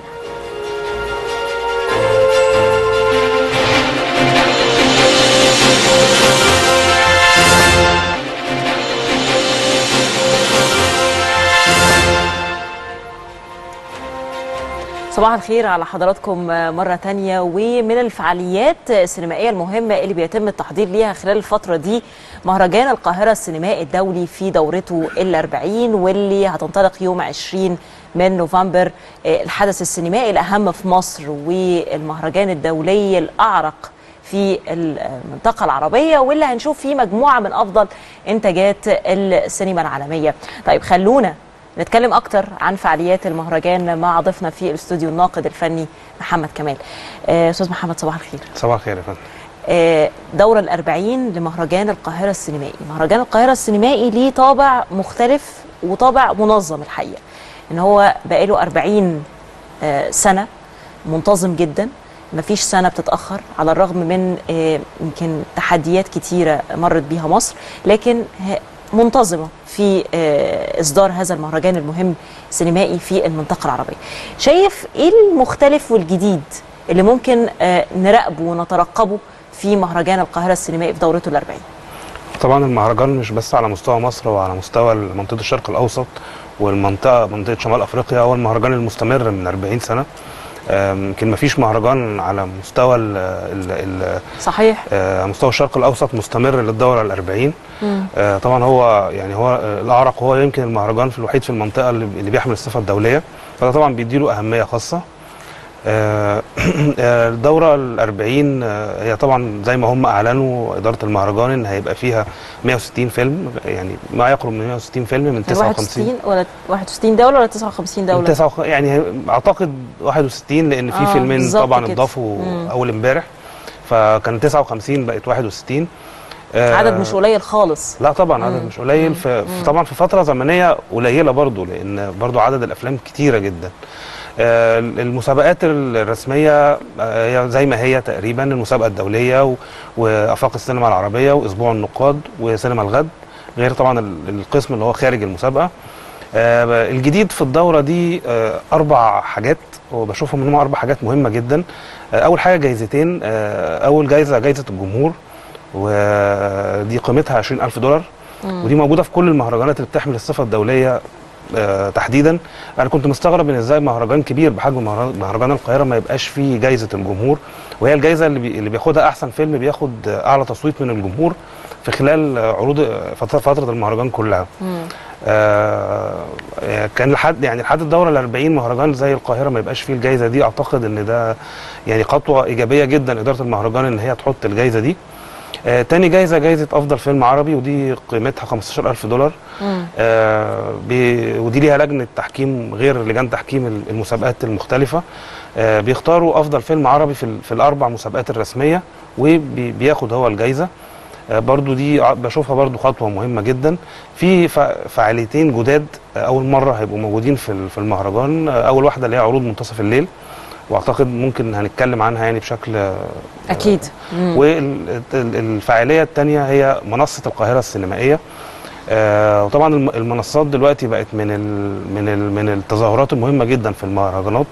صباح الخير على حضراتكم مرة تانية ومن الفعاليات السينمائية المهمة اللي بيتم التحضير ليها خلال الفترة دي مهرجان القاهرة السينمائي الدولي في دورته الأربعين واللي هتنطلق يوم 20 من نوفمبر آه، الحدث السينمائي الأهم في مصر والمهرجان الدولي الأعرق في المنطقة العربية واللي هنشوف فيه مجموعة من أفضل إنتاجات السينما العالمية طيب خلونا نتكلم أكتر عن فعاليات المهرجان مع ضيفنا في الاستوديو الناقد الفني محمد كمال آه، أستاذ محمد صباح الخير صباح الخير يا فندم آه، دورة الأربعين لمهرجان القاهرة السينمائي مهرجان القاهرة السينمائي ليه طابع مختلف وطابع منظم الحقيقة إن هو بقاله 40 آه، سنة منتظم جدا مفيش سنة بتتأخر على الرغم من آه، يمكن تحديات كتيرة مرت بيها مصر لكن ه- منتظمة في آه، إصدار هذا المهرجان المهم سينمائي في المنطقة العربية شايف إيه المختلف والجديد اللي ممكن آه، نراقبه ونترقبه في مهرجان القاهرة السينمائي في دورته الأربعين طبعا المهرجان مش بس على مستوى مصر وعلى مستوى منطقه الشرق الاوسط والمنطقه منطقه شمال افريقيا هو المهرجان المستمر من 40 سنه آم، يمكن ما فيش مهرجان على مستوى ال ال ال صحيح آه، مستوى الشرق الاوسط مستمر للدوره الأربعين مم. آه، طبعا هو يعني هو آه، الاعرق هو يمكن المهرجان في الوحيد في المنطقه اللي اللي بيحمل الصفه الدوليه فده طبعا بيديله اهميه خاصه آه، آه، الدورة الأربعين آه، هي طبعا زي ما هم أعلنوا إدارة المهرجان إن هيبقى فيها 160 فيلم يعني ما يقرب من 160 فيلم من 59 61 ولا 61 دوله ولا 59 دوله؟ من 59 يعني أعتقد 61 لأن في آه، فيلمين بالظبط طبعا كده. اتضافوا مم. أول امبارح فكان 59 بقت 61 آه، عدد مش قليل خالص لا طبعا عدد مش قليل في في- طبعا في فتره زمنيه قليله برضو لان برضو عدد الافلام كتيره جدا آه، المسابقات الرسميه آه، هي زي ما هي تقريبا المسابقه الدوليه و- وافاق السينما العربيه واسبوع النقاد وسينما الغد غير طبعا ال- القسم اللي هو خارج المسابقه آه، الجديد في الدوره دي آه، اربع حاجات وبشوفهم انهم اربع حاجات مهمه جدا آه، اول حاجه جايزتين آه، اول جايزه جايزه الجمهور ودي قيمتها 20000 دولار مم. ودي موجوده في كل المهرجانات اللي بتحمل الصفه الدوليه آه، تحديدا انا كنت مستغرب ان ازاي مهرجان كبير بحجم مهر- مهرجان القاهره ما يبقاش فيه جايزه الجمهور وهي الجايزه اللي, بي اللي بياخدها احسن فيلم بياخد آه، اعلى تصويت من الجمهور في خلال آه، عروض آه، فتره فتره المهرجان كلها آه كان لحد يعني لحد الدوره ال 40 مهرجان زي القاهره ما يبقاش فيه الجائزه دي اعتقد ان ده يعني خطوه ايجابيه جدا اداره المهرجان ان هي تحط الجائزه دي آه تاني جائزه جائزه افضل فيلم عربي ودي قيمتها 15000 دولار آه بي- ودي ليها لجنه تحكيم غير لجان تحكيم ال- المسابقات المختلفه آه بيختاروا افضل فيلم عربي في, ال- في الاربع مسابقات الرسميه وبياخد هو الجائزه آه برضو دي ع- بشوفها برضو خطوه مهمه جدا في فع- فعاليتين جداد آه اول مره هيبقوا موجودين في ال- في المهرجان آه اول واحده اللي هي عروض منتصف الليل واعتقد ممكن هنتكلم عنها يعني بشكل آه، اكيد مم. والفعاليه الثانيه هي منصه القاهره السينمائيه آه، وطبعا الم- المنصات دلوقتي بقت من ال من ال من التظاهرات المهمه جدا في المهرجانات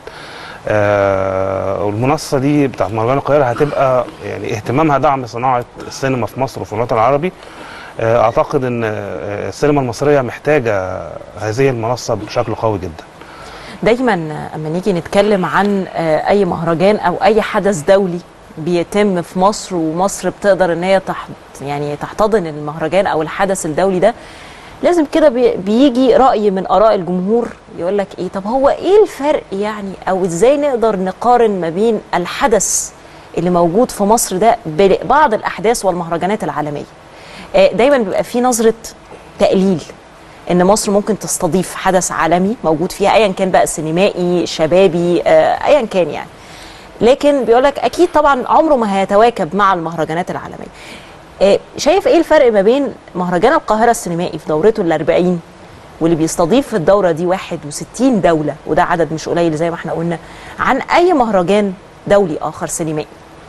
آه، والمنصه دي بتاعت مهرجان القاهره هتبقى يعني اهتمامها دعم صناعه السينما في مصر وفي الوطن العربي آه، اعتقد ان آه، السينما المصريه محتاجه هذه المنصه بشكل قوي جدا دايما اما نيجي نتكلم عن آه، اي مهرجان او اي حدث دولي بيتم في مصر ومصر بتقدر ان هي تح يعني تحتضن المهرجان او الحدث الدولي ده لازم كده بي- بيجي راي من اراء الجمهور يقول لك ايه طب هو ايه الفرق يعني او ازاي نقدر نقارن ما بين الحدث اللي موجود في مصر ده ببعض الاحداث والمهرجانات العالميه آه، دايما بيبقى في نظره تقليل ان مصر ممكن تستضيف حدث عالمي موجود فيها ايا كان بقى سينمائي شبابي آه، ايا كان يعني لكن بيقول لك اكيد طبعا عمره ما هيتواكب مع المهرجانات العالميه آه، شايف ايه الفرق ما بين مهرجان القاهره السينمائي في دورته ال 40 واللي بيستضيف في الدوره دي 61 دوله وده عدد مش قليل زي ما احنا قلنا عن اي مهرجان دولي اخر سينمائي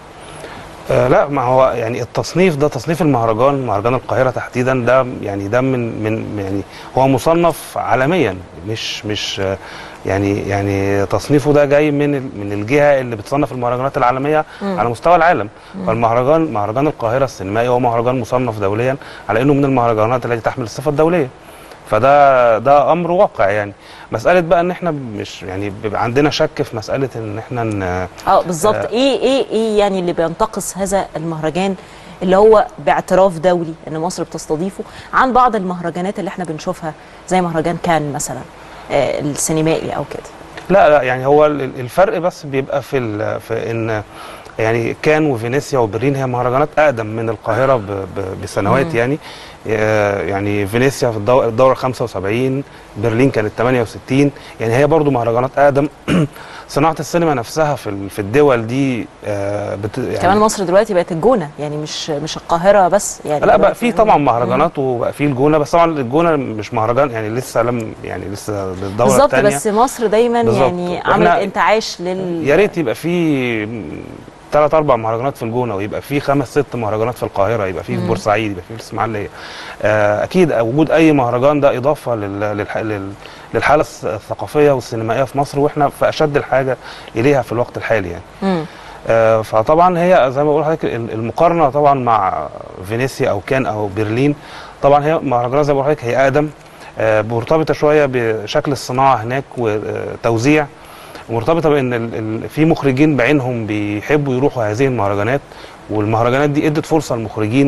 آه لا ما هو يعني التصنيف ده تصنيف المهرجان مهرجان القاهره تحديدا ده يعني ده من من يعني هو مصنف عالميا مش مش آه، يعني يعني تصنيفه ده جاي من ال- من الجهه اللي بتصنف المهرجانات العالميه مم. على مستوى العالم مم. فالمهرجان مهرجان القاهره السينمائي هو مهرجان مصنف دوليا على انه من المهرجانات التي تحمل الصفه الدوليه فده ده امر واقع يعني مساله بقى ان احنا مش يعني بيبقى عندنا شك في مساله ان احنا ن- اه بالظبط آه، ايه ايه ايه يعني اللي بينتقص هذا المهرجان اللي هو باعتراف دولي ان مصر بتستضيفه عن بعض المهرجانات اللي احنا بنشوفها زي مهرجان كان مثلا آه السينمائي او كده لا لا يعني هو ال- الفرق بس بيبقى في ال- في ان يعني كان وفينيسيا وبرلين هي مهرجانات اقدم من القاهره ب- ب- بسنوات مم. يعني آه، يعني فينيسيا في الدو- الدوره 75 برلين كانت 68 يعني هي برضو مهرجانات اقدم صناعه السينما نفسها في ال- في الدول دي آه، بت يعني كمان مصر دلوقتي بقت الجونه يعني مش مش القاهره بس يعني لا بقى دلوقتي في طبعا مهرجانات وبقى في الجونه بس طبعا الجونه مش مهرجان يعني لسه لم يعني لسه للدوره بالظبط الثانيه بس مصر دايما بالظبط. يعني وإحنا- عملت انتعاش لل يا ريت يبقى في ثلاث اربع مهرجانات في الجونه ويبقى في خمس ست مهرجانات في القاهره يبقى في في مم. بورسعيد يبقى في في الاسماعيليه آه، اكيد وجود اي مهرجان ده اضافه لل- للح- لل- للحاله الث- الثقافيه والسينمائيه في مصر واحنا في اشد الحاجه اليها في الوقت الحالي يعني مم. آه، فطبعا هي زي ما بقول لحضرتك ال- المقارنه طبعا مع فينيسيا او كان او برلين طبعا هي مهرجانات زي ما بقول لحضرتك هي اقدم آه، مرتبطه شويه بشكل الصناعه هناك وتوزيع مرتبطه بان ال- ال- في مخرجين بعينهم بيحبوا يروحوا هذه المهرجانات والمهرجانات دي ادت فرصه للمخرجين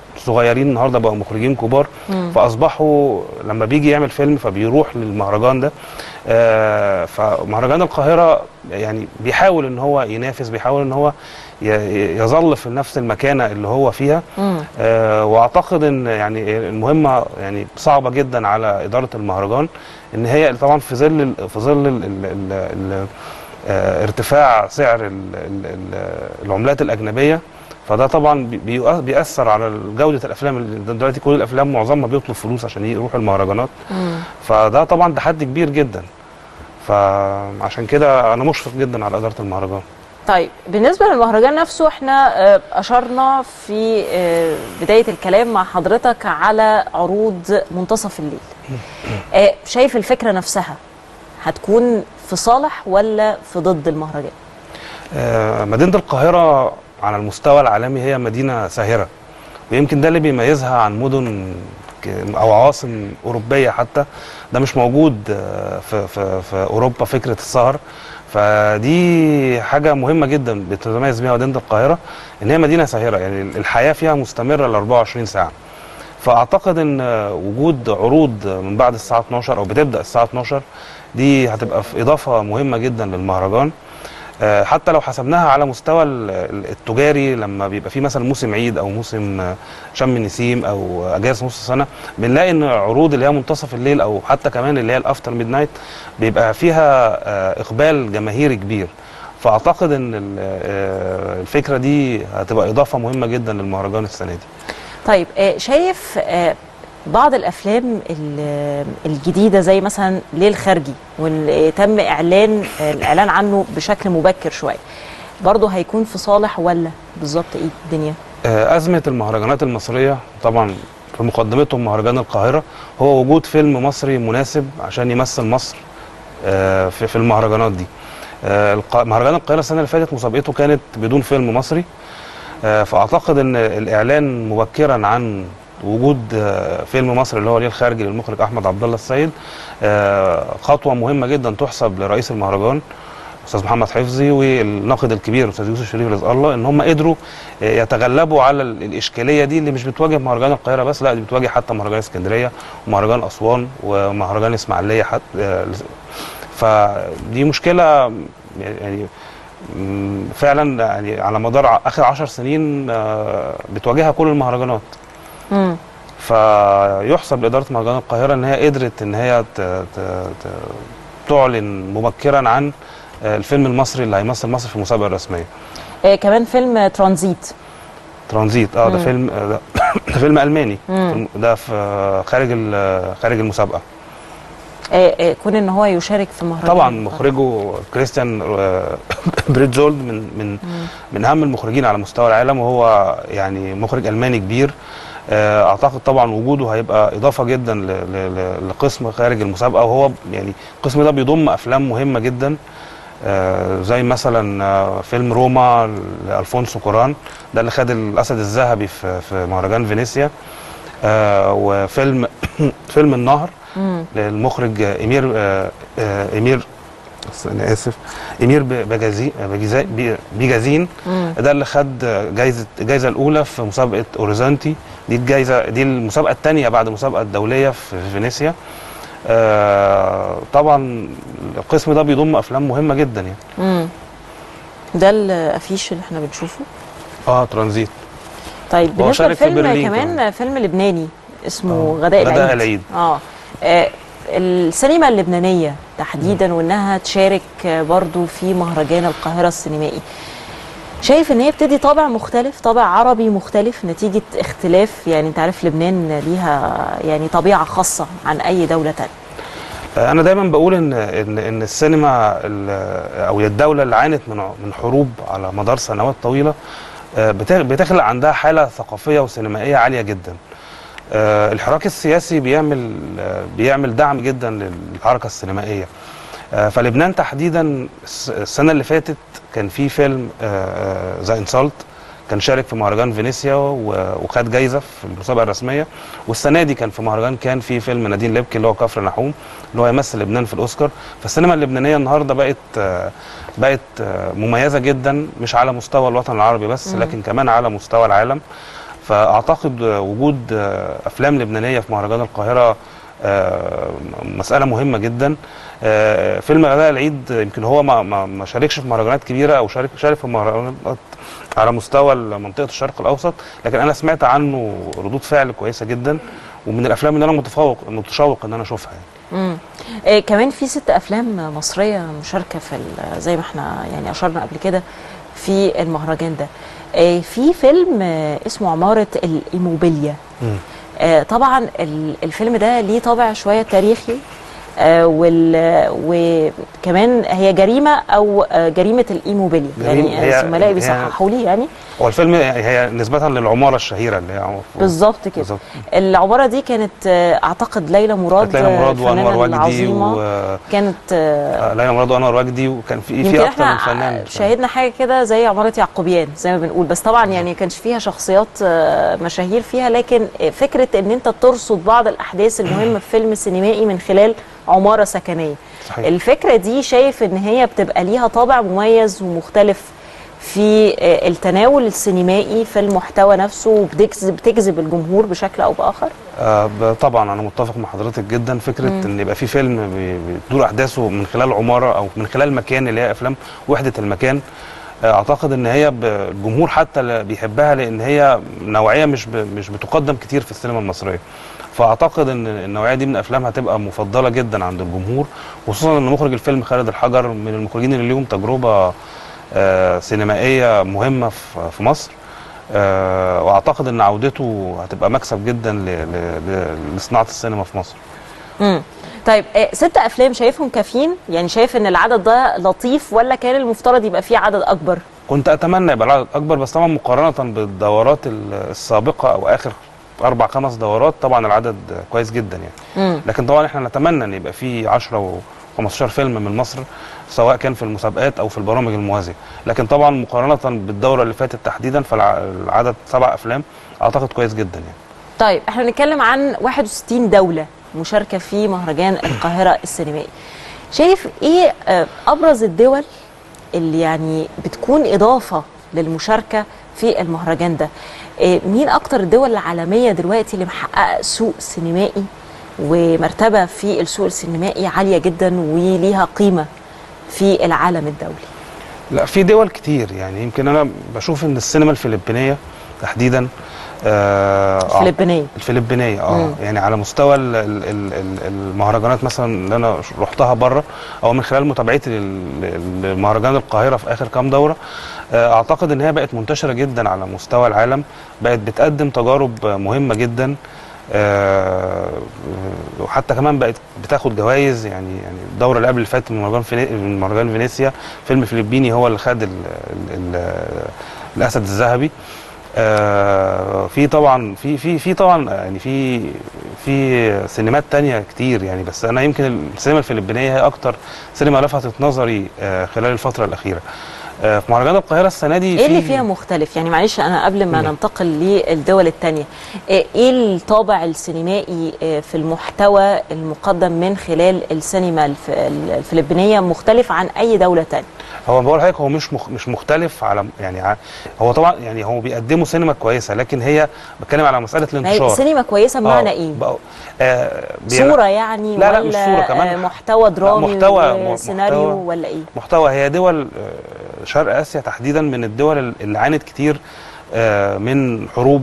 صغيرين النهارده بقوا مخرجين كبار مم. فاصبحوا لما بيجي يعمل فيلم فبيروح للمهرجان ده آه، فمهرجان القاهره يعني بيحاول ان هو ينافس بيحاول ان هو ي- يظل في نفس المكانه اللي هو فيها آه، واعتقد ان يعني المهمه يعني صعبه جدا على اداره المهرجان ان هي طبعا في ظل ال- في ظل ال ال ال ال آه، ارتفاع سعر ال ال ال العملات الاجنبيه فده طبعا بي- بيؤ- بيأثر على جوده الافلام اللي دلوقتي كل الافلام معظمها بيطلب فلوس عشان يروح المهرجانات فده طبعا تحدي كبير جدا فعشان كده انا مشفق جدا على اداره المهرجان طيب بالنسبه للمهرجان نفسه احنا آه، اشرنا في آه، بدايه الكلام مع حضرتك على عروض منتصف الليل آه، شايف الفكره نفسها هتكون في صالح ولا في ضد المهرجان آه، مدينة القاهرة على المستوى العالمي هي مدينة ساهرة ويمكن ده اللي بيميزها عن مدن ك- أو عواصم أوروبية حتى ده مش موجود آه، في, في, في أوروبا فكرة السهر فدي حاجة مهمة جدا بتتميز بيها مدينة القاهرة إن هي مدينة ساهرة يعني الحياة فيها مستمرة ل 24 ساعة فأعتقد إن آه، وجود عروض من بعد الساعة 12 أو بتبدأ الساعة 12 دي هتبقى في إضافة مهمة جدا للمهرجان آه، حتى لو حسبناها على مستوى ال- ال- التجاري لما بيبقى في مثلا موسم عيد او موسم آه، شم النسيم او اجازه نص سنه بنلاقي ان عروض اللي هي منتصف الليل او حتى كمان اللي هي الافتر ميد نايت بيبقى فيها آه، اقبال جماهيري كبير فاعتقد ان ال- آه، الفكره دي هتبقى اضافه مهمه جدا للمهرجان السنه دي طيب آه، شايف آه، بعض الافلام ال- الجديده زي مثلا ليل خارجي واللي تم اعلان آه، الاعلان عنه بشكل مبكر شويه برضه هيكون في صالح ولا بالظبط ايه الدنيا آه، أزمة المهرجانات المصرية طبعا في مقدمتهم مهرجان القاهرة هو وجود فيلم مصري مناسب عشان يمثل مصر آه، في في المهرجانات دي آه، الق- مهرجان القاهرة السنة اللي فاتت مسابقته كانت بدون فيلم مصري آه، فأعتقد أن الإعلان مبكرا عن وجود آه، فيلم مصري اللي هو ليه الخارجي للمخرج أحمد عبد الله السيد آه، خطوة مهمة جدا تحسب لرئيس المهرجان استاذ محمد حفظي والناقد الكبير استاذ يوسف شريف رزق الله ان هم قدروا آه، يتغلبوا على ال- الاشكاليه دي اللي مش بتواجه مهرجان القاهره بس لا دي بتواجه حتى مهرجان اسكندريه ومهرجان اسوان ومهرجان اسماعيليه حتى آه، فدي مشكله يعني مم، فعلا يعني على مدار ع- اخر عشر سنين آه، بتواجهها كل المهرجانات مم. فيحسب لاداره مهرجان القاهره ان هي قدرت ان هي ت- ت- ت- تعلن مبكرا عن آه، الفيلم المصري اللي هيمثل مصر في المسابقه الرسميه آه، كمان فيلم آه، ترانزيت ترانزيت اه ده مم. فيلم آه، ده, ده فيلم الماني مم. ده في آه، خارج ال- خارج المسابقه آه، آه، كون ان هو يشارك في مهرجان طبعا مخرجه كريستيان آه، بريتزولد من من من اهم المخرجين على مستوى العالم وهو يعني مخرج الماني كبير آه، اعتقد طبعا وجوده هيبقى اضافه جدا ل- ل- ل- لقسم خارج المسابقه وهو يعني القسم ده بيضم افلام مهمه جدا آه، زي مثلا آه، فيلم روما لالفونسو كوران ده اللي خد الاسد الذهبي في في مهرجان فينيسيا آه، وفيلم فيلم النهر مم. للمخرج امير آه، آه، امير بس انا اسف امير ب- بجازي بجزا- بي- بيجازين مم. ده اللي خد جايزه الجايزه الاولى في مسابقه اوريزونتي دي الجايزه دي المسابقه الثانيه بعد المسابقه الدوليه في في فينيسيا آه، طبعا القسم ده بيضم افلام مهمه جدا يعني مم. ده الافيش اللي احنا بنشوفه اه ترانزيت طيب هو بالنسبه شارك في لفيلم برلين كمان, كمان. فيلم لبناني اسمه آه، غداء العيد غداء العيد. اه آه، السينما اللبنانيه تحديدا وانها تشارك آه، برضو في مهرجان القاهره السينمائي شايف ان هي بتدي طابع مختلف طابع عربي مختلف نتيجه اختلاف يعني انت عارف لبنان ليها يعني طبيعه خاصه عن اي دوله تانية انا دايما بقول ان ان ان السينما ال- او الدوله اللي عانت من ع- من حروب على مدار سنوات طويله آه، بت- بتخلق عندها حاله ثقافيه وسينمائيه عاليه جدا آه، الحراك السياسي بيعمل آه، بيعمل دعم جدا للحركه السينمائيه آه، فلبنان تحديدا الس- السنه اللي فاتت كان في فيلم ذا انسالت كان شارك في مهرجان فينيسيا و- وخد جايزه في المسابقه الرسميه والسنه دي كان في مهرجان كان في فيلم نادين لبكي اللي هو كفر نحوم اللي هو يمثل لبنان في الاوسكار فالسينما اللبنانيه النهارده بقت آه، بقت آه، مميزه جدا مش على مستوى الوطن العربي بس مم. لكن كمان على مستوى العالم فاعتقد آه، وجود آه، افلام لبنانيه في مهرجان القاهره آه، مساله مهمه جدا آه، فيلم غداء العيد يمكن هو ما ما ما شاركش في مهرجانات كبيره او شارك شارك في مهرجانات على مستوى منطقه الشرق الاوسط لكن انا سمعت عنه ردود فعل كويسه جدا ومن الافلام اللي انا متفوق متشوق ان انا اشوفها يعني. مم. إيه كمان في ست افلام مصريه مشاركه في ال- زي ما احنا يعني اشرنا قبل كده في المهرجان ده إيه في فيلم آه، اسمه عماره الايموبيليا آه، طبعا ال- الفيلم ده ليه طابع شويه تاريخي آه، وال- وكمان هي جريمه او آه، جريمه الايموبيليا جريمة- يعني هي- زملائي هي- بيصححوا لي يعني هو الفيلم هي نسبه للعماره الشهيره اللي هي بالظبط كده بالظبط. العباره دي كانت آه، اعتقد ليلى مراد كانت ليلى مراد الفنانة وانور وجدي العظيمة. و كانت آه، آه، ليلى مراد وانور وجدي وكان في يمكن في اكتر من احنا فنان شاهدنا حاجه كده زي عماره يعقوبيان زي ما بنقول بس طبعا يعني كانش فيها شخصيات آه، مشاهير فيها لكن فكره ان انت ترصد بعض الاحداث المهمه في فيلم سينمائي من خلال عماره سكنيه صحيح. الفكره دي شايف ان هي بتبقى ليها طابع مميز ومختلف في آه، التناول السينمائي في المحتوى نفسه وبتجذب بتجذب الجمهور بشكل او باخر آه ب- طبعا انا متفق مع حضرتك جدا فكره مم. ان يبقى في فيلم بي- بتدور احداثه من خلال عماره او من خلال مكان اللي هي افلام وحده المكان آه، اعتقد ان هي ب- الجمهور حتى اللي بيحبها لان هي نوعيه مش ب- مش بتقدم كتير في السينما المصريه فاعتقد ان النوعيه دي من الافلام هتبقى مفضله جدا عند الجمهور خصوصا ان مخرج الفيلم خالد الحجر من المخرجين اللي ليهم تجربه آه، سينمائيه مهمه في في مصر آه، واعتقد ان عودته هتبقى مكسب جدا ل- ل- ل- لصناعه السينما في مصر امم طيب آه، ست افلام شايفهم كافيين يعني شايف ان العدد ده لطيف ولا كان المفترض يبقى فيه عدد اكبر كنت اتمنى يبقى العدد اكبر بس طبعا مقارنه بالدورات ال- السابقه او اخر اربع خمس دورات طبعا العدد كويس جدا يعني مم. لكن طبعا احنا نتمنى ان يبقى في 10 و15 فيلم من مصر سواء كان في المسابقات او في البرامج الموازيه لكن طبعا مقارنه بالدوره اللي فاتت تحديدا فالعدد سبع افلام اعتقد كويس جدا يعني طيب احنا بنتكلم عن 61 دولة مشاركة في مهرجان القاهرة السينمائي شايف ايه آه، ابرز الدول اللي يعني بتكون اضافة للمشاركة في المهرجان ده آه، مين اكتر الدول العالمية دلوقتي اللي محققة سوق سينمائي ومرتبة في السوق السينمائي عالية جدا وليها قيمة في العالم الدولي لا في دول كتير يعني يمكن انا بشوف ان السينما الفلبينيه تحديدا آه الفلبينية. الفلبينيه اه مم. يعني على مستوى ال- ال- ال- ال- المهرجانات مثلا اللي انا رحتها بره او من خلال متابعتي لل- للمهرجان القاهره في اخر كام دوره آه اعتقد ان هي بقت منتشره جدا على مستوى العالم بقت بتقدم تجارب مهمه جدا آه، وحتى كمان بقت بتاخد جوائز يعني يعني الدوره اللي قبل اللي فاتت من مهرجان فيني- من مهرجان فينيسيا فيلم فلبيني هو اللي خد ال ال ال الاسد الذهبي آه، في طبعا في في في طبعا يعني في في سينمات تانية كتير يعني بس انا يمكن السينما الفلبينيه هي اكتر سينما لفتت نظري آه، خلال الفتره الاخيره آه، في مهرجان القاهره السنه دي ايه اللي في- فيها مختلف يعني معلش انا قبل ما مم. ننتقل للدول التانية ايه إيه الطابع السينمائي آه، في المحتوى المقدم من خلال السينما الف- الفلبينية مختلف عن اي دولة تانية هو بقول لحضرتك هو مش مخ... مش مختلف على يعني ع- هو طبعا يعني هو بيقدموا سينما كويسه لكن هي بتكلم على مساله ما الانتشار هي سينما كويسه بمعنى آه، ايه بقوا- آه بي- صورة يعني لا لا ولا مش صورة كمان آه، محتوى درامي محتوى- م- وسيناريو محتوى- ولا ايه محتوى هي دول آه، شرق اسيا تحديدا من الدول اللي عانت كتير آه، من حروب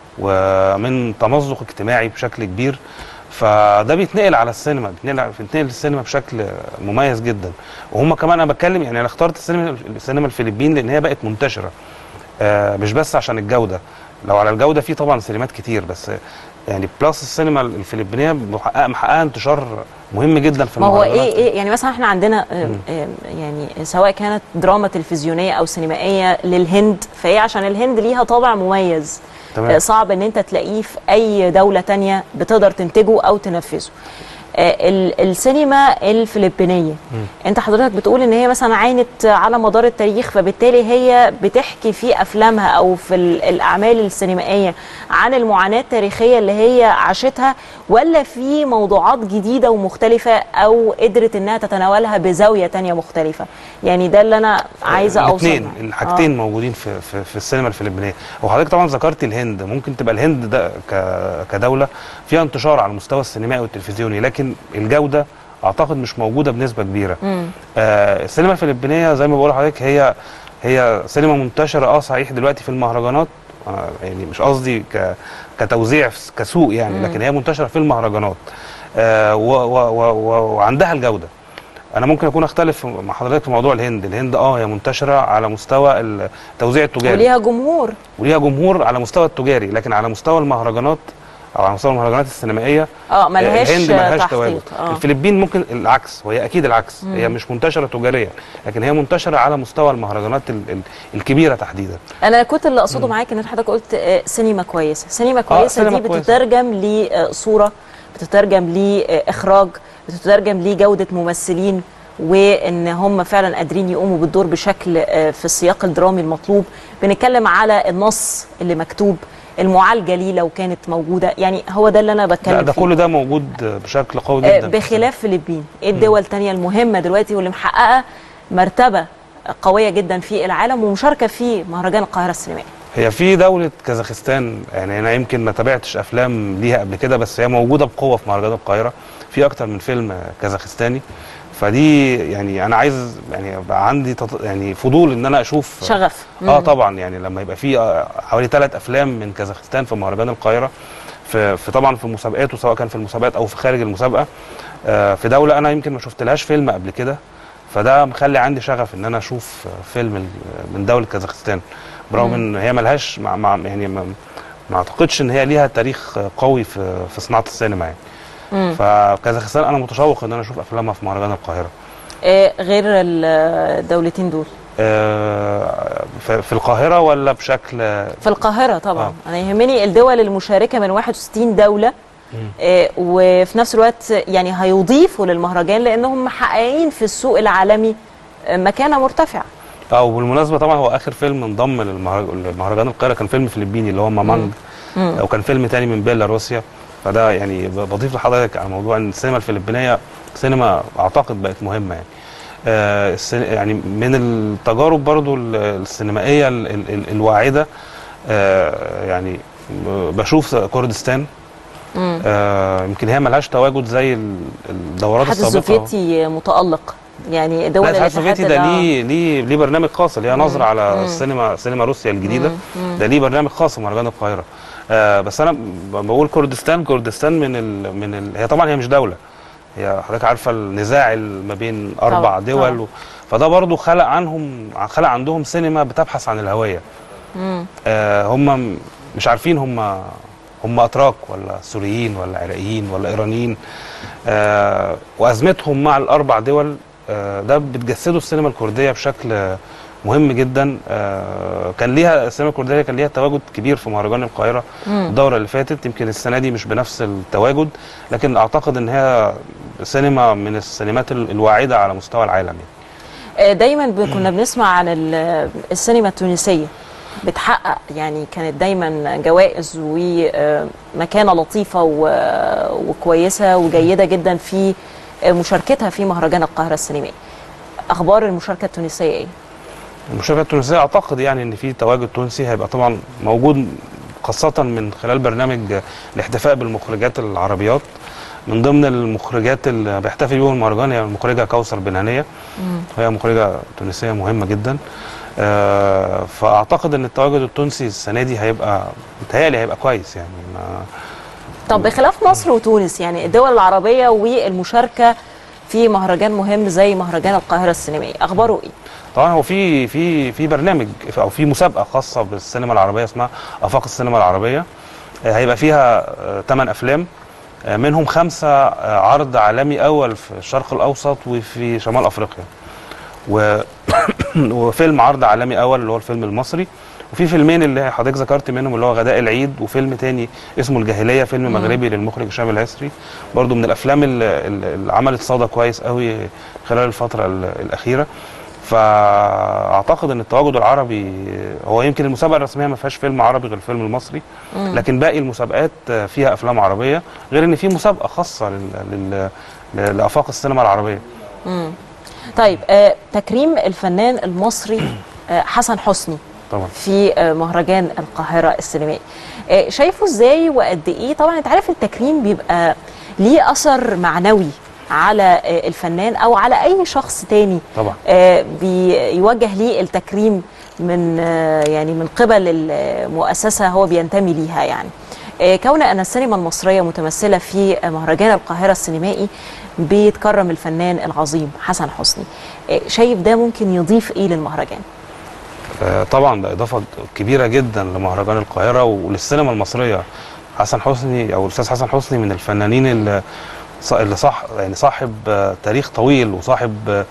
ومن تمزق اجتماعي بشكل كبير فده بيتنقل على السينما بيتنقل بيتنقل السينما بشكل مميز جدا وهم كمان انا بتكلم يعني انا اخترت السينما السينما الفلبين لان هي بقت منتشره آه، مش بس عشان الجوده لو على الجوده في طبعا سينمات كتير بس يعني بلس السينما الفلبينيه محققه محققه انتشار مهم جدا في ما هو المهرجانات. ايه ايه يعني مثلا احنا عندنا آه، آه، يعني سواء كانت دراما تلفزيونيه او سينمائيه للهند فهي عشان الهند ليها طابع مميز تمام. آه، صعب ان انت تلاقيه في اي دوله تانية بتقدر تنتجه او تنفذه آه، ال- السينما الفلبينيه انت حضرتك بتقول ان هي مثلا عانت على مدار التاريخ فبالتالي هي بتحكي في افلامها او في ال- الاعمال السينمائيه عن المعاناه التاريخيه اللي هي عاشتها ولا في موضوعات جديده ومختلفه او قدرت انها تتناولها بزاويه تانية مختلفه يعني ده اللي انا عايزه اوصل الاثنين له. الحاجتين موجودين في, في في السينما الفلبينيه وحضرتك طبعا ذكرت الهند ممكن تبقى الهند ده ك- كدوله فيها انتشار على المستوى السينمائي والتلفزيوني لكن الجوده اعتقد مش موجوده بنسبه كبيره مم. آه السينما الفلبينيه زي ما بقول لحضرتك هي هي سينما منتشره اه صحيح دلوقتي في المهرجانات آه يعني مش قصدي ك كتوزيع في- كسوق يعني مم. لكن هي منتشره في المهرجانات آه و و و و وعندها الجوده انا ممكن اكون اختلف مع حضرتك في موضوع الهند الهند اه هي منتشره على مستوى التوزيع التجاري وليها جمهور وليها جمهور على مستوى التجاري لكن على مستوى المهرجانات او على مستوى المهرجانات السينمائيه اه ملهاش الهند ملهاش تحقيق تواجد اه الفلبين ممكن العكس وهي اكيد العكس مم. هي مش منتشره تجاريا لكن هي منتشره على مستوى المهرجانات ال ال الكبيره تحديدا انا كنت اللي اقصده معاك ان حضرتك قلت آه، سينما كويسه سينما كويسه سينما دي كويسة. بتترجم لصوره بتترجم لاخراج بتترجم لجوده ممثلين وان هم فعلا قادرين يقوموا بالدور بشكل آه، في السياق الدرامي المطلوب بنتكلم على النص اللي مكتوب المعالجه ليه لو كانت موجوده يعني هو ده اللي انا بتكلم لا ده فيه كل ده موجود بشكل قوي آه، جدا بخلاف فلبين ايه الدول التانية المهمة دلوقتي واللي محققة مرتبة قوية جدا في العالم ومشاركة في مهرجان القاهرة السينمائي هي في دولة كازاخستان يعني أنا يمكن ما تابعتش أفلام ليها قبل كده بس هي موجودة بقوة في مهرجان القاهرة في أكتر من فيلم كازاخستاني فدي يعني أنا عايز يعني يبقى عندي تط... يعني فضول إن أنا أشوف شغف اه مم. طبعا يعني لما يبقى في آه، حوالي ثلاث أفلام من كازاخستان في مهرجان القاهرة في, في طبعا في مسابقاته سواء كان في المسابقات أو في خارج المسابقة آه في دولة أنا يمكن ما شفتلهاش فيلم قبل كده فده مخلي عندي شغف ان انا اشوف فيلم ال- من دوله كازاخستان برغم مم. ان هي ملهاش مع مع يعني ما, ما اعتقدش ان هي ليها تاريخ قوي في في صناعه السينما يعني مم. فكازاخستان انا متشوق ان انا اشوف افلامها في مهرجان القاهره آه، غير الدولتين دول آه، في في القاهره ولا بشكل في القاهرة طبعا آه. أنا يهمني الدول المشاركة من 61 دولة آه، وفي نفس الوقت يعني هيضيفوا للمهرجان لأنهم محققين في السوق العالمي آه، مكانة مرتفعة اه وبالمناسبه طبعا هو اخر فيلم انضم للمهرج- لمهرجان القاهره كان فيلم فلبيني اللي هو مامانج مم. وكان فيلم تاني من بيلاروسيا فده يعني ب- بضيف لحضرتك على موضوع ان السينما الفلبينيه سينما اعتقد بقت مهمه يعني آه السين- يعني من التجارب برضو ال- السينمائيه ال- ال- ال- الواعده آه يعني ب- بشوف كردستان مم. آه يمكن هي ملهاش تواجد زي ال- الدورات الاتحاد السابقه السوفيتي متألق يعني دول لا الاتحاد الاتحاد السوفيتي ده آه. ليه ليه ليه برنامج خاص اللي هي مم. نظره على مم. السينما سينما روسيا الجديده مم. ده ليه برنامج خاص في مهرجان القاهره آه بس انا ب- بقول كردستان كردستان من ال من ال هي طبعا هي مش دوله هي حضرتك عارفه النزاع ال- ما بين اربع طبعاً، دول طبعاً. و فده برضو خلق عنهم خلق عندهم سينما بتبحث عن الهويه مم. آه هم م- مش عارفين هم هم اتراك ولا سوريين ولا عراقيين ولا ايرانيين آه وازمتهم مع الاربع دول آه ده بتجسده السينما الكرديه بشكل آه، مهم جدا آه كان ليها السينما الكرديه كان ليها تواجد كبير في مهرجان القاهره مم. الدوره اللي فاتت يمكن السنه دي مش بنفس التواجد لكن اعتقد ان هي سينما من السينمات ال- الواعده على مستوى العالم يعني. آه، دايما ب- كنا بنسمع عن ال- السينما التونسية بتحقق يعني كانت دايما جوائز ومكانة لطيفة و- وكويسة وجيدة جدا في آه، مشاركتها في مهرجان القاهرة السينمائي أخبار المشاركة التونسية إيه؟ المشاركه التونسيه اعتقد يعني ان في تواجد تونسي هيبقى طبعا موجود خاصه من خلال برنامج الاحتفاء بالمخرجات العربيات من ضمن المخرجات اللي بيحتفل بيهم المهرجان هي المخرجه كوثر بنانيه وهي مخرجه تونسيه مهمه جدا آه، فاعتقد ان التواجد التونسي السنه دي هيبقى متهيألي هيبقى كويس يعني ما طب بخلاف مصر وتونس يعني الدول العربية والمشاركة في مهرجان مهم زي مهرجان القاهرة السينمائي أخباره إيه؟ طبعا هو في في في برنامج او في مسابقه خاصه بالسينما العربيه اسمها افاق السينما العربيه آه، هيبقى فيها ثمان افلام آه، منهم خمسه آه، عرض عالمي اول في الشرق الاوسط وفي شمال افريقيا و... وفيلم عرض عالمي اول اللي هو الفيلم المصري وفي فيلمين اللي حضرتك ذكرت منهم اللي هو غداء العيد وفيلم تاني اسمه الجاهليه فيلم مم. مغربي للمخرج هشام العسري برضو من الافلام اللي, اللي عملت صدى كويس قوي خلال الفتره ال- الاخيره فاعتقد ان التواجد العربي هو يمكن المسابقه الرسميه ما فيهاش فيلم عربي غير الفيلم المصري مم. لكن باقي المسابقات فيها افلام عربيه غير ان في مسابقه خاصه لل... لل... ل- لافاق السينما العربيه مم. طيب آه تكريم الفنان المصري آه حسن حسني طبعا في آه مهرجان القاهره السينمائي آه شايفه ازاي وقد ايه طبعا انت عارف التكريم بيبقى ليه اثر معنوي على آه الفنان او على اي شخص تاني طبعا آه بيوجه ليه التكريم من آه يعني من قبل المؤسسه هو بينتمي ليها يعني آه كون ان السينما المصريه متمثله في مهرجان القاهره السينمائي بيتكرم الفنان العظيم حسن حسني آه شايف ده ممكن يضيف ايه للمهرجان آه، طبعا ده اضافه كبيره جدا لمهرجان القاهره وللسينما المصريه حسن حسني او الاستاذ حسن حسني من الفنانين اللي ص- اللي صح يعني صاحب آه، تاريخ طويل وصاحب آه،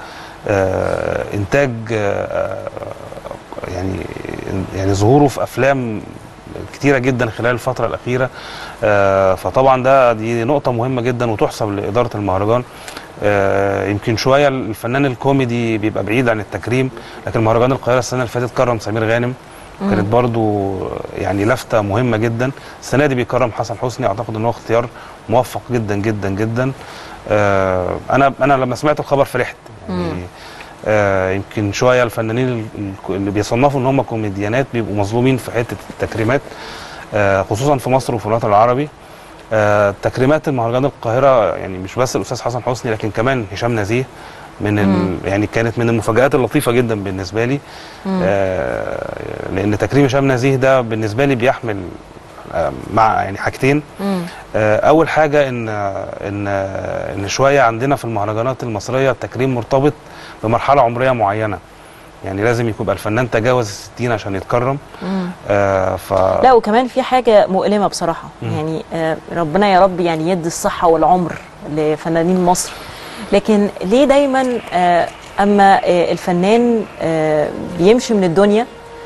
آه، انتاج آه، يعني يعني ظهوره في افلام كتيره جدا خلال الفتره الاخيره آه، فطبعا ده دي نقطه مهمه جدا وتحسب لاداره المهرجان آه، يمكن شويه الفنان الكوميدي بيبقى بعيد عن التكريم لكن مهرجان القاهره السنه اللي فاتت كرم سمير غانم مم. كانت برضو يعني لفته مهمه جدا السنه دي بيكرم حسن حسني اعتقد ان هو اختيار موفق جدا جدا جدا آه، انا انا لما سمعت الخبر فرحت يعني آه، يمكن شويه الفنانين ال- ال- اللي بيصنفوا ان هم كوميديانات بيبقوا مظلومين في حته التكريمات آه، خصوصا في مصر وفي الوطن العربي آه، تكريمات المهرجان القاهره يعني مش بس الاستاذ حسن حسني لكن كمان هشام نزيه من مم. ال... يعني كانت من المفاجآت اللطيفه جدا بالنسبه لي مم. آه، لان تكريم هشام نزيه ده بالنسبه لي بيحمل آه، مع يعني حاجتين مم. آه، اول حاجه ان ان ان شويه عندنا في المهرجانات المصريه التكريم مرتبط بمرحله عمريه معينه يعني لازم يبقى الفنان تجاوز الستين عشان يتكرم مم. آه ف لا وكمان في حاجة مؤلمة بصراحة مم. يعني آه، ربنا يا رب يعني يدي الصحة والعمر لفنانين مصر لكن ليه دايما آه، أما آه، الفنان آه، بيمشي من الدنيا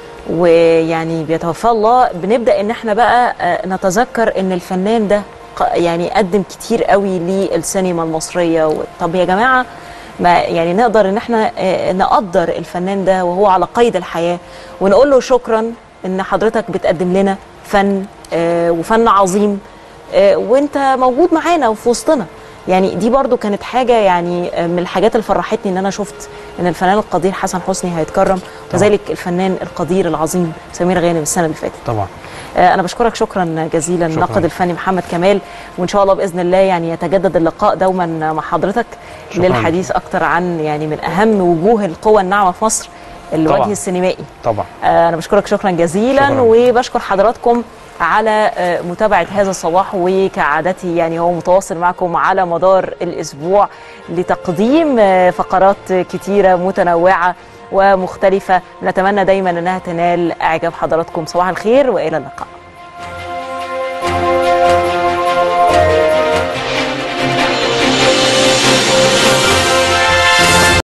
ويعني بيتوفى الله بنبدأ إن احنا بقى آه، نتذكر إن الفنان ده ق- يعني قدم كتير قوي للسينما المصرية و- طب يا جماعة ما يعني نقدر ان احنا آه، نقدر الفنان ده وهو على قيد الحياة ونقول له شكرا ان حضرتك بتقدم لنا فن آه، وفن عظيم آه، وانت موجود معانا وفي وسطنا يعني دي برضو كانت حاجة يعني آه، من الحاجات اللي فرحتني ان انا شفت ان الفنان القدير حسن حسني هيتكرم وكذلك الفنان القدير العظيم سمير غانم السنة اللي فاتت طبعا آه، انا بشكرك شكرا جزيلا شكراً. الناقد الفني محمد كمال وان شاء الله باذن الله يعني يتجدد اللقاء دوما مع حضرتك شكراً. للحديث اكتر عن يعني من اهم وجوه القوى الناعمه في مصر الوجه طبعاً. السينمائي طبعا آه، انا بشكرك شكرا جزيلا شكراً. وبشكر حضراتكم على آه، متابعه هذا الصباح وكعادتي يعني هو متواصل معكم على مدار الاسبوع لتقديم آه، فقرات كتيره متنوعه ومختلفه نتمنى دايما انها تنال اعجاب حضراتكم صباح الخير والى اللقاء